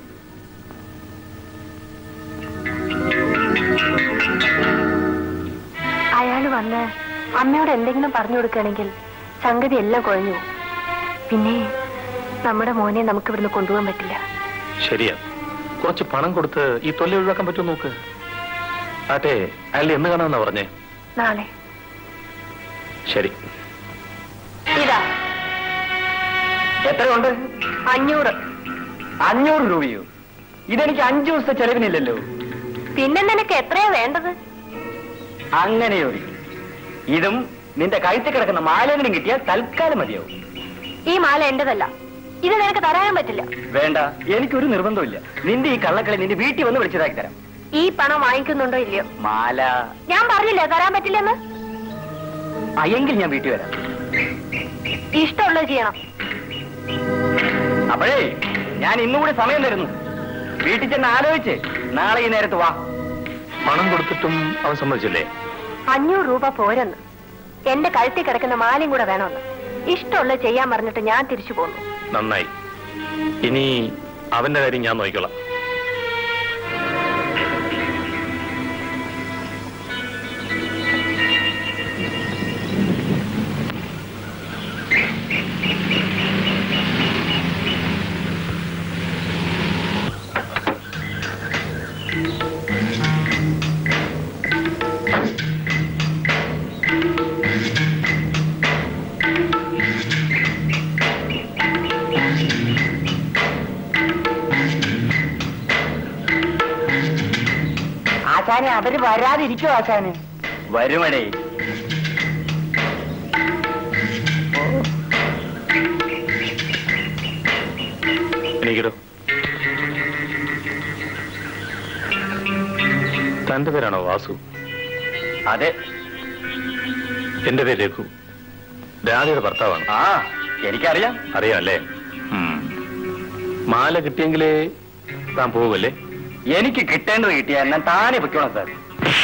അയാൾ വന്ന് അമ്മയോട് എന്തെങ്കിലും പറഞ്ഞു കൊടുക്കുകയാണെങ്കിൽ സംഗതി എല്ലാം കുഴഞ്ഞു പോകും. പിന്നെ നമ്മുടെ മോനെ നമുക്ക് ഇവിടുന്ന് കൊണ്ടുപോകാൻ പറ്റില്ല ശരിയാ കുറച്ച് പണം കൊടുത്ത് ഈ തൊല്ലെ ഒഴിവാക്കാൻ പറ്റുമോ നോക്ക് ആട്ടെ അയാൾ എന്ന് കാണാമെന്നാ പറഞ്ഞേ നാളെ ശരി ഇതാ എത്രയുണ്ട് അഞ്ഞൂറ് അഞ്ഞൂറ് രൂപയോ ഇതെനിക്ക് അഞ്ചു ദിവസത്തെ ചെലവിനില്ലല്ലോ പിന്നെ നിനക്ക് എത്രയാ വേണ്ടത് അങ്ങനെയോ ഇതും നിന്റെ കഴുത്തിൽ കിടക്കുന്ന മാലേനും കിട്ടിയാൽ തൽക്കാലം മതിയാവും ഈ മാല എന്റേതല്ല ഇത് നിനക്ക് തരാനും പറ്റില്ല വേണ്ട എനിക്കൊരു നിർബന്ധമില്ല നിന്റെ ഈ കള്ളക്കളി നിന്റെ വീട്ടിൽ വന്ന് വിളിച്ചതാക്കി തരാം ഈ പണം വാങ്ങിക്കുന്നുണ്ടോ ഇല്ലയോ മാല ഞാൻ പറഞ്ഞില്ലേ തരാൻ പറ്റില്ലെന്ന് ആ, എങ്കിൽ ഞാൻ വീട്ടിൽ വരാം ഇഷ്ടമുള്ളത് ചെയ്യണം അപ്പോഴേ ഞാൻ ഇന്നുകൂടി സമയം തരുന്നു വീട്ടിൽ ചെന്ന് ആലോചിച്ച് നാളെ ഈ നേരത്ത് വാ പണം കൊടുത്തിട്ടും അവൻ സമ്മതിച്ചില്ലേ അഞ്ഞൂറ് രൂപ പോരെന്ന് എന്റെ കഴുത്തിൽ കിടക്കുന്ന മാലയും കൂടെ വേണമെന്ന് ഇഷ്ടമുള്ളത് ചെയ്യാൻ പറഞ്ഞിട്ട് ഞാൻ തിരിച്ചു പോന്നു നന്നായി ഇനി അവന്റെ കാര്യം ഞാൻ നോക്കിക്കോളാം ആശാനെ അവര് വരാതിരിക്കോ ആശാന് വരുമടേ എനിക്കിടോ തന്റെ പേരാണോ വാസു അതെ എന്റെ പേര് രഘു രാധയുടെ ഭർത്താവാണ് ആ എനിക്കറിയാം അറിയാം അല്ലേ ഉം. മാല കിട്ടിയെങ്കിലേ താൻ പോവല്ലേ എനിക്ക് കിട്ടേണ്ടത് കിട്ടിയാൽ ഞാൻ താനെ പൊയ്ക്കോളാം സാർ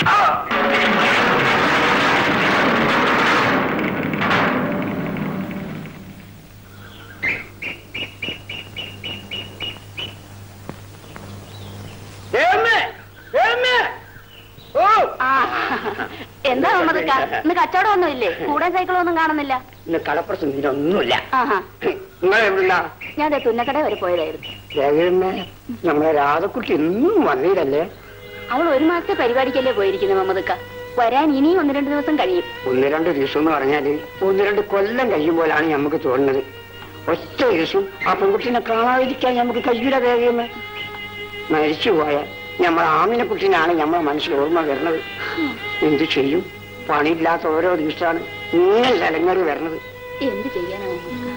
എന്താ മുഹമ്മദ് ഇന്ന് കച്ചവടം ഒന്നും ഇല്ലേ കൂടെ സൈക്കിളൊന്നും കാണുന്നില്ല ഇന്ന് കടപ്പുറത്ത് ഇതിനൊന്നുമില്ല ആഹാ നിങ്ങൾ എവിടെയുള്ള ഞാൻ ദേ തുന്നക്കട വരെ പോയതായിരുന്നു രേഖയമ്മേ നമ്മളെ രാധക്കുട്ടി എന്നും വന്നില്ലല്ലേ അവൾ ഒരു മാസത്തെ പരിപാടിക്കല്ലേ പോയിരിക്കുന്നത് മുഹമ്മദ് വരാൻ ഇനിയും ഒന്ന് രണ്ട് ദിവസം കഴിയും ഒന്ന് രണ്ട് ദിവസം എന്ന് പറഞ്ഞാല് ഒന്ന് രണ്ട് കൊല്ലം കഴിയുമ്പോഴാണ് നമുക്ക് തോന്നുന്നത് ഒറ്റ ദിവസം ആ പെൺകുട്ടിനെ കാണാതിരിക്കാൻ നമുക്ക് കഴിയൂല രേഖയമ്മേ മരിച്ചുപോയ നമ്മളെ ആമിനെ കുട്ടീനാണ് നമ്മളെ മനസ്സിൽ ഓർമ്മ വരുന്നത് എന്ത് ചെയ്യും പണിയില്ലാത്ത ഓരോ ദിവസമാണ് ഇങ്ങനെ സ്ഥലങ്ങളിൽ വരണത് എന്ത് ചെയ്യാനാ മുഹമ്മദ്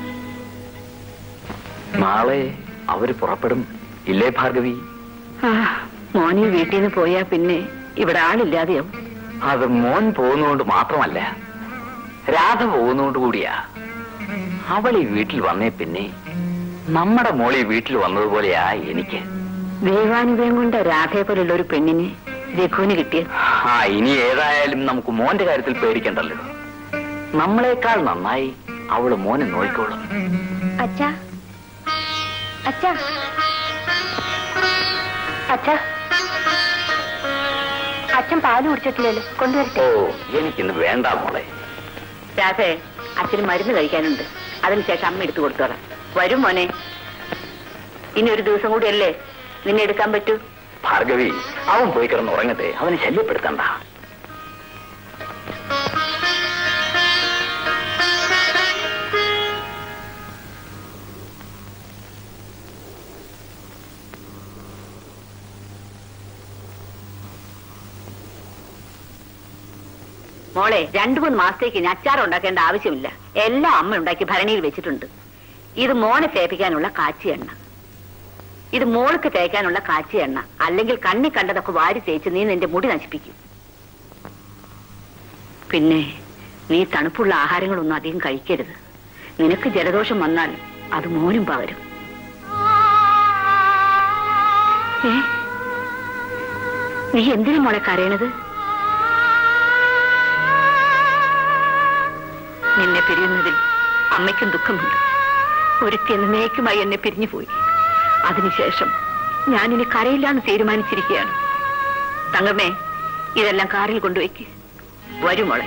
നാളെ അവര് പുറപ്പെടും ഇല്ലേ ഭാർഗവി മോനി വീട്ടിൽ നിന്ന് പോയാ പിന്നെ ഇവിടെ ആളില്ലാതെയാവും അത് മോൻ പോകുന്നതുകൊണ്ട് മാത്രമല്ല രാധ പോകുന്നതുകൊണ്ട് കൂടിയാ അവൾ ഈ വീട്ടിൽ വന്നേ പിന്നെ നമ്മുടെ മോൾ ഈ വീട്ടിൽ വന്നതുപോലെയാ എനിക്ക് ദൈവാനുഗ്രഹം കൊണ്ട് രാധയെ പോലുള്ള ഒരു പെണ്ണിനെ രഘുവിന് കിട്ടിയത് ആ ഇനി ഏതായാലും നമുക്ക് മോന്റെ കാര്യത്തിൽ പേടിക്കണ്ടല്ലോ നമ്മളെക്കാൾ നന്നായി അവള് മോനെ നോക്കിക്കോളും അച്ഛാ അച്ഛാ അച്ഛാ അച്ഛൻ പാല് കുടിച്ചിട്ടില്ലല്ലോ കൊണ്ടുവരട്ടെ ഓ എനിക്കിന്ന് വേണ്ട മോളെ രാധേ അച്ഛന് മരുന്ന് കഴിക്കാനുണ്ട് അതിനുശേഷം അമ്മ എടുത്തു കൊടുത്തോളാം വരും മോനെ ഇനി ഒരു ദിവസം കൂടിയല്ലേ നിന്നെ എടുക്കാൻ പറ്റൂ ഭാർഗവി അവൻ പോയി കിടന്ന് ഉറങ്ങട്ടെ അവനെ ശല്യപ്പെടുത്തണ്ട മോളെ രണ്ടു മൂന്ന് മാസത്തേക്ക് ഇനി അച്ചാർ ഉണ്ടാക്കേണ്ട ആവശ്യമില്ല എല്ലാം അമ്മ ഉണ്ടാക്കി ഭരണിയിൽ വെച്ചിട്ടുണ്ട് ഇത് മോനെ തേപ്പിക്കാനുള്ള കാച്ചി എണ്ണ ഇത് മോൾക്ക് തേക്കാനുള്ള കാച്ചി എണ്ണ അല്ലെങ്കിൽ കണ്ണി കണ്ടതൊക്കെ വാരി തേച്ച് നീ നിന്റെ മുടി നശിപ്പിക്കും പിന്നെ നീ തണുപ്പുള്ള ആഹാരങ്ങളൊന്നും അധികം കഴിക്കരുത് നിനക്ക് ജലദോഷം വന്നാൽ അത് മോനും പകരും ഏ നീ എന്തിനു മോളെ കരയണത് നിന്നെ പിരിയുന്നതിൽ അമ്മയ്ക്കും ദുഃഖമുണ്ട് ഒരുത്തി എന്നേക്കുമായി എന്നെ പിരിഞ്ഞുപോയി അതിനുശേഷം ഞാനിനി കരയില്ലാന്ന് തീരുമാനിച്ചിരിക്കുകയാണ് തങ്കമ്മേ ഇതെല്ലാം കാറിൽ കൊണ്ടുവയ്ക്ക് വരും മോളെ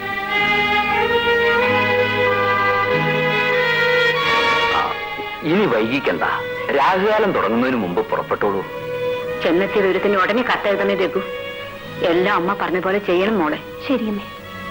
ഇനി വൈകിക്കണ്ട രാഹുകാലം തുടങ്ങുന്നതിന് മുമ്പ് പുറപ്പെട്ടോളൂ ചെന്നെത്തിയ ദൂരത്തിന് ഉടനെ കത്തെഴുതണേ രഘു എല്ലാം അമ്മ പറഞ്ഞ പോലെ ചെയ്യണം മോളെ ശരിയമ്മേ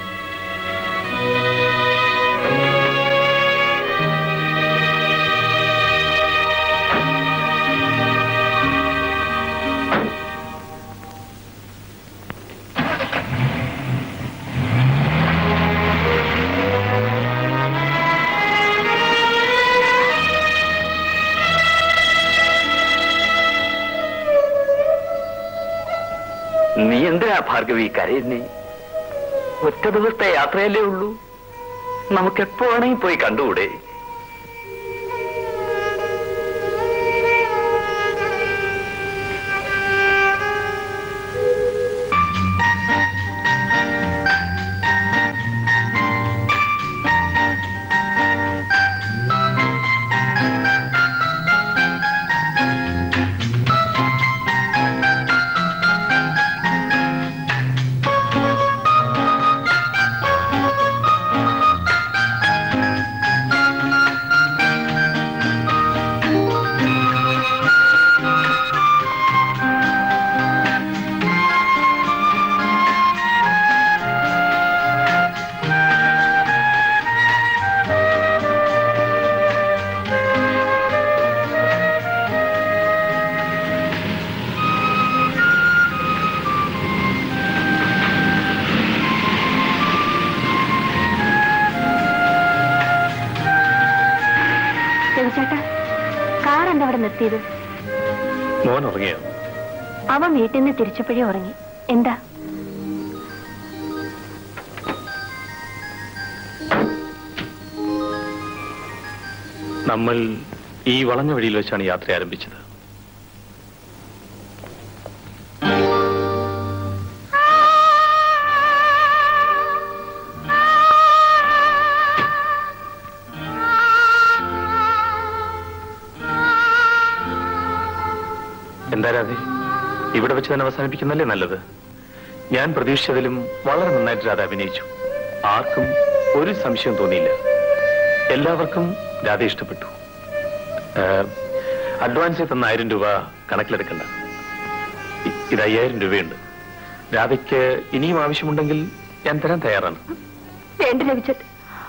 നീ എന്തിനാ ഭാർഗവി കരയുന്നേ ഒറ്റ ദിവസത്തെ യാത്രയല്ലേ ഉള്ളൂ നമുക്ക് എപ്പോ വേണമെങ്കിൽ പോയി കണ്ടുകൂടെ രവിചേട്ടാ കാർ എന്താ അവിടെ നിർത്തിയത് മോൻ ഉറങ്ങിയോ അവൻ വീട്ടിൽ നിന്ന് തിരിച്ചപ്പോഴേ ഉറങ്ങി എന്താ നമ്മൾ ഈ വളഞ്ഞ വഴിയിൽ വെച്ചാണ് യാത്ര ആരംഭിച്ചത് എന്താ രാധേ ഇവിടെ വെച്ച് തന്നെ അവസാനിപ്പിക്കുന്നല്ലേ നല്ലത് ഞാൻ പ്രതീക്ഷിച്ചതിലും വളരെ നന്നായിട്ട് രാധ അഭിനയിച്ചു ആർക്കും ഒരു സംശയം തോന്നിയില്ല എല്ലാവർക്കും രാധ ഇഷ്ടപ്പെട്ടു ഏഹ്, അഡ്വാൻസ് തന്ന ആയിരം രൂപ കണക്കിലെടുക്കണ്ട ഇ- ഇത് അയ്യായിരം രൂപയുണ്ട് രാധയ്ക്ക് ഇനിയും ആവശ്യമുണ്ടെങ്കിൽ ഞാൻ തരാൻ തയ്യാറാണ് വേണ്ട രവിചേട്ടൻ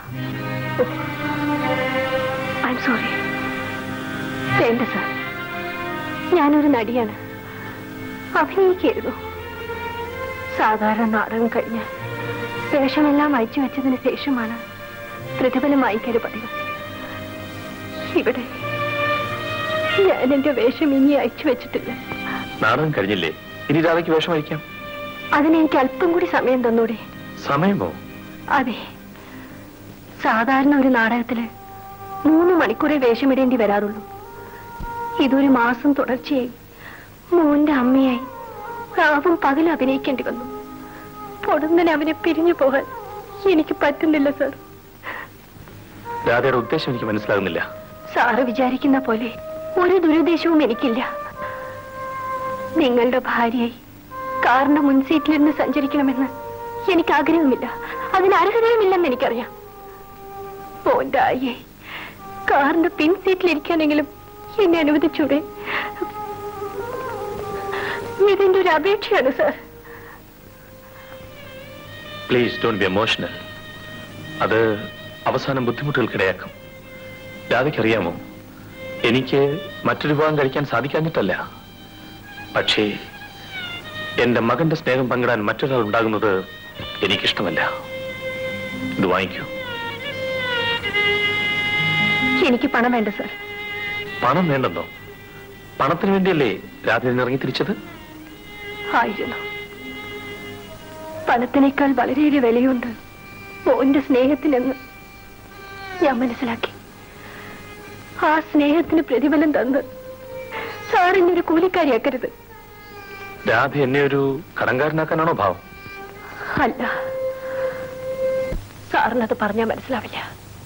ഐ സോറി വേണ്ട സാർ ഞാനൊരു നടിയാണ് അഭിനയിക്കായിരുന്നു സാധാരണ നാടകം കഴിഞ്ഞ് വേഷമെല്ലാം അയച്ചു വെച്ചതിന് ശേഷമാണ് പ്രതിഫലം വായിക്കല് പതിവ് ഇവിടെ ഞാൻ എന്റെ വേഷം ഇനി അയച്ചു വെച്ചിട്ടില്ല നാടകം കഴിഞ്ഞില്ലേ ഇനി രാധയ്ക്ക് വേഷം അയക്കാം അതിന് എനിക്ക് അല്പം കൂടി സമയം തന്നൂടെ സമയമോ അതെ സാധാരണ ഒരു നാടകത്തില് മൂന്ന് മണിക്കൂറേ വേഷമിടേണ്ടി വരാറുള്ളൂ ഇതൊരു മാസം തുടർച്ചയായി മോന്റെ അമ്മയായി രാവും പകലും അഭിനയിക്കേണ്ടി വന്നു പൊടുന്നനെ അവനെ പിരിഞ്ഞു പോകാൻ എനിക്ക് പറ്റുന്നില്ല സർ രാധയുടെ ഉദ്ദേശം എനിക്ക് മനസ്സിലാകുന്നില്ല സാറ് വിചാരിക്കുന്ന പോലെ ഒരു ദുരുദ്ദേശവും എനിക്കില്ല നിങ്ങളുടെ ഭാര്യയായി കാറിന്റെ മുൻസീറ്റിലിരുന്ന് സഞ്ചരിക്കണമെന്ന് എനിക്ക് ആഗ്രഹമില്ല അതിന് അർഹതയുമില്ലെന്ന് എനിക്കറിയാം മോന്റെ ആയെ കാറിന്റെ പിൻ സീറ്റിലിരിക്കാനെങ്കിലും എന്നെ അനുവദിച്ചൂടെ ഇതിന്റെ ഒരു അപേക്ഷയാണ് sir please don't be emotional അത് അവസാനം ബുദ്ധിമുട്ടുകൾക്കിടയാക്കും രാധയ്ക്കറിയാമോ എനിക്ക് മറ്റൊരു വിവാഹം കഴിക്കാൻ സാധിക്കാഞ്ഞിട്ടല്ല പക്ഷേ എന്റെ മകന്റെ സ്നേഹം പങ്കിടാൻ മറ്റൊരാൾ ഉണ്ടാകുന്നത് എനിക്കിഷ്ടമല്ല ഇത് വാങ്ങിക്കൂ എനിക്ക് പണം വേണ്ട സർ പണം വേണ്ടെന്നോ പണത്തിന് വേണ്ടിയല്ലേ രാത്രി ഇറങ്ങി തിരിച്ചത് ആയിരുന്നു പണത്തിനേക്കാൾ വളരെയേറെ വിലയുണ്ട് മോന്റെ സ്നേഹത്തിനെന്ന് ഞാൻ മനസ്സിലാക്കി ആ സ്നേഹത്തിന് പ്രതിഫലം തന്ന് സാറിനൊരു കൂലിക്കാരിയാക്കരുത് രാധ എന്നെ ഒരു കടങ്കാരനാക്കാനാണോ ഭാവം അല്ല സാറിനത് പറഞ്ഞാൽ മനസ്സിലാവില്ല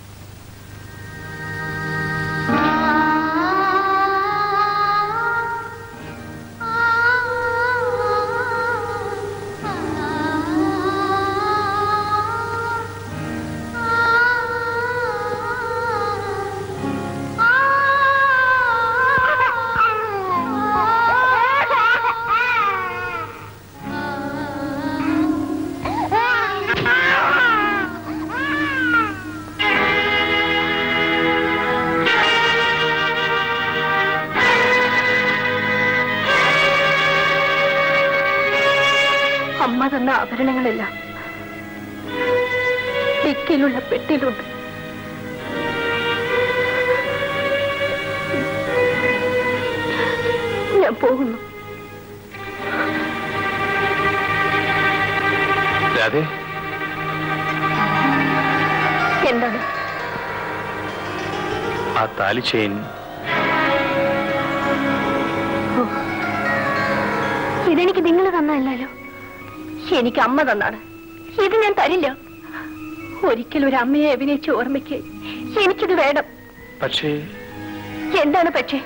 അമ്മ തന്ന ആഭരണങ്ങളെല്ലാം ഡിക്കിലുള്ള പെട്ടിയിലുണ്ട് ഞാൻ പോകുന്നു രാധേ എന്താണ് ആ താലി ചെയിൻ ഇതെനിക്ക് നിങ്ങൾ തന്നല്ലോ എനിക്ക് അമ്മ തന്നാണ് ഇത് ഞാൻ തരില്ല ഒരിക്കൽ ഒരു അമ്മയെ അഭിനയിച്ച ഓർമ്മയ്ക്ക് എനിക്കിത് വേണം പക്ഷേ എന്താണ് പക്ഷേ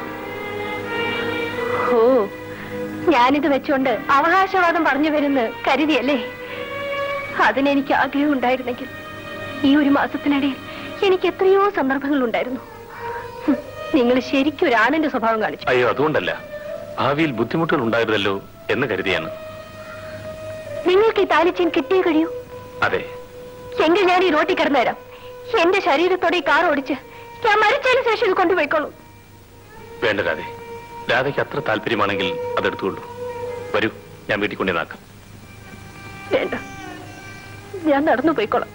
ഓ ഞാനിത് വെച്ചോണ്ട് അവകാശവാദം പറഞ്ഞു വരുന്ന കരുതിയല്ലേ അതിനെനിക്ക് ആഗ്രഹം ഉണ്ടായിരുന്നെങ്കിൽ ഈ ഒരു മാസത്തിനിടയിൽ എനിക്ക് എത്രയോ സന്ദർഭങ്ങൾ ഉണ്ടായിരുന്നു ഹും, നിങ്ങൾ ശരിക്കും ഒരു ആണിന്റെ സ്വഭാവം കാണിച്ചു അയ്യോ അതുകൊണ്ടല്ല ഭാവിയിൽ ബുദ്ധിമുട്ടുകൾ ഉണ്ടായിരുന്നല്ലോ എന്ന് കരുതിയാണ് നിങ്ങൾക്ക് ഈ താലിച്ചേൻ കിട്ടിയേ കഴിയൂ അതെ എങ്കിൽ ഞാൻ ഈ റോട്ടിൽ കിടന്നു തരാം എന്റെ ശരീരത്തോടെ ഈ കാർ ഓടിച്ച് ഞാൻ മരിച്ചതിന് ശേഷം ഇത് കൊണ്ടുപോയിക്കോളൂ വേണ്ട രാധേ രാധയ്ക്ക് അത്ര താല്പര്യമാണെങ്കിൽ അതെടുത്തുകൊള്ളൂ വരൂ ഞാൻ വീട്ടിൽ കൊണ്ടുവന്നാക്കാം വേണ്ട ഞാൻ നടന്നു പോയിക്കോളാം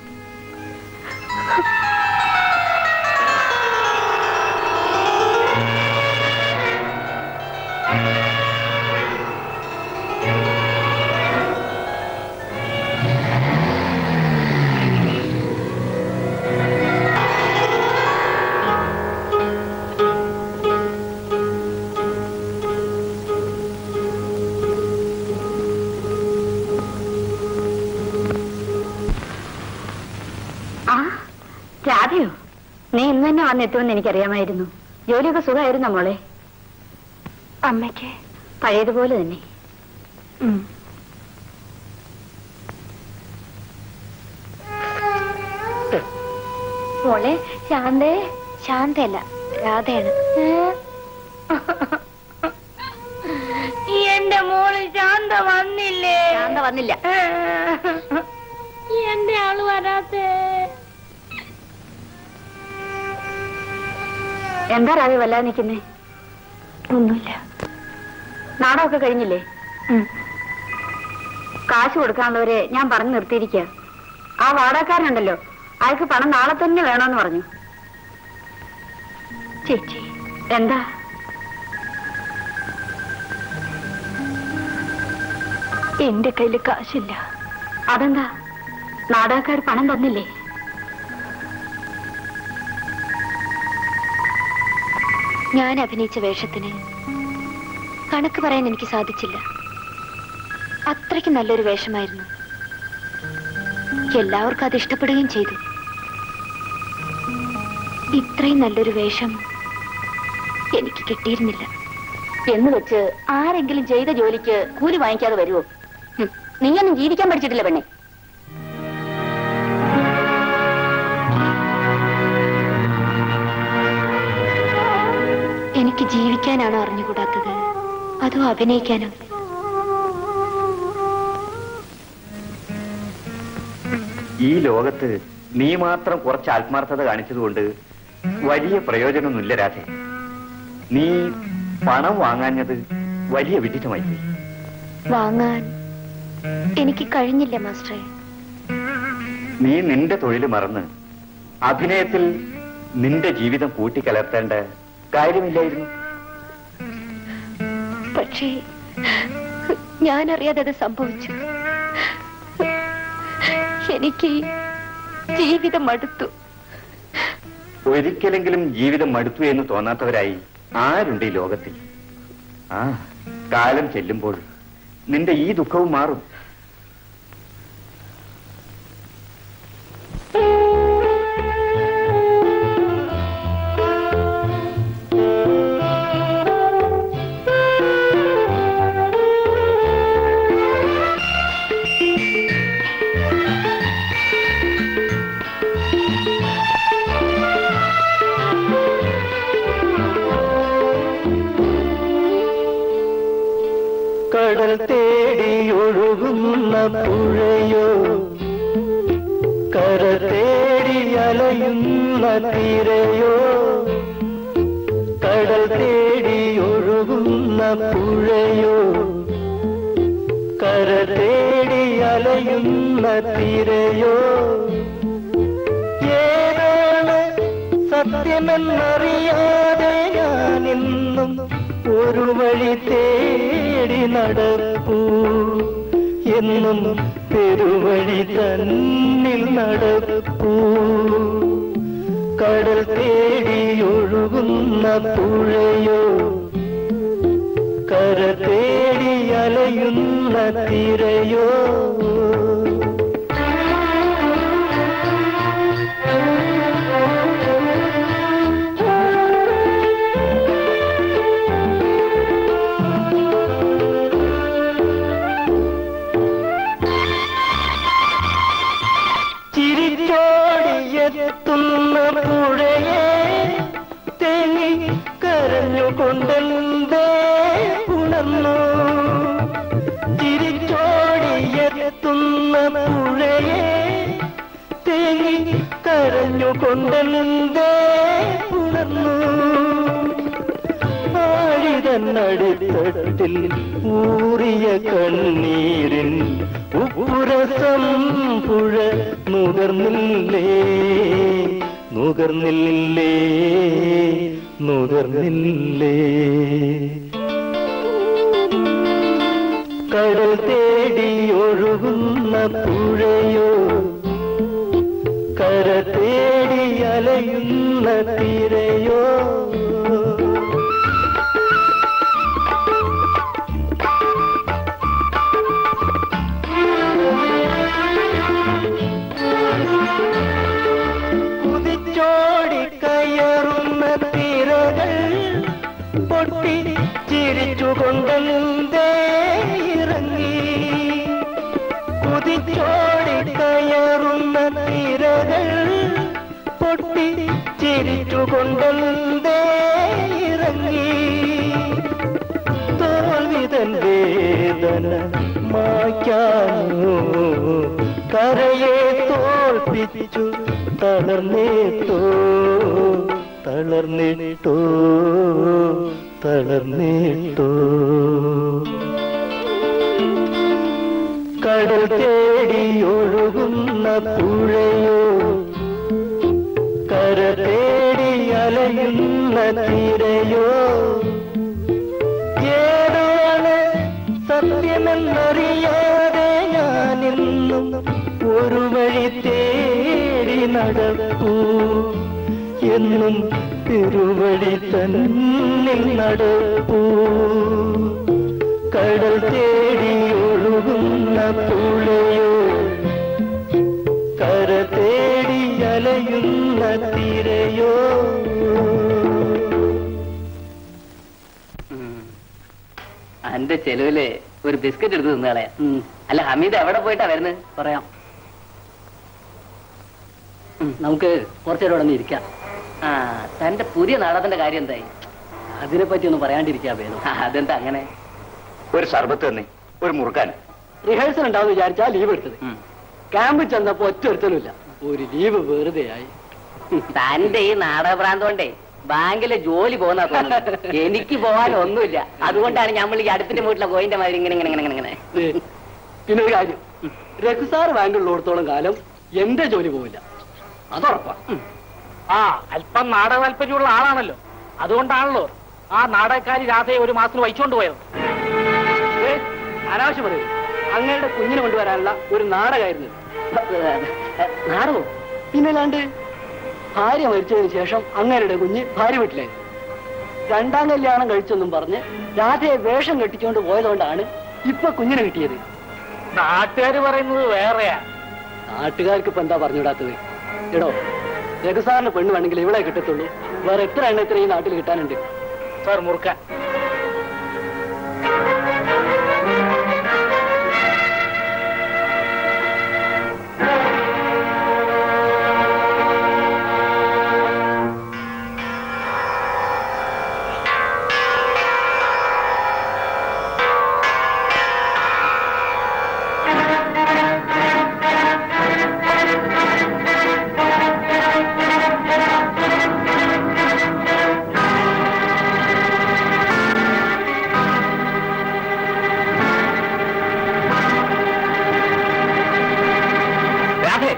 ആ രാധയോ നീ ഇന്ന് തന്നെ വന്നെത്തുമെന്ന് എനിക്കറിയാമായിരുന്നു ജോലിയൊക്കെ സുഖമായിരുന്നോ മോളെ അമ്മയ്ക്ക് പഴയതുപോലെ തന്നെ ഉം. മോളെ ശാന്തേ ശാന്തയല്ല രാധയാണ് എന്റെ മോള് ശാന്ത വന്നില്ലേ ശാന്ത വന്നില്ല എന്റെ ആള് വരാത്തേ എന്താ രാധ വല്ലാതെ നിൽക്കുന്നേ ഒന്നുമില്ല നാടകമൊക്കെ കഴിഞ്ഞില്ലേ ഉം. കാശ് കൊടുക്കാനുള്ളവരെ ഞാൻ പറഞ്ഞു നിർത്തിയിരിക്കുക ആ വാടകക്കാരനുണ്ടല്ലോ അയാൾക്ക് പണം നാളെ തന്നെ വേണമെന്ന് പറഞ്ഞു ചേച്ചി എന്താ എന്റെ കയ്യിൽ കാശില്ല അതെന്താ നാടകക്കാർ പണം തന്നില്ലേ ഞാൻ അഭിനയിച്ച വേഷത്തിന് കണക്ക് പറയാൻ എനിക്ക് സാധിച്ചില്ല അത്രയ്ക്ക് നല്ലൊരു വേഷമായിരുന്നു എല്ലാവർക്കും അത് ഇഷ്ടപ്പെടുകയും ചെയ്തു ഇത്രയും നല്ലൊരു വേഷം എനിക്ക് കിട്ടിയിരുന്നില്ല എന്ന് വെച്ച് ആരെങ്കിലും ചെയ്ത ജോലിക്ക് കൂലി വാങ്ങിക്കാതെ വരുമോ ഹും, നീയൊന്നും ജീവിക്കാൻ പഠിച്ചിട്ടില്ല പെണ്ണെ എനിക്ക് ജീവിക്കാനാണോ അറിഞ്ഞുകൂടാത്തത് അതോ അഭിനയിക്കാനോ ഈ ലോകത്ത് നീ മാത്രം കുറച്ച് ആത്മാർത്ഥത കാണിച്ചതുകൊണ്ട് വലിയ പ്രയോജനമൊന്നുമില്ല രാധേ നീ പണം വാങ്ങാഞ്ഞത് വലിയ വിഡിത്തമായി പോയി വാങ്ങാൻ എനിക്ക് കഴിഞ്ഞില്ല മാസ്റ്ററെ നീ നിന്റെ തൊഴിൽ മറന്ന് അഭിനയത്തിൽ നിന്റെ ജീവിതം കൂട്ടിക്കലർത്തേണ്ട കാര്യമില്ലായിരുന്നു പക്ഷേ ഞാനറിയാതെ അത് സംഭവിച്ചു എനിക്ക് ജീവിതം മടുത്തു ഒരിക്കലെങ്കിലും ജീവിതം മടുത്തു എന്ന് തോന്നാത്തവരായി ആരുണ്ട് ഈ ലോകത്തിൽ ആ കാലം ചെല്ലുമ്പോൾ നിന്റെ ഈ ദുഃഖവും മാറും കടൽ തേടി ഒഴുകുന്ന പുഴയോ കര തേടി അലയുന്ന തീരയോ കടൽ തേടി ഒഴുകുന്ന പുഴയോ കര തേടി അലയുന്ന തീരയോ ഏതാണ് സത്യമെന്നറിയാതെ ഞാനിന്നും ഒരു വഴി തേടി നടപ്പൂ എന്നും പെരുവഴി തന്നിൽ നടപ്പൂ കടൽ തേടി ഒഴുകുന്ന പുഴയോ കര തേടി അലയുന്ന തിരയോ ചിരിച്ചോടിയെത്തുന്ന പുഴയെ തേങ്ങി കരഞ്ഞുകൊണ്ടെന്തേ ഉണർന്നു ചിരിച്ചോടിയെത്തുന്ന പുഴയെ തേങ്ങി കരഞ്ഞുകൊണ്ടെന്തേ ഉണർന്നു ആഴിതന്നടിത്തട്ടിൽ ഊറിയ കണ്ണീരിൻ ഉപ്പുരസം പുഴ നുകർന്നില്ലേ നുകർന്നില്ലേ നുകർന്നില്ലേ കടൽ തേടി ഒഴുകുന്ന പുഴയോ കര തേടി അലയുന്ന തിരയോ കുതിച്ചോടി കയറുന്ന തിരകൾ പൊട്ടി ചിരിച്ചുകൊണ്ടെന്തേ ഇറങ്ങി കുതിച്ചോടി കയറുന്ന തിരകൾ പൊട്ടി ചിരിച്ചുകൊണ്ടെന്തേ ഇറങ്ങി തോൽവിതൻ വേദന മായ്ക്കാനോ കരയെ തോൽപ്പിച്ചു തളർന്നേട്ടോ തളർന്നിട്ടോ തളർന്നിട്ടോ കടൽ തേടി ഒഴുകുന്ന പുഴയോ കര തേടി അലയുന്ന തിരയോ ഏതാണ് സത്യമെന്നറിയാതെ ഞാനിന്നും ഒരു വഴി തേടി നടപ്പൂ എന്നും തിരുവഴി തന്നിൽ നടപ്പൂ കടൽ തേടി ഒഴുകുന്ന പുഴയോ കര തേടി അലയുന്ന തിരയോ എന്റെ ചെലവില് ഒരു ബിസ്ക്കറ്റ് എടുത്ത് തിന്നുകളയാ അല്ല ഹമീദ് എവിടെ പോയിട്ടാ വരുന്നത് പറയാം നമുക്ക് കുറച്ചേരം ഇവിടെ ഇരിക്കാം ആ തന്റെ പുതിയ നാടകത്തിന്റെ കാര്യം എന്തായി അതിനെ പറ്റി ഒന്ന് പറയാണ്ടിരിക്കാ വേണം അതെന്താ അങ്ങനെ ഒരു സർബത്ത് തന്നെ ഒരു മുറുക്കാൻ റിഹേഴ്സൽ ഉണ്ടാവും വിചാരിച്ചാ ലീവ് എടുത്തത് ക്യാമ്പിൽ ചെന്നപ്പോ ഒറ്റ ഒരുത്തനുമില്ല ഒരു ലീവ് വെറുതെ ആയി തന്റെ ഈ നാടകഭ്രാന്ത് കൊണ്ടേ ബാങ്കിലെ ജോലി പോകുന്ന തോന്നുന്നത് എനിക്ക് പോകാൻ ഒന്നുമില്ല അതുകൊണ്ടാണ് നമ്മൾ ഈ അടുത്തിന്റെ വീട്ടിലെ കോയിന്റെ മാതിരി ഇങ്ങനെ ഇങ്ങനെ ഇങ്ങനെ ഇങ്ങനെ പിന്നെ ഒരു കാര്യം രഘുസാർ ബാങ്കിലുള്ളിടത്തോളം കാലം എന്റെ ജോലി പോവില്ല അതുറപ്പാ ആ അല്പം നാടക താല്പര്യമുള്ള ആളാണല്ലോ അതുകൊണ്ടാണല്ലോ ആ നാടകക്കാരി രാധയെ ഒരു മാസത്തിന് വഹിച്ചുകൊണ്ട് പോയത് ഏ, അനാവശ്യം പറയൂ അങ്ങയുടെ കുഞ്ഞിനെ കൊണ്ടുവരാനുള്ള ഒരു നാടകമായിരുന്നു നാടകോ പിന്നല്ലാണ്ട് ഭാര്യ മരിച്ചതിന് ശേഷം അങ്ങയുടെ കുഞ്ഞ് ഭാര്യ വീട്ടിലായി രണ്ടാം കല്യാണം കഴിച്ചെന്നും പറഞ്ഞ് രാധയെ വേഷം കെട്ടിച്ചുകൊണ്ട് പോയതുകൊണ്ടാണ് ഇപ്പൊ കുഞ്ഞിനെ കിട്ടിയത് നാട്ടുകാർ പറയുന്നത് വേറെയാ നാട്ടുകാർക്ക് ഇപ്പൊ എന്താ പറഞ്ഞുവിടാത്തത് എടോ രഘുസാറിന് പെണ്ണ് വേണമെങ്കിൽ ഇവിടെ കിട്ടത്തുള്ളൂ വേറെ എത്ര എണ്ണത്തിൽ ഈ നാട്ടിൽ കിട്ടാനുണ്ട് സാർ മുറുക്കാൻ രാധേ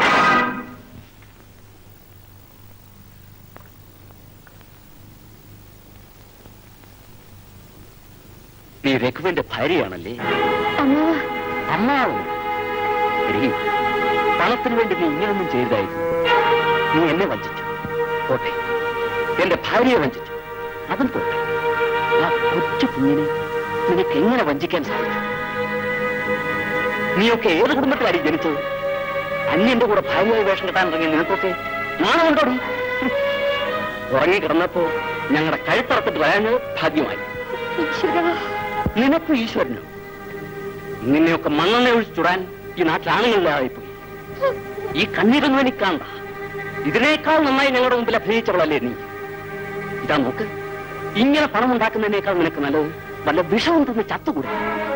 നീ രഘുവിന്റെ ഭാര്യയാണല്ലേ അമ്മാവോ എടീ, പണത്തിന് വേണ്ടി നീ ഇങ്ങനൊന്നും ചെയ്തായിരുന്നു നീ എന്നെ വഞ്ചിച്ചു പോട്ടെ എന്റെ ഭാര്യയെ വഞ്ചിച്ചു അതും പോട്ടെ ആ കൊച്ചു കുഞ്ഞിനെ നിനക്ക് എങ്ങനെ വഞ്ചിക്കാൻ സാധിച്ചു നീയൊക്കെ ഏത് കുടുംബത്തിലായി ജനിച്ചത് അന്യന്റെ കൂടെ ഭാര്യയായി വേഷം കെട്ടാൻ ഇറങ്ങിയ നിനക്കൊക്കെ നാണമുണ്ടോടി ഉറങ്ങി കിടന്നപ്പോ ഞങ്ങളുടെ കഴുത്തറത്തിട്ട് വരാഞ്ഞത് ഭാഗ്യമായി നിനക്ക് ഈശ്വരനോ നിന്നെയൊക്കെ മണ്ണെണ്ണ ഒഴിച്ചു ചുടാൻ ഈ നാട്ടിൽ ആണുങ്ങളില്ലാതായിപ്പോയി ഈ കണ്ണീരൊന്നും എനിക്ക് കാണണ്ട ഇതിനേക്കാൾ നന്നായി ഞങ്ങളുടെ മുമ്പിൽ അഭിനയിച്ചവളല്ലേ നീ ഇതാ നോക്ക് ഇങ്ങനെ പണം ഉണ്ടാക്കുന്നതിനേക്കാൾ നിനക്ക് നല്ലത് വല്ല വിഷവും തിന്ന് ചത്തുകൂടെ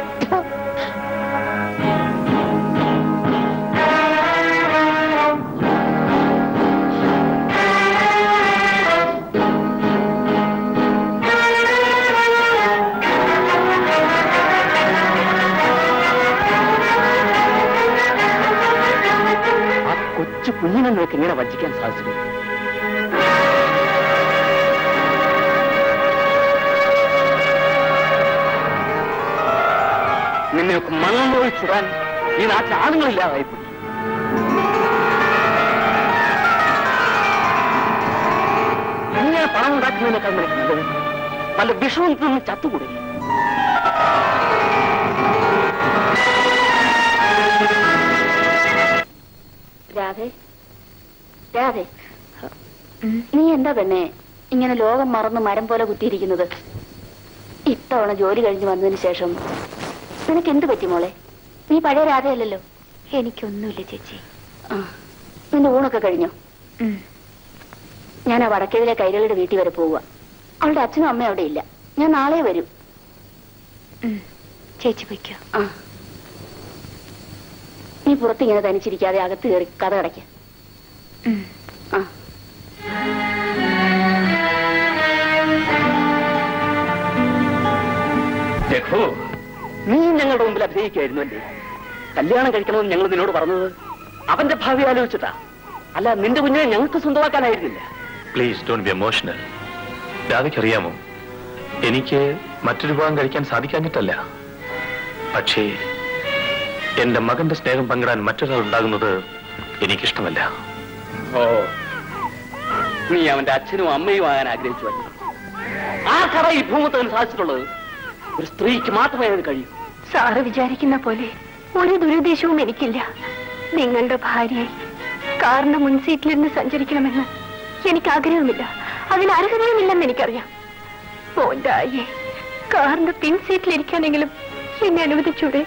ആ കൊച്ചു കുഞ്ഞിനെ നിനക്ക് ഇങ്ങനെ വഞ്ചിക്കാൻ സാധിച്ചു നിന്നെയൊക്കെ മണ്ണൊഴി ചുടാൻ ഈ നാട്ടിൽ ആണുങ്ങളില്ലാതായിപ്പോയി ഇങ്ങനെ പണം ഉണ്ടാക്കുന്നതിനേക്കാൾ നിനക്ക് നല്ലത് വല്ല വിഷവും തിന്ന് ചത്തുകൂടെ രാധേ രാധേ നീ എന്താ പെണ്ണെ ഇങ്ങനെ ലോകം മറന്ന് മരം പോലെ കുത്തിയിരിക്കുന്നത് ഇത്തവണ ജോലി കഴിഞ്ഞ് വന്നതിന് ശേഷം നിനക്ക് എന്ത് പറ്റി മോളെ നീ പഴയ രാധയല്ലല്ലോ എനിക്കൊന്നുമില്ല ചേച്ചി ആ നിന്റെ ഊണൊക്കെ കഴിഞ്ഞോ ഉം. ഞാൻ ആ വടക്കേതിലെ കൈരളിയുടെ വീട്ടിൽ വരെ പോവുക അവളുടെ അച്ഛനും അമ്മയും അവിടെ ഇല്ല ഞാൻ നാളെ വരും ഉം. ചേച്ചി പൊയ്ക്കോ ആ നീ പുറത്തിങ്ങനെ തനിച്ചിരിക്കാതെ അകത്ത് കയറി കഥ അടയ്ക്ക ഉം. ആ രഘു നീ ഞങ്ങളുടെ മുമ്പിൽ അഭിനയിക്കായിരുന്നു അല്ലേ കല്യാണം കഴിക്കണമെന്ന് ഞങ്ങൾ നിന്നോട് പറഞ്ഞത് അവന്റെ ഭാവി ആലോചിച്ചിട്ടാ അല്ല നിന്റെ കുഞ്ഞിനെ ഞങ്ങൾക്ക് സ്വന്തമാക്കാനായിരുന്നില്ല പ്ലീസ് ഡോണ്ട് ബി എമോഷണൽ രാധയ്ക്കറിയാമോ എനിക്ക് മറ്റൊരു വിവാഹം കഴിക്കാൻ സാധിക്കാഞ്ഞിട്ടല്ല പക്ഷേ എന്റെ മകന്റെ സ്നേഹം പങ്കിടാൻ മറ്റൊരാൾ ഉണ്ടാകുന്നത് എനിക്കിഷ്ടമല്ല ഓ നീ അവന്റെ അച്ഛനും അമ്മയും ആകാൻ ആഗ്രഹിച്ചു അല്ലേ ആ കഥ ഈ ഭൂമത്തിന് സാധിച്ചിട്ടുള്ളത് ഒരു സ്ത്രീക്ക് മാത്രമേ അത് കഴിയൂ സാറ് വിചാരിക്കുന്ന പോലെ ഒരു ദുരുദ്ദേശവും എനിക്കില്ല നിങ്ങളുടെ ഭാര്യയായി കാറിന്റെ മുൻസീറ്റിലിരുന്ന് സഞ്ചരിക്കണമെന്ന് എനിക്ക് ആഗ്രഹമില്ല അതിന് അർഹതയുമില്ലെന്ന് എനിക്കറിയാം പോണ്ടായേ കാറിന്റെ പിൻസീറ്റിലിരിക്കാനെങ്കിലും എന്നെ അനുവദിച്ചൂടെ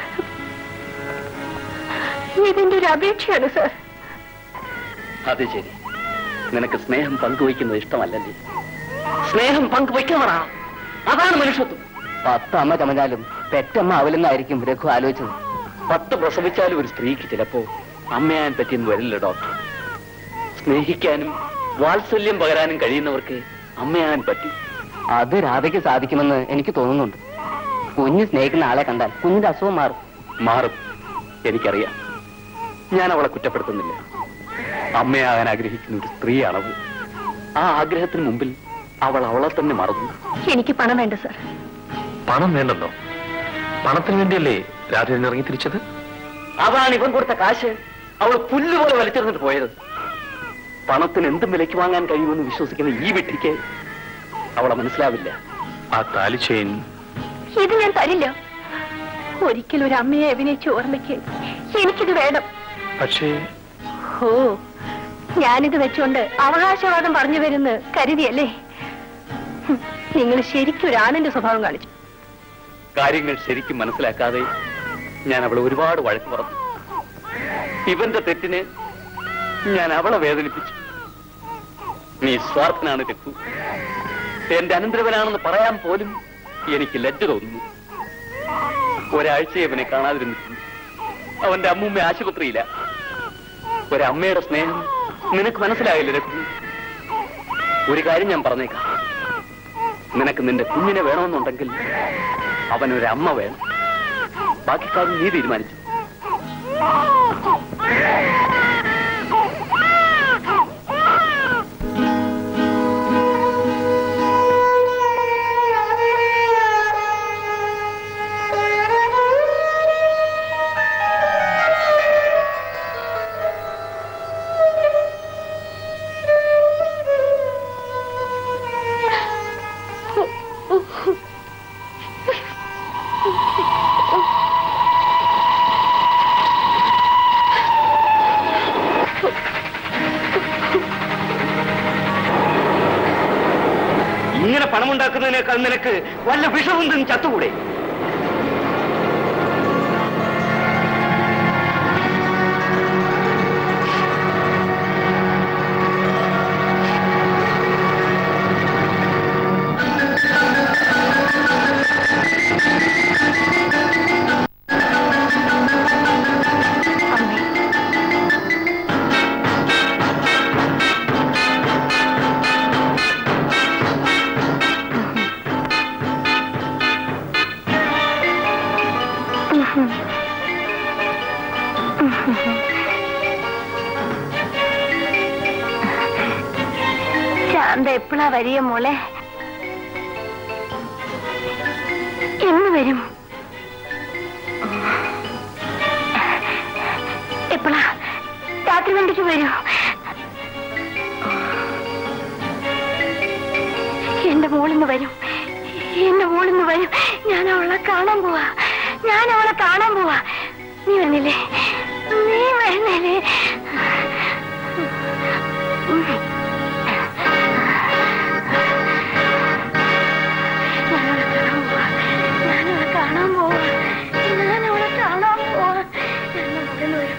ഇതിന്റെ ഒരു അപേക്ഷയാണ് സാർ അത് ശരി നിനക്ക് സ്നേഹം പങ്കുവയ്ക്കുന്നത് ഇഷ്ടമല്ലല്ലേ സ്നേഹം പങ്കുവയ്ക്കണടാ അതാണ് മനുഷ്യത്വം പത്ത് അമ്മ ചമഞ്ഞാലും പെറ്റമ്മ ആവില്ലെന്നായിരിക്കും രഘു ആലോചിച്ചത് പത്ത് പ്രസവിച്ചാലും ഒരു സ്ത്രീക്ക് ചിലപ്പോ അമ്മയാൻ പറ്റിയെന്ന് വരില്ല ഡോക്ടർ സ്നേഹിക്കാനും വാത്സല്യം പകരാനും കഴിയുന്നവർക്ക് അമ്മയാൻ പറ്റും അത് രാധയ്ക്ക് സാധിക്കുമെന്ന് എനിക്ക് തോന്നുന്നുണ്ട് കുഞ്ഞ് സ്നേഹിക്കുന്ന ആളെ കണ്ടാൽ കുഞ്ഞിന്റെ അസുഖം മാറും മാറും എനിക്കറിയാം ഞാൻ അവളെ കുറ്റപ്പെടുത്തുന്നില്ല അമ്മയാകാൻ ആഗ്രഹിക്കുന്ന ഒരു സ്ത്രീയാണ് അവൾ ആ ആഗ്രഹത്തിന് മുമ്പിൽ അവൾ അവളെ തന്നെ മറന്നു എനിക്ക് പണം വേണ്ട സർ പണം വേണ്ടെന്നോ പണത്തിന് വേണ്ടിയല്ലേ രാധ ഇറങ്ങി തിരിച്ചത് അതാണ് ഇവൻ കൊടുത്ത കാശ് അവൾ പുല്ലുപോലെ വലിച്ചെറിഞ്ഞിട്ട് പോയത് പണത്തിന് എന്തും വിലയ്ക്ക് വാങ്ങാൻ കഴിയുമെന്ന് വിശ്വസിക്കുന്ന ഈ വെട്ടിക്ക് അവളെ മനസ്സിലാവില്ല ആ താലി ചെയിൻ ഇത് ഞാൻ തരില്ല ഒരിക്കലും ഒരു അമ്മയെ അഭിനയിച്ച ഓർമ്മയ്ക്ക് എനിക്കിത് വേണം പക്ഷേ ഓ ഞാനിത് വെച്ചുകൊണ്ട് അവകാശവാദം പറഞ്ഞു വരുന്ന കരുതിയല്ലേ ഹും, നിങ്ങൾ ശരിക്കും ഒരു ആണിന്റെ സ്വഭാവം കാണിച്ചു കാര്യങ്ങൾ ശരിക്കും മനസ്സിലാക്കാതെ ഞാൻ അവളെ ഒരുപാട് വഴക്ക് പറഞ്ഞു ഇവന്റെ തെറ്റിന് ഞാൻ അവളെ വേദനിപ്പിച്ചു നീ സ്വാർത്ഥനാണ് രഘു എന്റെ അനന്തരവനാണെന്ന് പറയാൻ പോലും എനിക്ക് ലജ്ജ തോന്നുന്നു ഒരാഴ്ച ഇവനെ കാണാതിരുന്നിട്ടുണ്ട് അവന്റെ അമ്മൂമ്മ ആശുപത്രിയില്ല ഒരമ്മയുടെ സ്നേഹം നിനക്ക് മനസ്സിലായില്ല രഘു ഒരു കാര്യം ഞാൻ പറഞ്ഞേക്കാം നിനക്ക് നിന്റെ കുഞ്ഞിനെ വേണമെന്നുണ്ടെങ്കിൽ അവനൊരു അമ്മ വേണം ബാക്കി കാര്യം നീ തീരുമാനിച്ചു ഇങ്ങനെ പണമുണ്ടാക്കുന്നതിനേക്കാൾ നിനക്ക് വല്ല വിഷവും തിന്ന് ചത്തുകൂടെ ശാന്ത എപ്പോഴാ വരിക മോളെ എന്ന് വരും എപ്പോഴാ രാത്രി വണ്ടിക്ക് വരൂ എന്റെ മോളിന്ന് വരും എന്റെ മോളിന്ന് വരും ഞാൻ അവളെ കാണാൻ പോവാ ഞാൻ അവളെ കാണാൻ പോവാ നീ വരുന്നില്ലേ നീ വരുന്നില്ലേ ഞാനവളെ കാണാൻ പോവാ ഞാനവളെ കാണാൻ പോവാ ഞാൻ അവിടെ വരും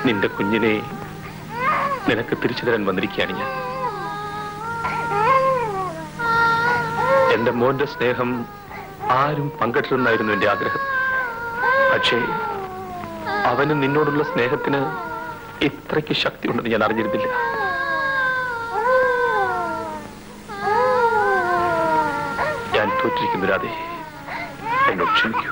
നിന്റെ കുഞ്ഞിനെ നിനക്ക് തിരിച്ചു തരാൻ വന്നിരിക്കുകയാണ് ഞാൻ എന്റെ മോന്റെ സ്നേഹം ആരും പങ്കിട്ടിരുന്നായിരുന്നു എന്റെ ആഗ്രഹം പക്ഷേ അവന് നിന്നോടുള്ള സ്നേഹത്തിന് ഇത്രയ്ക്ക് ശക്തി ഉണ്ടെന്ന് ഞാൻ അറിഞ്ഞിരുന്നില്ല ഞാൻ തോറ്റിരിക്കുന്നു രാധേ എന്നോട് ക്ഷമിക്കൂ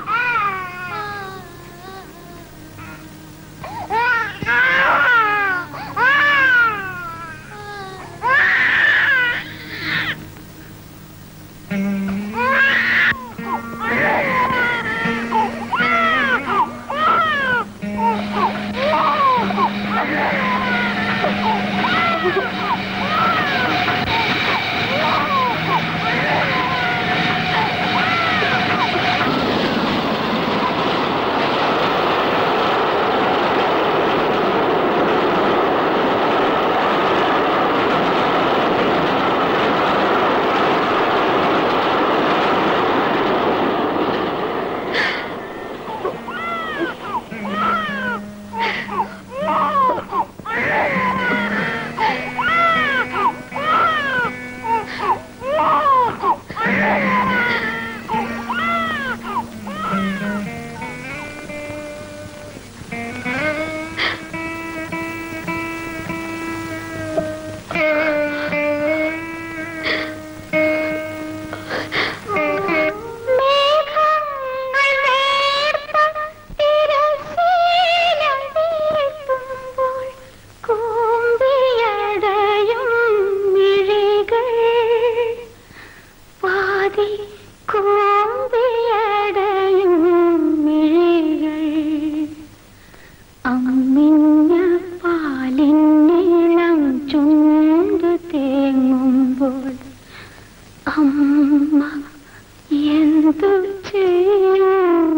അമ്മിഞ്ഞ പാലിന്നീളം ചുണ്ട് തേങ്ങുമ്പോൾ അമ്മ എന്തു ചെയ്യും